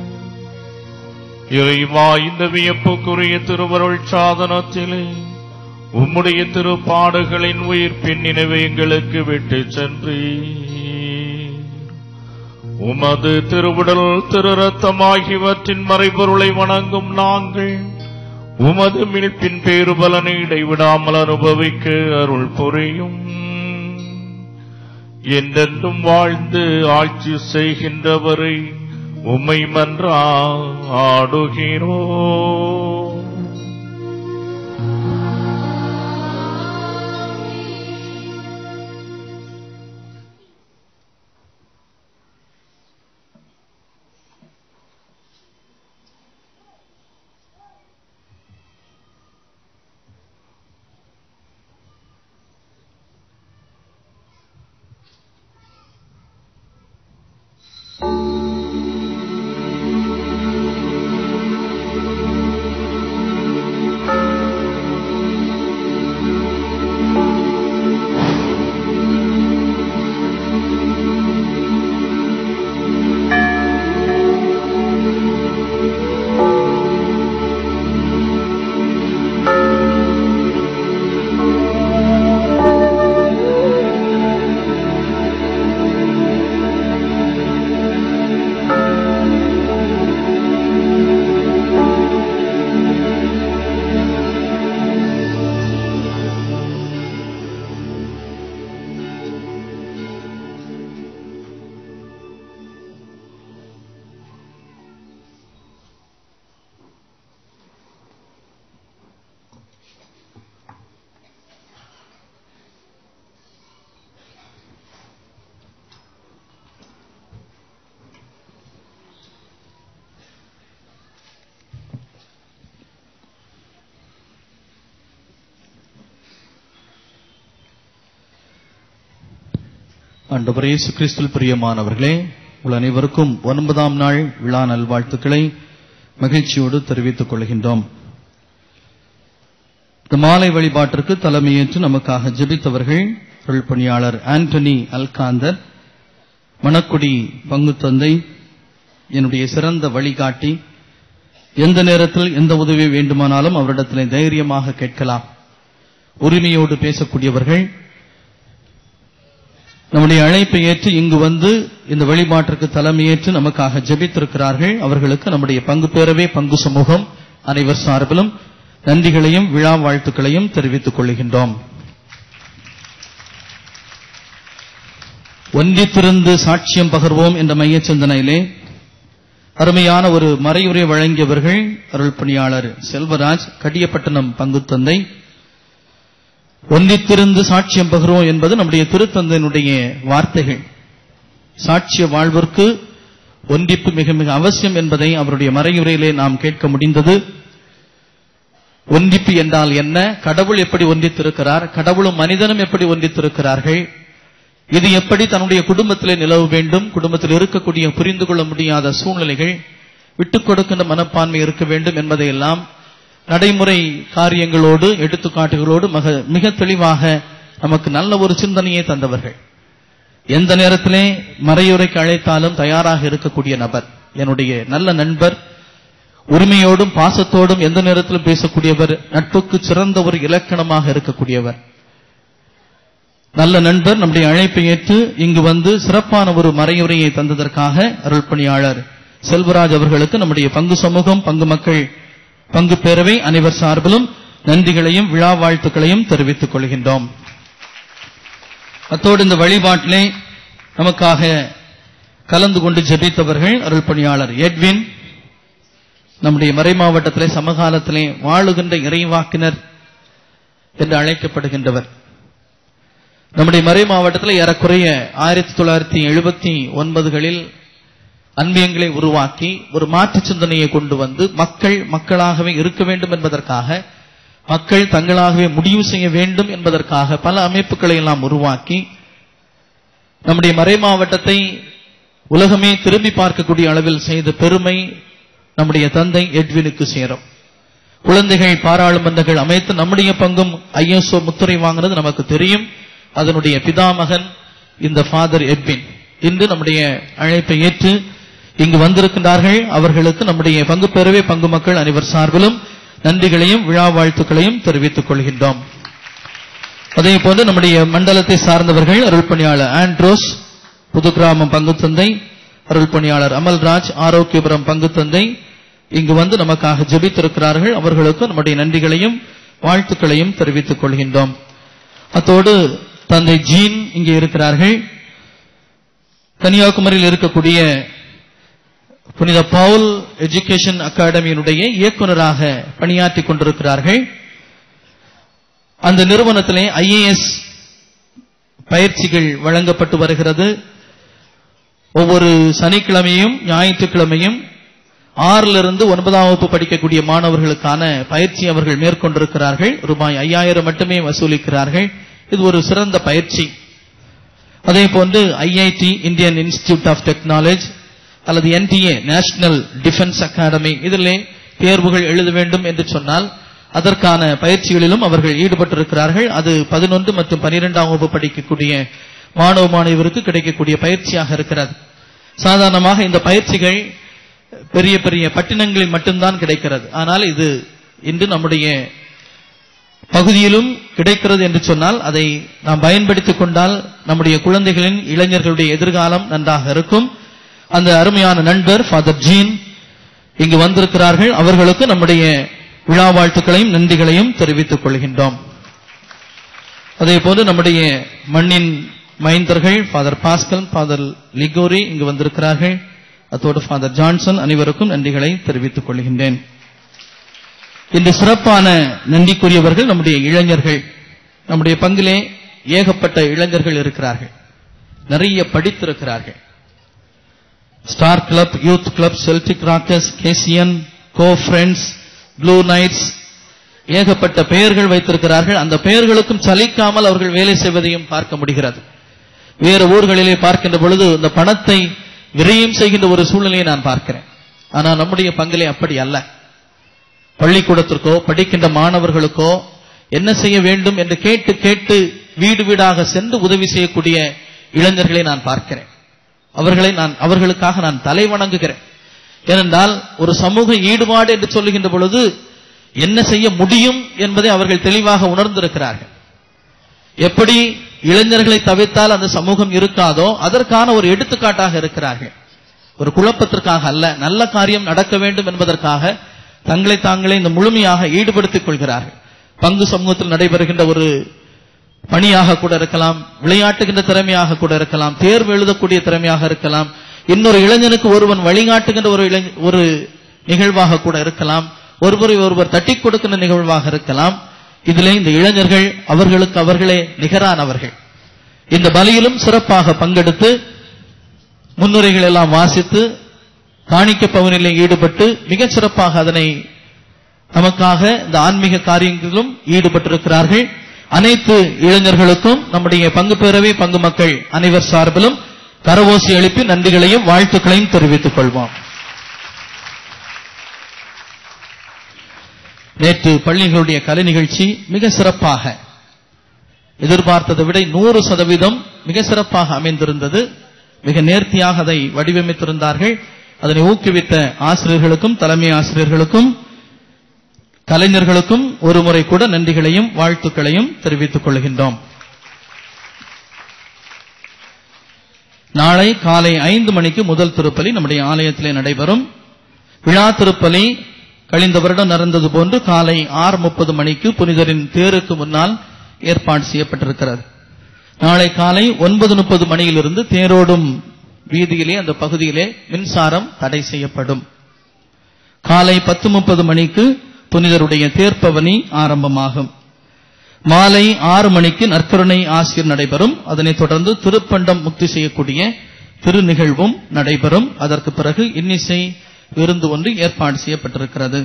இறைவா இந்த வியப்புக்குரிய திருவருள் சாதனத்திலே உம்முடைய திருப்பாடுகளின் உயிர்ப்பின் நினைவை எங்களுக்கு விட்டு சென்றீ உமது திருவுடல் திரு ரத்தம் ஆகியவற்றின் மறைபொருளை வணங்கும் நாங்கள் உமது மீட்பின் பேருபலனை இடைவிடாமல் அனுபவிக்க அருள் புரியும் என்றென்றும் வாழ்ந்து ஆட்சி செய்கின்றவரை உம்மை மன்றா ஆடுகிறோ ஆண்டவர் இயேசு கிறிஸ்துவில் பிரியமானவர்களே உங்கள் அனைவருக்கும் ஒன்பதாம் நாள் விழா நல்வாழ்த்துக்களை மகிழ்ச்சியோடு தெரிவித்துக் கொள்கின்றோம் இந்த மாலை வழிபாட்டிற்கு தலைமையேற்று நமக்காக ஜெபித்தவர்கள் தொழில் பணியாளர் ஆண்டனி அல்காந்தர் மணக்குடி பங்கு தந்தை என்னுடைய சிறந்த வழிகாட்டி எந்த நேரத்தில் எந்த உதவி வேண்டுமானாலும் அவரிடத்தில் தைரியமாக கேட்கலாம் உரிமையோடு பேசக்கூடியவர்கள் நம்முடைய அழைப்பை ஏற்று இங்கு வந்து இந்த வழிபாட்டிற்கு தலைமையேற்று நமக்காக ஜெபித்திருக்கிறார்கள் அவர்களுக்கு நம்முடைய பங்கு பேரவே பங்கு சமூகம் அனைவர் சார்பிலும் நன்றிகளையும் விழா வாழ்த்துக்களையும் தெரிவித்துக் கொள்கின்றோம் ஒன்றித்திருந்து சாட்சியம் பகர்வோம் என்ற மைய சிந்தனையிலே அருமையான ஒரு மறையுரை வழங்கியவர்கள் அருள் பணியாளர் செல்வராஜ் கடியப்பட்டணம் பங்கு தந்தை ஒன்றித்திருந்து சாட்சியம் பகர்வோம் என்பது நம்முடைய திருத்தந்தையினுடைய வார்த்தைகள் சாட்சிய வாழ்விற்கு ஒன்றிப்பு மிக மிக அவசியம் என்பதை அவருடைய மறையுரையிலே நாம் கேட்க முடிந்தது ஒன்றிப்பு என்றால் என்ன கடவுள் எப்படி ஒன்றித்திருக்கிறார் கடவுளும் மனிதனும் எப்படி ஒன்றித்திருக்கிறார்கள் இது எப்படி தன்னுடைய குடும்பத்திலே நிலவ வேண்டும் குடும்பத்தில் இருக்கக்கூடிய புரிந்து கொள்ள முடியாத சூழ்நிலைகள் விட்டுக் கொடுக்கின்ற மனப்பான்மை இருக்க வேண்டும் என்பதையெல்லாம் நடைமுறை காரியங்களோடு எடுத்துக்காட்டுகளோடு மிக மிக தெளிவாக நமக்கு நல்ல ஒரு சிந்தனையை தந்தவர்கள் எந்த நேரத்திலே மறையுரைக்கு அழைத்தாலும் தயாராக இருக்கக்கூடிய நபர் என்னுடைய நல்ல நண்பர் உரிமையோடும் பாசத்தோடும் எந்த நேரத்திலும் பேசக்கூடியவர் நட்புக்கு சிறந்த ஒரு இலக்கணமாக இருக்கக்கூடியவர் நல்ல நண்பர் நம்முடைய அழைப்பை ஏற்று இங்கு வந்து சிறப்பான ஒரு மறையுரையை தந்ததற்காக அருள் பணியாளர் செல்வராஜ் அவர்களுக்கு நம்முடைய பங்கு சமூகம் பங்கு மக்கள் பங்கு பேரவை அனைவர் சார்பிலும் நன்றிகளையும் விழா வாழ்த்துக்களையும் தெரிவித்துக் கொள்கின்றோம் அத்தோடு இந்த வழிபாட்டிலே நமக்காக கலந்து கொண்டு ஜெபித்தவர்கள் அருள் பணியாளர் எட்வின் நம்முடைய மறை மாவட்டத்திலே சமகாலத்திலே வாழுகின்ற இறைவாக்கினர் என்று அழைக்கப்படுகின்றவர் நம்முடைய மறை மாவட்டத்தில் ஏறக்குறைய ஆயிரத்தி தொள்ளாயிரத்தி எழுபத்தி ஒன்பதுகளில் அன்பியங்களை உருவாக்கி ஒரு மாற்று சிந்தனையை கொண்டு வந்து மக்கள் மக்களாகவே இருக்க வேண்டும் என்பதற்காக மக்கள் தங்களாகவே முடிவு செய்ய வேண்டும் என்பதற்காக பல அமைப்புகளை எல்லாம் உருவாக்கி நம்முடைய மறை மாவட்டத்தை உலகமே திரும்பி பார்க்கக்கூடிய அளவில் செய்த பெருமை நம்முடைய தந்தை எட்வினுக்கு சேரும் குழந்தைகள் பாராளுமன்றங்கள் அமைத்து நம்முடைய பங்கும் ஐஎஸ்ஓ முத்துரை வாங்கினது நமக்கு தெரியும் அதனுடைய பிதாமகன் இந்த ஃபாதர் எட்வின் இன்று நம்முடைய அழைப்பை ஏற்று இங்கு வந்திருக்கின்றார்கள் அவர்களுக்கு நம்முடைய பங்கு பெறவே பங்கு மக்கள் அனைவர் சார்பிலும் நன்றிகளையும் விழா வாழ்த்துக்களையும் தெரிவித்துக் கொள்கின்றோம் அதே போன்று நம்முடைய மண்டலத்தை சார்ந்தவர்கள் அருள் பணியாளர் ஆண்ட்ரோஸ் புது கிராமம் பங்கு தந்தை அருள் பணியாளர் அமல்ராஜ் ஆரோக்கியபுரம் பங்கு தந்தை இங்கு வந்து நமக்காக ஜெபித்திருக்கிறார்கள் அவர்களுக்கு நம்முடைய நன்றிகளையும் வாழ்த்துக்களையும் தெரிவித்துக் கொள்கின்றோம் அத்தோடு தந்தை ஜீன் இங்கே இருக்கிறார்கள் கன்னியாகுமரியில் இருக்கக்கூடிய புனித பவுல் எஜுகேஷன் அகாடமியினுடைய இயக்குநராக பணியாற்றிக் கொண்டிருக்கிறார்கள் அந்த நிறுவனத்திலே ஐஏஎஸ் பயிற்சிகள் வழங்கப்பட்டு வருகிறது ஒவ்வொரு சனிக்கிழமையும் ஞாயிற்றுக்கிழமையும் ஆறிலிருந்து ஒன்பதாம் வகுப்பு படிக்கக்கூடிய மாணவர்களுக்கான பயிற்சி அவர்கள் மேற்கொண்டிருக்கிறார்கள் ரூபாய் ஐயாயிரம் மட்டுமே வசூலிக்கிறார்கள் இது ஒரு சிறந்த பயிற்சி அதே போன்று IIT Indian Institute of Technology அல்லது என்டிஏ நேஷனல் டிஃபென்ஸ் அகாடமி இதிலே தேர்வுகள் எழுத வேண்டும் என்று சொன்னால் அதற்கான பயிற்சிகளிலும் அவர்கள் ஈடுபட்டிருக்கிறார்கள் அது பதினொன்று மற்றும் பனிரெண்டாம் வகுப்பு படிக்கக்கூடிய மாணவ மாணவருக்கு கிடைக்கக்கூடிய பயிற்சியாக இருக்கிறது சாதாரணமாக இந்த பயிற்சிகள் பெரிய பெரிய பட்டினங்களில் மட்டும்தான் கிடைக்கிறது ஆனால் இது இன்று நம்முடைய பகுதியிலும் கிடைக்கிறது என்று சொன்னால் அதை நாம் பயன்படுத்திக் கொண்டால் நம்முடைய குழந்தைகளின் இளைஞர்களுடைய எதிர்காலம் நன்றாக இருக்கும் அந்த அருமையான நண்பர் ஃபாதர் ஜீன் இங்கு வந்திருக்கிறார்கள் அவர்களுக்கு நம்முடைய விழா வாழ்த்துக்களையும் நன்றிகளையும் தெரிவித்துக் கொள்கின்றோம் அதே போன்று நம்முடைய மண்ணின் மைந்தர்கள் ஃபாதர் பாஸ்கல் ஃபாதர் லிகோரி இங்கு வந்திருக்கிறார்கள் அத்தோடு ஃபாதர் ஜான்சன் அனைவருக்கும் நன்றிகளை தெரிவித்துக் கொள்கின்றேன் இன்று சிறப்பான நன்றிக்குரியவர்கள் நம்முடைய இளைஞர்கள் நம்முடைய பங்கிலே ஏகப்பட்ட இளைஞர்கள் இருக்கிறார்கள் நிறைய படித்திருக்கிறார்கள் star club youth club Celtic Rockers கேசியன் கோ ஃப்ரெண்ட்ஸ் ப்ளூ நைட்ஸ் ஏகப்பட்ட பெயர்கள் வைத்திருக்கிறார்கள் அந்த பெயர்களுக்கும் சலிக்காமல் அவர்கள் வேலை செய்வதையும் பார்க்க முடிகிறது வேறு ஊர்களிலே பார்க்கின்ற பொழுது இந்த பணத்தை விரயம் செய்கின்ற ஒரு சூழ்நிலையை நான் பார்க்கிறேன் ஆனா நம்முடைய பங்கிலே அப்படி அல்ல பள்ளிக்கூடத்திற்கோ படிக்கின்ற மாணவர்களுக்கோ என்ன செய்ய வேண்டும் என்று கேட்டு கேட்டு வீடு வீடாக சென்று உதவி செய்யக்கூடிய இளைஞர்களை நான் பார்க்கிறேன் அவர்களை நான் அவர்களுக்காக நான் தலை வணங்குகிறேன் ஏனென்றால் ஒரு சமூக ஈடுபாடு என்று சொல்லுகின்ற பொழுது என்ன செய்ய முடியும் என்பதை அவர்கள் தெளிவாக உணர்ந்திருக்கிறார்கள் எப்படி இளைஞர்களை தவிர்த்தால் அந்த சமூகம் இருக்காதோ அதற்கான ஒரு எடுத்துக்காட்டாக இருக்கிறார்கள் ஒரு குழப்பத்திற்காக அல்ல நல்ல காரியம் நடக்க வேண்டும் என்பதற்காக தங்களை தாங்களே இந்த முழுமையாக ஈடுபடுத்திக் கொள்கிறார்கள் பங்கு சமூகத்தில் நடைபெறுகின்ற ஒரு பணியாக கூட இருக்கலாம் விளையாட்டுகின்ற திறமையாக கூட இருக்கலாம் தேர்வு எழுதக்கூடிய திறமையாக இருக்கலாம் இன்னொரு இளைஞனுக்கு ஒருவன் வழிகாட்டுகின்ற ஒரு இளைஞ- ஒரு நிகழ்வாக கூட இருக்கலாம் ஒருவரை ஒருவர் தட்டி கொடுக்கின்ற நிகழ்வாக இருக்கலாம் இதிலே இந்த இளைஞர்கள் அவர்களுக்கு அவர்களே நிகரானவர்கள் இந்த பலியிலும் சிறப்பாக பங்கெடுத்து முன்னுரைகள் எல்லாம் வாசித்து காணிக்க பவனிலே ஈடுபட்டு மிகச் சிறப்பாக அதனை நமக்காக இந்த ஆன்மீக காரியங்களிலும் ஈடுபட்டிருக்கிறார்கள் அனைத்து இளைஞர்களுக்கும் நம்முடைய பங்கு பேரவை பங்கு மக்கள் அனைவர் சார்பிலும் கரவோசி எழுப்பி நன்றிகளையும் வாழ்த்துக்களையும் தெரிவித்துக் கொள்வோம் நேற்று பள்ளிகளுடைய கலை நிகழ்ச்சி மிக சிறப்பாக எதிர்பார்த்ததை விட நூறு சதவீதம் மிக சிறப்பாக அமைந்திருந்தது மிக நேர்த்தியாக அதை வடிவமைத்திருந்தார்கள் அதனை ஊக்குவித்த ஆசிரியர்களுக்கும் தலைமை ஆசிரியர்களுக்கும் கலைஞர்களுக்கும் ஒரு முறை கூட நன்றிகளையும் வாழ்த்துக்களையும் தெரிவித்துக் கொள்கின்றோம் நாளை காலை ஐந்து மணிக்கு முதல் திருப்பலி நம்முடைய ஆலயத்திலே நடைபெறும் விழா திருப்பலி கழிந்த வருடம் நடந்தது போன்று காலை ஆறு முப்பது மணிக்கு புனிதரின் தேருக்கு முன்னால் ஏற்பாடு செய்யப்பட்டிருக்கிறது நாளை காலை ஒன்பது முப்பது மணியிலிருந்து தேரோடும் வீதியிலே அந்த பகுதியிலே மின்சாரம் தடை செய்யப்படும் காலை பத்து முப்பது மணிக்கு புனிதருடைய தேர்ப்பவனி ஆரம்பமாகும் மாலை ஆறு மணிக்கு நற்கருணை ஆசிரியர் நடைபெறும் அதனைத் தொடர்ந்து திருப்பண்டம் முக்தி செய்யக்கூடிய திரு நிகழ்வும் நடைபெறும் அதற்கு பிறகு இன்னிசை விருந்து ஒன்று ஏற்பாடு செய்யப்பட்டிருக்கிறது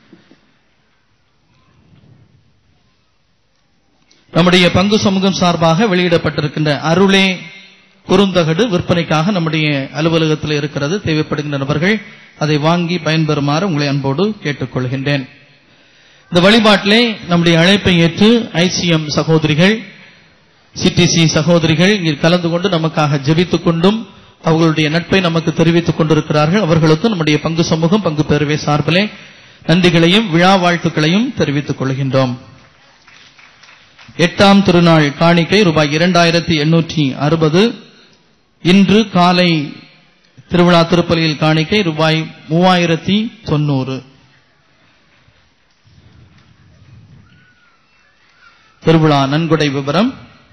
நம்முடைய பங்கு சமூகம் சார்பாக வெளியிடப்பட்டிருக்கின்ற அருளே குறுந்தகடு விற்பனைக்காக நம்முடைய அலுவலகத்தில் இருக்கிறது தேவைப்படுகின்ற நபர்கள் அதை வாங்கி பயன்பெறுமாறு உங்களை அன்போடு கேட்டுக்கொள்கின்றேன் இந்த வழிபாட்டிலே நம்முடைய அழைப்பை ஏற்று ஐசிஎம் சகோதரிகள் சிடிசி சகோதரிகள் இதில் கலந்து கொண்டு நமக்காக ஜெபித்துக் கொண்டும் அவர்களுடைய நட்பை நமக்கு தெரிவித்துக் கொண்டிருக்கிறார்கள் அவர்களுக்கும் நம்முடைய பங்கு சமூகம் பங்கு பேரவை சார்பிலே நன்றிகளையும் விழா வாழ்த்துக்களையும் தெரிவித்துக் கொள்கின்றோம் எட்டாம் திருநாள் காணிக்கை ரூபாய் இரண்டாயிரத்தி எண்ணூற்றி அறுபது இன்று காலை திருவிழா திருப்பலியில் காணிக்கை ரூபாய் மூவாயிரத்தி தொண்ணூறு திருவிழா நன்கொடை விவரம்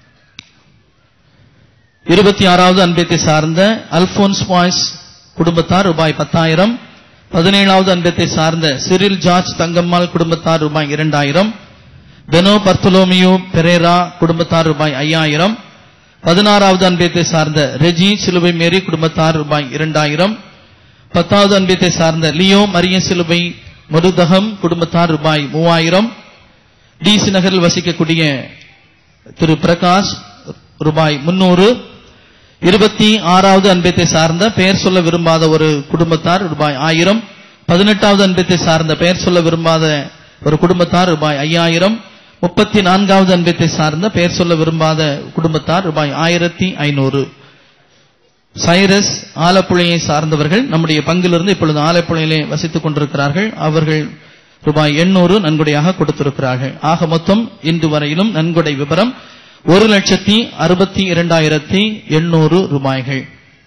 இருபத்தி ஆறாவது அன்பத்தை சார்ந்த அல்போன்ஸ் பாய்ஸ் குடும்பத்தார் ரூபாய் பத்தாயிரம் பதினேழாவது அன்பத்தை சார்ந்த சிரில் ஜார்ஜ் தங்கம்மாள் குடும்பத்தார் ரூபாய் இரண்டாயிரம் பெனோ பர்த்தலோமியோ பெரேரா குடும்பத்தார் ரூபாய் ஐயாயிரம் பதினாறாவது அன்பத்தை சார்ந்த ரெஜி சிலுவை மேரி குடும்பத்தார் ரூபாய் இரண்டாயிரம் பத்தாவது அன்பத்தை சார்ந்த லியோ மரிய சிலுவை மருதகம் குடும்பத்தார் ரூபாய் மூவாயிரம் டிசி நகரில் வசிக்கக்கூடிய திரு பிரகாஷ் ரூபாய் முன்னூறு இருபத்தி ஆறாவது அன்பத்தை சார்ந்த பெயர் சொல்ல விரும்பாத ஒரு குடும்பத்தார் ரூபாய் ஆயிரம் பதினெட்டாவது அன்பத்தை சார்ந்த பெயர் சொல்ல விரும்பாத ஒரு குடும்பத்தார் ரூபாய் ஐயாயிரம் முப்பத்தி நான்காவது அன்பத்தை சார்ந்த பெயர் சொல்ல விரும்பாத குடும்பத்தார் ரூபாய் ஆயிரத்தி ஐநூறு சைரஸ் ஆலப்புழையை சார்ந்தவர்கள் நம்முடைய பங்கிலிருந்து இப்பொழுது ஆலப்புழையிலே வசித்துக் கொண்டிருக்கிறார்கள் அவர்கள் ரூபாய் எண்ணூறு நன்கொடையாக கொடுத்திருக்கிறார்கள் ஆக மொத்தம் இன்று வரையிலும் நன்கொடை விவரம் ஒரு லட்சத்தி அறுபத்தி இரண்டாயிரத்தி எண்ணூறு ரூபாய்கள்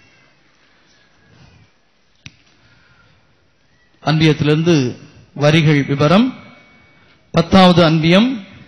அன்பியத்திலிருந்து வரிகள் விவரம் பத்தாவது அன்பியம்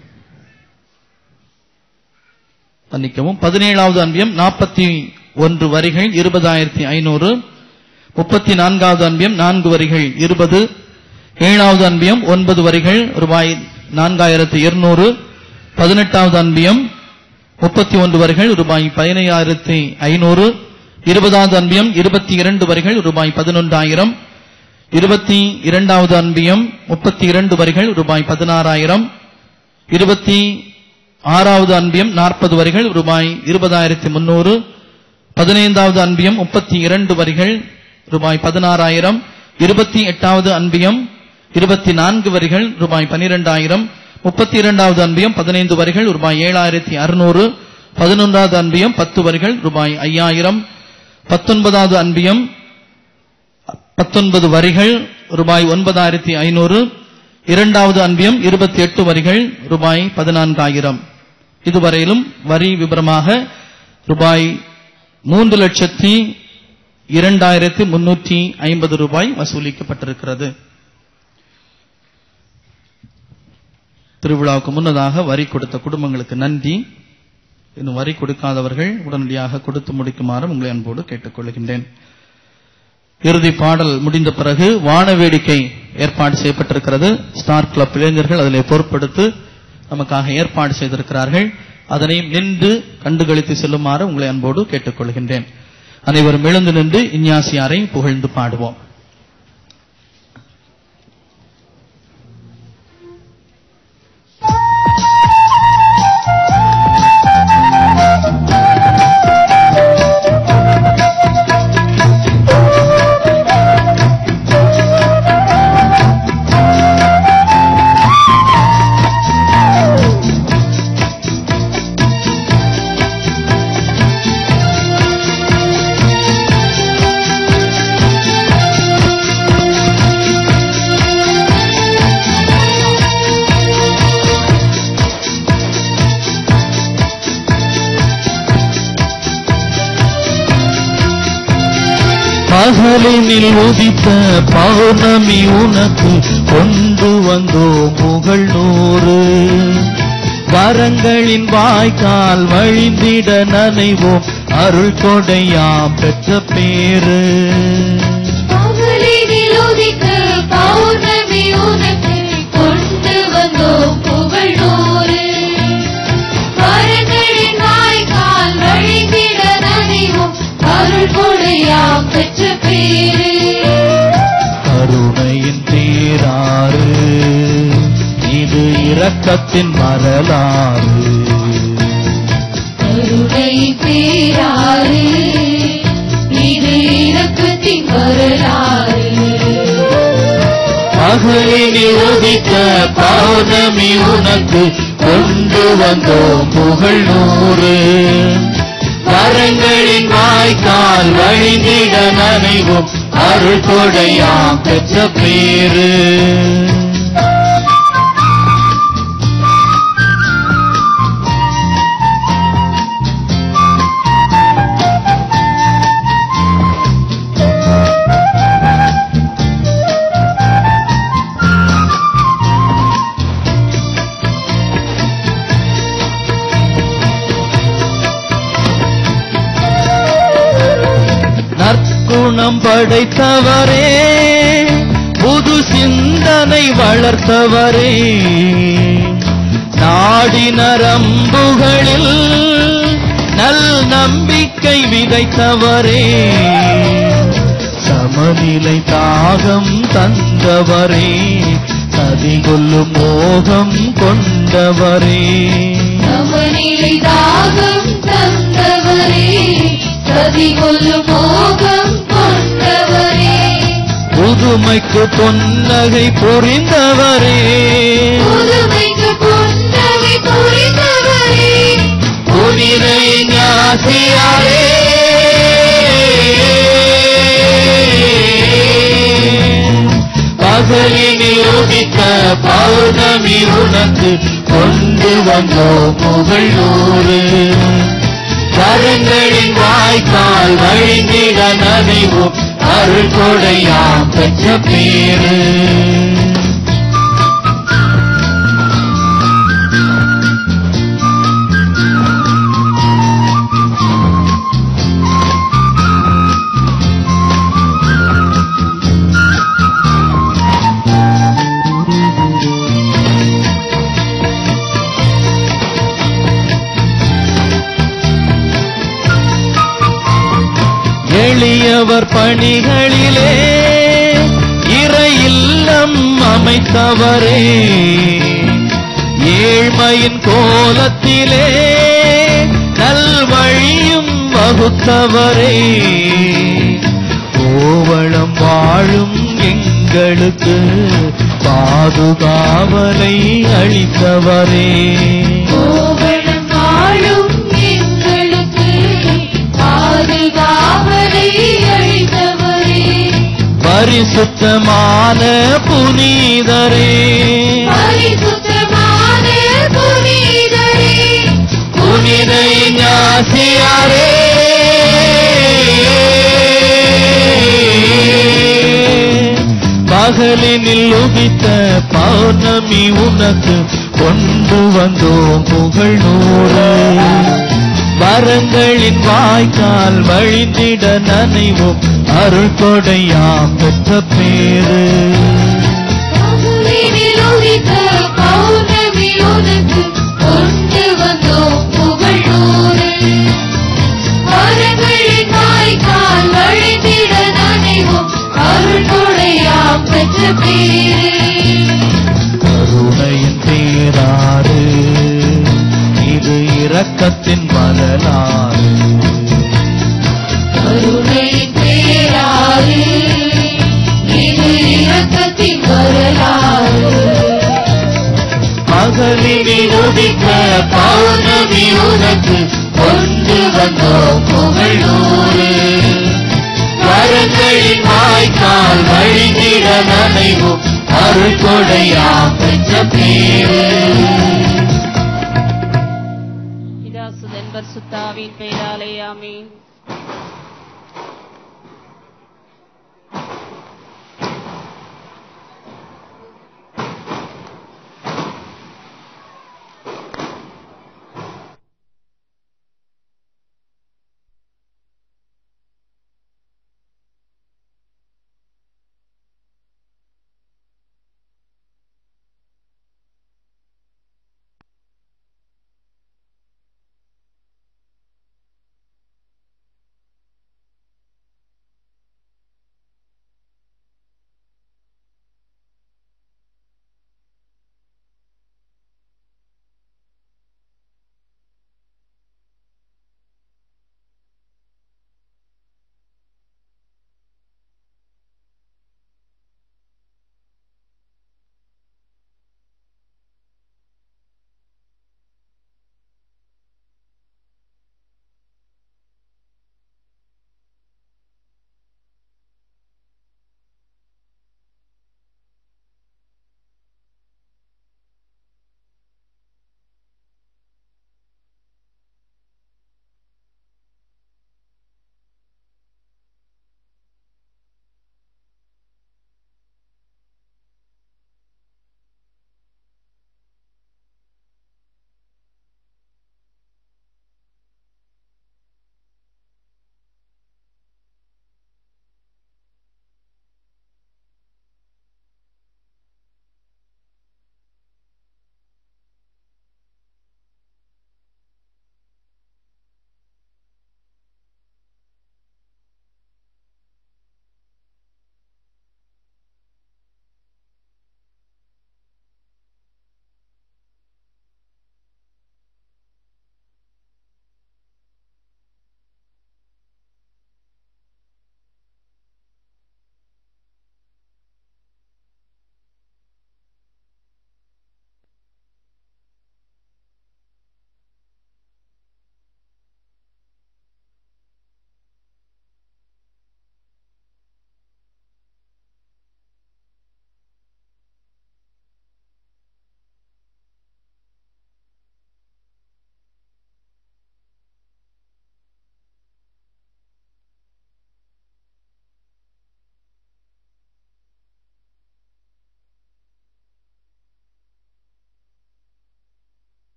மன்னிக்கவும் பதினேழாவது அன்பியம் நாற்பத்தி ஒன்று வரிகள் இருபதாயிரத்தி ஐநூறு முப்பத்தி நான்காவது அன்பியம் நான்கு வரிகள் இருபது ஏழாவது அன்பியம் ஒன்பது வரிகள் ரூபாய் நான்காயிரத்தி இருநூறு பதினெட்டாவது அன்பியம் முப்பத்தி ஒன்று வரிகள் ரூபாய் பதினையாயிரத்தி ஐநூறு இருபதாவது அன்பியம் இருபத்தி இரண்டு வரிகள் ரூபாய் பதினொன்றாயிரம் இருபத்தி இரண்டாவது அன்பியம் முப்பத்தி இரண்டு வரிகள் ரூபாய் பதினாறாயிரம் இருபத்தி ஆறாவது அன்பியம் நாற்பது வரிகள் ரூபாய் இருபதாயிரத்தி முன்னூறு பதினைந்தாவது அன்பியம் முப்பத்தி இரண்டு வரிகள் ரூபாய் பதினாறாயிரம் இருபத்தி எட்டாவது அன்பியம் இருபத்தி நான்கு வரிகள் ரூபாய் பனிரெண்டாயிரம் முப்பத்தி இரண்டாவது அன்பியம் பதினைந்து வரிகள் ரூபாய் ஏழாயிரத்தி அறுநூறு பதினொன்றாவது அன்பியம் பத்து வரிகள் ரூபாய் ஐயாயிரம் பத்தொன்பதாவது அன்பியம் பத்தொன்பது வரிகள் ரூபாய் ஒன்பதாயிரத்தி ஐநூறு இரண்டாவது அன்பியம் இருபத்தி எட்டு வரிகள் ரூபாய் பதினான்காயிரம் இதுவரையிலும் வரி விபரமாக ரூபாய் மூன்று லட்சத்தி இரண்டாயிரத்தி முன்னூற்றி ஐம்பது ரூபாய் வசூலிக்கப்பட்டிருக்கிறது திருவிழாவுக்கு முன்னதாக வரி கொடுத்த குடும்பங்களுக்கு நன்றி இன்னும் வரி கொடுக்காதவர்கள் உடனடியாக கொடுத்து முடிக்குமாறு உங்களை அன்போடு கேட்டுக்கொள்கின்றேன் இறுதி பாடல் முடிந்த பிறகு வான வேடிக்கை ஏற்பாடு செய்யப்பட்டிருக்கிறது ஸ்டார் கிளப் இளைஞர்கள் அதிலே பொறுப்பெடுத்து நமக்காக ஏற்பாடு செய்திருக்கிறார்கள் அதனை நின்று கண்டுகளித்து செல்லுமாறு உங்களை அன்போடு கேட்டுக்கொள்கின்றேன் அனைவரும் எழுந்து நின்று இஞ்ஞாசியாரை புகழ்ந்து பாடுவோம் பகலினில் உதித்த பௌர்ணமி உனக்கு கொண்டு வந்தோ புகழ் நூறு வரங்களின் வாய்க்கால் வழிந்திட நனைவோம் அருள் கொடையாம் பெற்ற பேரு பகலினில் உதித்த பௌர்ணமி உனக்கு கொண்டு வந்தோம் புகழ் நூறு வரங்களின் வாய்க்கால் வழிந்திட நனைவோம் அருள் கொடையாம் பெற்ற பேரு கருணையின் தேராறு இது இரக்கத்தின் வரலாறு கருணை பேராறு இது இரக்கத்தின் வரலாறு பகலினில் உதித்த பௌர்ணமி உனக்கு கொண்டு வந்தோம் புகழ் நூறு வரங்களின் வாய்க்கால் வழிந்திட நனைவும் அருள் கொடையாம் பெற்ற பேரு நற்குணம் படைத்தவரே புது சிந்தனை வளர்த்தவரே நாடி நரம்புகளில் நல் நம்பிக்கை விதைத்தவரே சமநிலை தாகம் தந்தவரே கதிகொள்ளும் மோகம் கொண்டவரே சமநிலை தாகம் தந்தவரே சதி கொள்ளும் மோகம் கொண்டவரே புதுமைக்கு பொன்னகை புரிந்தவரே புதுமைக்கு புன்னகை புரிந்தவரே புனிதை ஞாசியாரே பகலினில் உதித்த பௌர்ணமி உனக்கு கொண்டு வந்தோ புகழ் நூறு கரங்களின் வாய்க்கால் வழிந்திட நனைவும் அருள் கொடையாம் பெற்ற பேரு எளியவர் பணிகளிலே இறை இல்லம் அமைத்தவரே ஏழ்மையின் கோலத்திலே நல்வழியும் வகுத்தவரே கோவளம் வாழும் எங்களுக்கு பாதுகாவலை அளித்தவரே கோவளம் வாழும் எங்களுக்கு பாதுகாவலை அளித்தவரே பரிசுத்தமான புனிதரே பரிசுத்தமான புனிதரே புனித ஞாசியாரே பகலினில் உதித்த பௌர்ணமி உனக்கு கொண்டு வந்தோம் புகழ் நூறு வரங்களின் வாய்க்கால் வழிந்திட நனைவோம் அருள் கொடையாம் பெற்ற பேரு பகலினில் உதித்த பௌர்ணமி உனக்கு கொண்டு வந்தோம் புகழூரு வரங்களின் வாய்க்கால் வழிந்திட நனைவோம் அருள் கொடையாம் பெற்ற பேரு கருணையின் பேராறு இது இரக்கத்தின் வரலாறு கருணையின் பேராறு இது இரக்கத்தின் வரலாறு பகலினில் உதித்த பௌர்ணமி உனக்கு கொண்டு வந்தோம் புகழூரு வரங்களின் வாய்க்கால் வழிந்திட நனைவோம் அருள் கொடையாம் பெற்ற பேரு